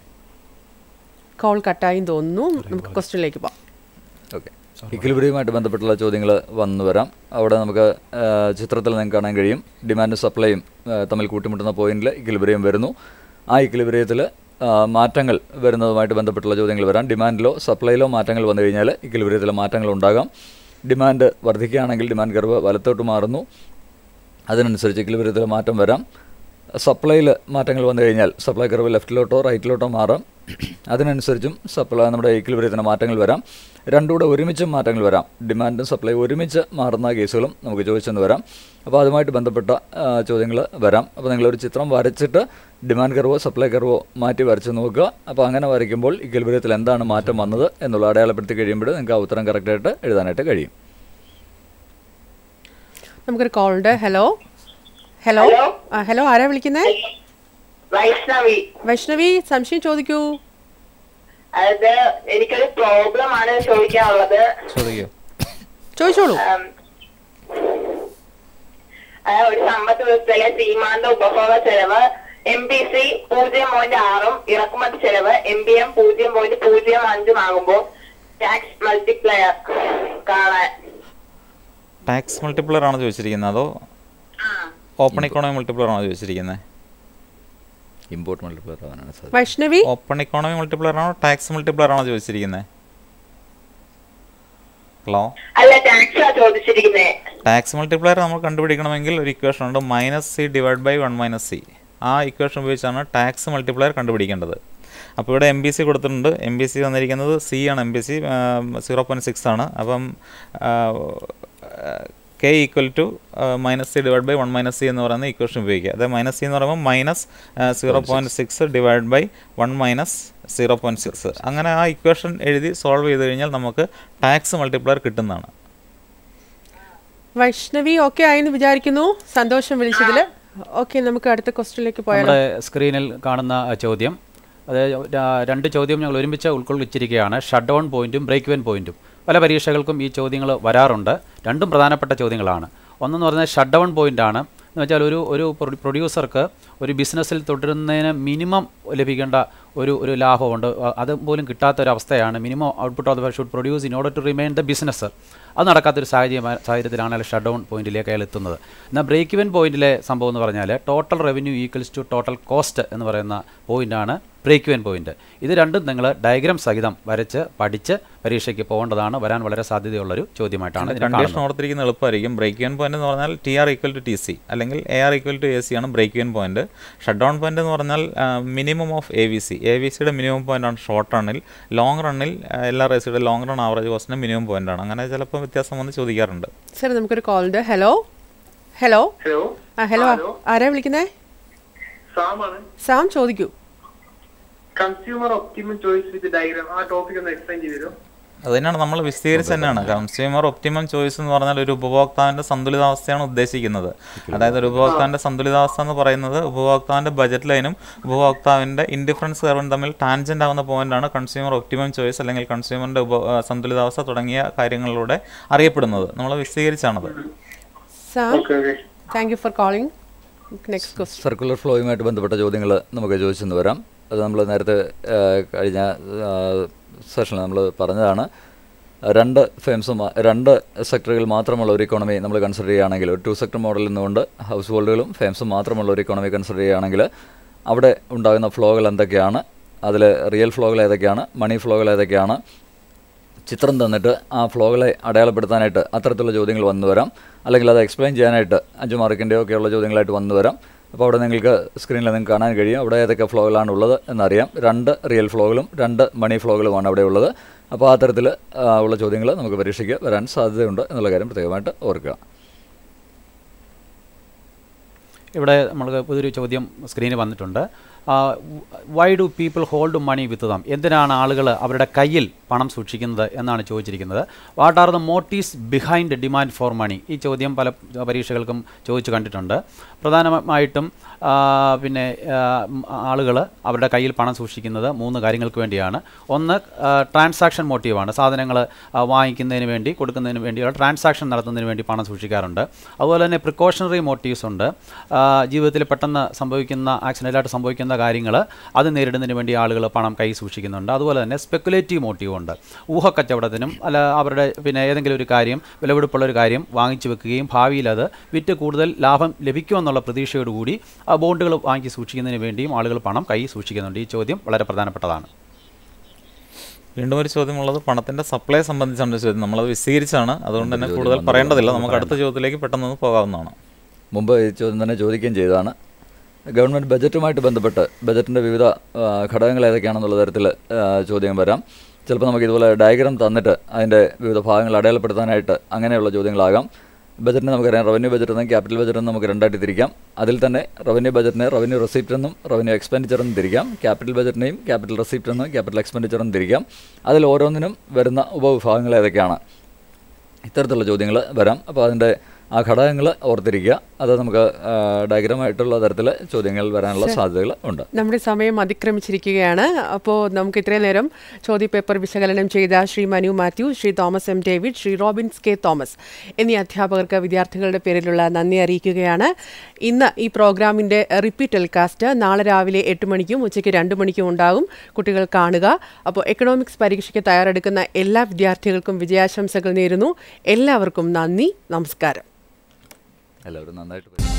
കോൾ കട്ടായി തോന്നുന്നു നമുക്ക് ക്വസ്റ്റ്യനിലേക്ക് പോവാം
ഓക്കെ ഇക്വിലിബ്രിയുമായിട്ട് ബന്ധപ്പെട്ടുള്ള ചോദ്യങ്ങൾ വന്നു വരാം അവിടെ നമുക്ക് ആ, ചിത്രത്തിൽ നിങ്ങൾക്ക് കാണാൻ കഴിയും ഡിമാൻഡും സപ്ലൈയും ആ, തമ്മിൽ കൂട്ടിമുട്ടുന്ന പോയിന്റിൽ ഇക്വിലിബ്രിയം വരുന്നു ആ ഇക്വിലിബ്രിയത്തിൽ മാറ്റങ്ങൾ വരുന്നതുമായിട്ട് ബന്ധപ്പെട്ടുള്ള ചോദ്യങ്ങൾ വരാം ഡിമാൻഡിലോ സപ്ലൈയിലോ മാറ്റങ്ങൾ വന്നു കഴിഞ്ഞാൽ ഇക്വിലിബ്രിയത്തിലെ മാറ്റങ്ങൾ ഉണ്ടാകാം ഡിമാൻഡ് വർദ്ധിക്കുകയാണെങ്കിൽ ഡിമാൻഡ് കർവ് വലത്തോട്ട് മാറുന്നു അതിനനുസരിച്ച് ഇക്വിലിബ്രിയത്തിലെ മാറ്റം വരാം സപ്ലൈയിൽ മാറ്റങ്ങൾ വന്നു കഴിഞ്ഞാൽ സപ്ലൈ കർവ് ലെഫ്റ്റിലോട്ടോ റൈറ്റിലോട്ടോ മാറാം അതിനനുസരിച്ചും സപ്ലൈ നമ്മുടെ ഈക്വിലിബ്രിയത്തിന് മാറ്റങ്ങൾ വരാം രണ്ടും കൂടെ ഒരുമിച്ചും മാറ്റങ്ങൾ വരാം ഡിമാൻഡും സപ്ലൈ ഒരുമിച്ച് മാറുന്ന കേസുകളും നമുക്ക് ചോദിച്ചെന്ന് വരാം അപ്പോൾ അതുമായിട്ട് ബന്ധപ്പെട്ട ചോദ്യങ്ങൾ വരാം അപ്പോൾ നിങ്ങളൊരു ചിത്രം വരച്ചിട്ട് ഡിമാൻഡ് കർവോ സപ്ലൈ കർവോ മാറ്റി വരച്ച് നോക്കുക അപ്പോൾ അങ്ങനെ വരയ്ക്കുമ്പോൾ ഈക്വിലിബ്രിയത്തിൽ എന്താണ് മാറ്റം വന്നത് എന്നുള്ള അടയാളപ്പെടുത്തി കഴിയുമ്പോൾ നിങ്ങൾക്ക് ആ ഉത്തരം കറക്റ്റായിട്ട് എഴുതാനായിട്ട് കഴിയും
നമുക്കൊരു കോൾ ഉണ്ട് ഹലോ ഹലോ
ഹലോ.
ആ ഹലോ ആരാ വിളിക്കുന്നേ
വൈഷ്ണവി
വൈഷ്ണവി സംശയം ചോദിക്കൂ
അത് എനിക്കൊരു പ്രോബ്ലം ആണ് ചോദിക്കാനുള്ളത്
ചോദിക്കൂ
ചോദിച്ചോളൂ
ഉം, ആ, ഒരു സമ്പത്ത് വ്യവസ്ഥയിലെ സീമാന്ത ഉപഭോഗ ചെലവ് എം ബി സി പൂജ്യം പോയിന്റ് ആറും ഇറക്കുമതി ചെലവ് എം ബി എം പൂജ്യം പോയിന്റ് പൂജ്യം അഞ്ചും ആകുമ്പോൾ ടാക്സ് മൾട്ടിപ്ലയർ കാണാൻ
ടാക്സ് മൾട്ടിപ്ലർ ആണോ ചോദിച്ചിരിക്കുന്നത് അതോ
ആ
ഓപ്പൺ ഇക്കോണമി മൾട്ടിപ്ലർ ആണോ ചോദിച്ചിരിക്കുന്നത്
ഇമ്പോർട്ട് മൾട്ടിപ്ലർ ആവാനാണ് സാധ്യത
വൈഷ്ണവി
ഓപ്പൺ ഇക്കോണമി മൾട്ടിപ്ലർ ആണോ ടാക്സ് മൾട്ടിപ്ലർ ആണോ ചോദിച്ചിരിക്കുന്നത് ഹലോ
അല്ല ടാക്സാ ചോദിച്ചിരിക്കുന്നേ
ടാക്സ് മൾട്ടിപ്ലയർ നമ്മൾ കണ്ടുപിടിക്കണമെങ്കിൽ ഒരു ഇക്വേഷൻ ഉണ്ട് minus C divide by one minus C ആ ഇക്വേഷൻ ഉപയോഗിച്ചാണ് ടാക്സ് മൾട്ടിപ്ലയർ കണ്ടുപിടിക്കേണ്ടത് അപ്പോൾ ഇവിടെ എം ബി സി കൊടുത്തിട്ടുണ്ട് എം ബി സി വന്നിരിക്കുന്നത് സി ആണ് M B C zero point six ആണ് അപ്പം K equal to minus C divide by one minus C എന്ന് പറയുന്ന ഇക്വേഷൻ ഉപയോഗിക്കുക അതായത് മൈനസ് സി എന്ന് പറയുമ്പോൾ minus zero point six divide by one minus zero point six അങ്ങനെ ആ ഇക്വേഷൻ എഴുതി സോൾവ് ചെയ്ത് കഴിഞ്ഞാൽ നമുക്ക് ടാക്സ് മൾട്ടിപ്ലയർ കിട്ടുന്നതാണ്
വൈഷ്ണവി ഓക്കെ ആയെന്ന് വിചാരിക്കുന്നു സന്തോഷം വിളിച്ചതിൽ ഓക്കെ നമുക്ക് അടുത്ത ക്വസ്റ്റ്യനിലേക്ക് പോയാലോ
നമ്മുടെ സ്ക്രീനിൽ കാണുന്ന ആ ചോദ്യം അത് ര- രണ്ട് ചോദ്യം ഞങ്ങൾ ഒരുമിച്ച് ഉൾക്കൊള്ളിച്ചിരിക്കുകയാണ് ഷട്ട് ഡൗൺ പോയിന്റും ബ്രേക്ക് വെൻ പോയിന്റും പല പരീക്ഷകൾക്കും ഈ ചോദ്യങ്ങൾ വരാറുണ്ട് രണ്ടും പ്രധാനപ്പെട്ട ചോദ്യങ്ങളാണ് ഒന്നെന്ന് പറയുന്നത് ഷട്ട് ഡൗൺ പോയിന്റ് ആണ് എന്ന് വെച്ചാൽ ഒരു ഒരു പ്രൊ- പ്രൊഡ്യൂസർക്ക് ഒരു ബിസിനസ്സിൽ തുടരുന്നതിന് മിനിമം ലഭിക്കേണ്ട ഒരു ഒരു ലാഭമുണ്ട് അ- അത് പോലും കിട്ടാത്ത ഒരു അവസ്ഥയാണ് minimum output of the should produce in order to remain the business അത് നടക്കാത്തൊരു സാഹചര്യം സാഹചര്യത്തിലാണ് അയാൾ ഷട്ട് ഡൗൺ പോയിന്റിലേക്ക് അയാൾ എത്തുന്നത് എന്നാൽ ബ്രേക്ക് ഇവൻ പോയിന്റിലെ സംഭവം എന്ന് പറഞ്ഞാൽ total revenue equals to total cost എന്ന് പറയുന്ന പോയിന്റാണ് ബ്രേക്ക് ഇവൻ പോയിന്റ് ഇത് രണ്ടും നിങ്ങൾ ഡയഗ്രാം സഹിതം വരച്ച് പഠിച്ച് പരീക്ഷയ്ക്ക് പോകേണ്ടതാണ് വരാൻ വളരെ സാധ്യതയുള്ളൊരു ചോദ്യമായിട്ടാണ് ഇതിനെ
കണ്ടീഷൻ
കാണുന്നത്
ഓർത്തിരിക്കുന്ന എളുപ്പമായിരിക്കും ബ്രേക്ക് ഇവൻ പോയിന്റ് എന്ന് പറഞ്ഞാൽ T R equal to T C അല്ലെങ്കിൽ A R equal to A C ആണ് break even point shut down point എന്ന് പറഞ്ഞാൽ minimum of A V C A V സിയുടെ മിനിമം പോയിന്റ് ആണ് ഷോർട്ട് റണ്ണിൽ long റണ്ണിൽ എല്ലാ റേസിയുടെ ലോങ് റൺ ആവറേജ് കോസ്റ്റിന് മിനിമം പോയിന്റ് ആണ് അങ്ങനെ ചിലപ്പോൾ വ്യത്യാസം വന്ന് ചോദിക്കാറുണ്ട്
സാർ നമുക്കൊരു കോൾ ഉണ്ട് ഹലോ ഹലോ
ഹലോ
ആ ഹലോ ആരാ വിളിക്കുന്നേ
സാമാണ്
സാം ചോദിക്കൂ
consumer optimum choice with diagram ആ ടോപ്പിക് ഒന്ന് എക്സ്പ്ലെയിൻ ചെയ്തു തരുമോ
അത് തന്നെയാണ് നമ്മൾ വിശദീകരിച്ച് തന്നെയാണ് കൺസ്യൂമർ ഒപ്റ്റിമം ചോയ്സ് എന്ന് പറഞ്ഞാൽ ഒരു ഉപഭോക്താവിൻ്റെ സന്തുലിതാവസ്ഥയാണ് ഉദ്ദേശിക്കുന്നത് അതായത് ഒരു ഉപഭോക്താവിൻ്റെ സന്തുലിതാവസ്ഥ എന്ന് പറയുന്നത് ഉപഭോക്താവിൻ്റെ ബജറ്റ് ലൈനും ഉപഭോക്താവിൻ്റെ ഇൻഡിഫറൻസ് കർവും തമ്മിൽ ടാൻജൻ്റ് ആവുന്ന പോയിന്റാണ് കൺസ്യൂമർ ഒപ്റ്റിമം ചോയ്സ് അല്ലെങ്കിൽ കൺസ്യൂമറിൻ്റെ ഉപ ആ, സന്തുലിതാവസ്ഥ തുടങ്ങിയ കാര്യങ്ങളിലൂടെ അറിയപ്പെടുന്നത് നമ്മൾ വിശദീകരിച്ചാണത്
Sam
okay okay
thank you for calling next question
circular ഫ്ലോയുമായിട്ട് ബന്ധപ്പെട്ട ചോദ്യങ്ങൾ നമുക്ക് ചോദിച്ചെന്ന് വരാം അത് നമ്മൾ നേരത്തെ ആ, കഴിഞ്ഞ സെഷനിൽ നമ്മൾ പറഞ്ഞതാണ് രണ്ട് ഫേംസും രണ്ട് സെക്ടറുകൾ മാത്രമുള്ള ഒരു ഇക്കോണമി നമ്മൾ കൺസിഡർ ചെയ്യുകയാണെങ്കിൽ ഒരു ടു സെക്ടർ മോഡലിൽ നിന്നുകൊണ്ട് ഹൗസ് ഹോൾഡുകളും ഫേംസും മാത്രമുള്ള ഒരു ഇക്കോണമി കൺസിഡർ ചെയ്യുകയാണെങ്കിൽ അവിടെ ഉണ്ടാകുന്ന ഫ്ലോകൾ എന്തൊക്കെയാണ് അതിൽ റിയൽ ഫ്ലോകൾ ഏതൊക്കെയാണ് മണി ഫ്ലോകൾ ഏതൊക്കെയാണ് ചിത്രം തന്നിട്ട് ആ ഫ്ലോകളെ അടയാളപ്പെടുത്താനായിട്ട് അത്തരത്തിലുള്ള ചോദ്യങ്ങൾ വന്നു വരാം അല്ലെങ്കിൽ അത് എക്സ്പ്ലെയിൻ ചെയ്യാനായിട്ട് അഞ്ച് മാർക്കിൻ്റെയോ ഒക്കെയുള്ള ചോദ്യങ്ങളായിട്ട് വന്നു വരാം അപ്പോൾ അവിടെ നിങ്ങൾക്ക് സ്ക്രീനിൽ നിങ്ങൾക്ക് കാണാൻ കഴിയും അവിടെ ഏതൊക്കെ ഫ്ലോകളാണ് ഉള്ളത് എന്നറിയാം രണ്ട് റിയൽ ഫ്ലോകളും രണ്ട് മണി ഫ്ലോകളുമാണ് അവിടെ ഉള്ളത് അപ്പോൾ ആ തരത്തിൽ ആ, ഉള്ള ചോദ്യങ്ങൾ നമുക്ക് പരീക്ഷയ്ക്ക് വരാൻ സാധ്യതയുണ്ട് എന്നുള്ള കാര്യം പ്രത്യേകമായിട്ട് ഓർക്കുക
ഇവിടെ നമ്മൾക്ക് പുതിയൊരു ചോദ്യം സ്ക്രീനിൽ വന്നിട്ടുണ്ട് why do people hold money with them എന്തിനാണ് ആളുകൾ അവരുടെ കയ്യിൽ പണം സൂക്ഷിക്കുന്നത് എന്നാണ് ചോദിച്ചിരിക്കുന്നത് what are the motives behind demand for money ഈ ചോദ്യം പല പരീക്ഷകൾക്കും ചോദിച്ചു കണ്ടിട്ടുണ്ട് പ്രധാനമായിട്ടും ആ, പിന്നെ ആളുകൾ അവരുടെ കയ്യിൽ പണം സൂക്ഷിക്കുന്നത് മൂന്ന് കാര്യങ്ങൾക്ക് വേണ്ടിയാണ് ഒന്ന് ട്രാൻസാക്ഷൻ മോട്ടീവാണ് സാധനങ്ങൾ വാങ്ങിക്കുന്നതിന് വേണ്ടി കൊടുക്കുന്നതിന് വേണ്ടിയുള്ള ട്രാൻസാക്ഷൻ നടത്തുന്നതിന് വേണ്ടി പണം സൂക്ഷിക്കാറുണ്ട് അതുപോലെ തന്നെ പ്രിക്കോഷണറി മോട്ടീവ്സ് ഉണ്ട് ആ, ജീവിതത്തിൽ പെട്ടെന്ന് സംഭവിക്കുന്ന ആക്സിഡൻ്റായിട്ട് സംഭവിക്കുന്ന കാര്യങ്ങൾ അത് നേരിടുന്നതിന് വേണ്ടി ആളുകൾ പണം കൈ സൂക്ഷിക്കുന്നുണ്ട് അതുപോലെ തന്നെ സ്പെക്കുലേറ്റീവ് മോട്ടീവ് ഉണ്ട് ഊഹക്കച്ചവടത്തിനും അല്ല അവരുടെ പിന്നെ ഏതെങ്കിലും ഒരു കാര്യം വിലപിടിപ്പുള്ള ഒരു കാര്യം വാങ്ങിച്ചു വെക്കുകയും ഭാവിയിൽ അത് വിറ്റ് കൂടുതൽ ലാഭം ലഭിക്കുമെന്നുള്ള പ്രതീക്ഷയോടുകൂടി ആ ബോണ്ടുകൾ വാങ്ങി സൂക്ഷിക്കുന്നതിന് വേണ്ടിയും ആളുകൾ പണം കൈ സൂക്ഷിക്കുന്നുണ്ട് ഈ ചോദ്യം വളരെ പ്രധാനപ്പെട്ടതാണ്
വീണ്ടും ഒരു ചോദ്യമുള്ളത് പണത്തിന്റെ സപ്ലൈ സംബന്ധിച്ചാണ് ചോദ്യം നമ്മളത് വിശദീകരിച്ചാണ് അതുകൊണ്ട് തന്നെ കൂടുതൽ പറയേണ്ടതില്ല നമുക്ക് അടുത്ത ചോദ്യത്തിലേക്ക് പെട്ടെന്ന് ഒന്ന് പോകാവുന്നതാണ്
മുമ്പ് ഈ ചോദ്യം തന്നെ ചോദിക്കുകയും ചെയ്തതാണ് ഗവൺമെൻറ് ബജറ്റുമായിട്ട് ബന്ധപ്പെട്ട് ബജറ്റിൻ്റെ വിവിധ ആ, ഘടകങ്ങൾ ഏതൊക്കെയാണെന്നുള്ള തരത്തിൽ ആ, ചോദ്യം വരാം ചിലപ്പോൾ നമുക്ക് ഇതുപോലെ ഡയഗ്രാം തന്നിട്ട് അതിൻ്റെ വിവിധ ഭാഗങ്ങൾ അടയാളപ്പെടുത്താനായിട്ട് അങ്ങനെയുള്ള ചോദ്യങ്ങളാകാം ബജറ്റിനെ നമുക്കറിയാം റവന്യൂ ബജറ്റ് എന്നും ക്യാപിറ്റൽ ബജറ്റ് എന്നും നമുക്ക് രണ്ടായിട്ട് തിരിക്കാം അതിൽ തന്നെ റവന്യൂ ബജറ്റിനെ റവന്യൂ റെസിപ്റ്റ് എന്നും റവന്യൂ എക്സ്പെൻഡിച്ചർ എന്നും തിരിക്കാം ക്യാപിറ്റൽ ബജറ്റിനെയും ക്യാപിറ്റൽ റെസിപ്റ്റ് എന്നും ക്യാപിറ്റൽ എക്സ്പെൻഡിച്ചർ എന്നും തിരിക്കാം അതിൽ ഓരോന്നിനും വരുന്ന ഉപവിഭാഗങ്ങൾ ഏതൊക്കെയാണ് ഇത്തരത്തിലുള്ള ചോദ്യങ്ങൾ വരാം അപ്പോൾ അതിൻ്റെ ആ ഘടകങ്ങൾ ഓർത്തിരിക്കുക അത് നമുക്ക് ഡയഗ്രമായിട്ടുള്ള തരത്തിൽ ചോദ്യങ്ങൾ വരാനുള്ള സാധ്യതകൾ ഉണ്ട്
നമ്മുടെ സമയം അതിക്രമിച്ചിരിക്കുകയാണ് അപ്പോൾ നമുക്ക് ഇത്രയും നേരം ചോദ്യപേപ്പർ വിശകലനം ചെയ്ത Shri Manu Mathew Shri Thomas M David Shri Robbins K Thomas എന്നീ അധ്യാപകർക്ക് വിദ്യാർത്ഥികളുടെ പേരിലുള്ള നന്ദി അറിയിക്കുകയാണ് ഇന്ന് ഈ പ്രോഗ്രാമിൻ്റെ റിപ്പീറ്റ് ടെലികാസ്റ്റ് നാളെ രാവിലെ എട്ട് മണിക്കും ഉച്ചയ്ക്ക് രണ്ട് മണിക്കും ഉണ്ടാകും കുട്ടികൾ കാണുക അപ്പോൾ എക്കണോമിക്സ് പരീക്ഷയ്ക്ക് തയ്യാറെടുക്കുന്ന എല്ലാ വിദ്യാർത്ഥികൾക്കും വിജയാശംസകൾ നേരുന്നു എല്ലാവർക്കും നന്ദി നമസ്കാരം
എല്ലാവരും നന്നായിട്ട്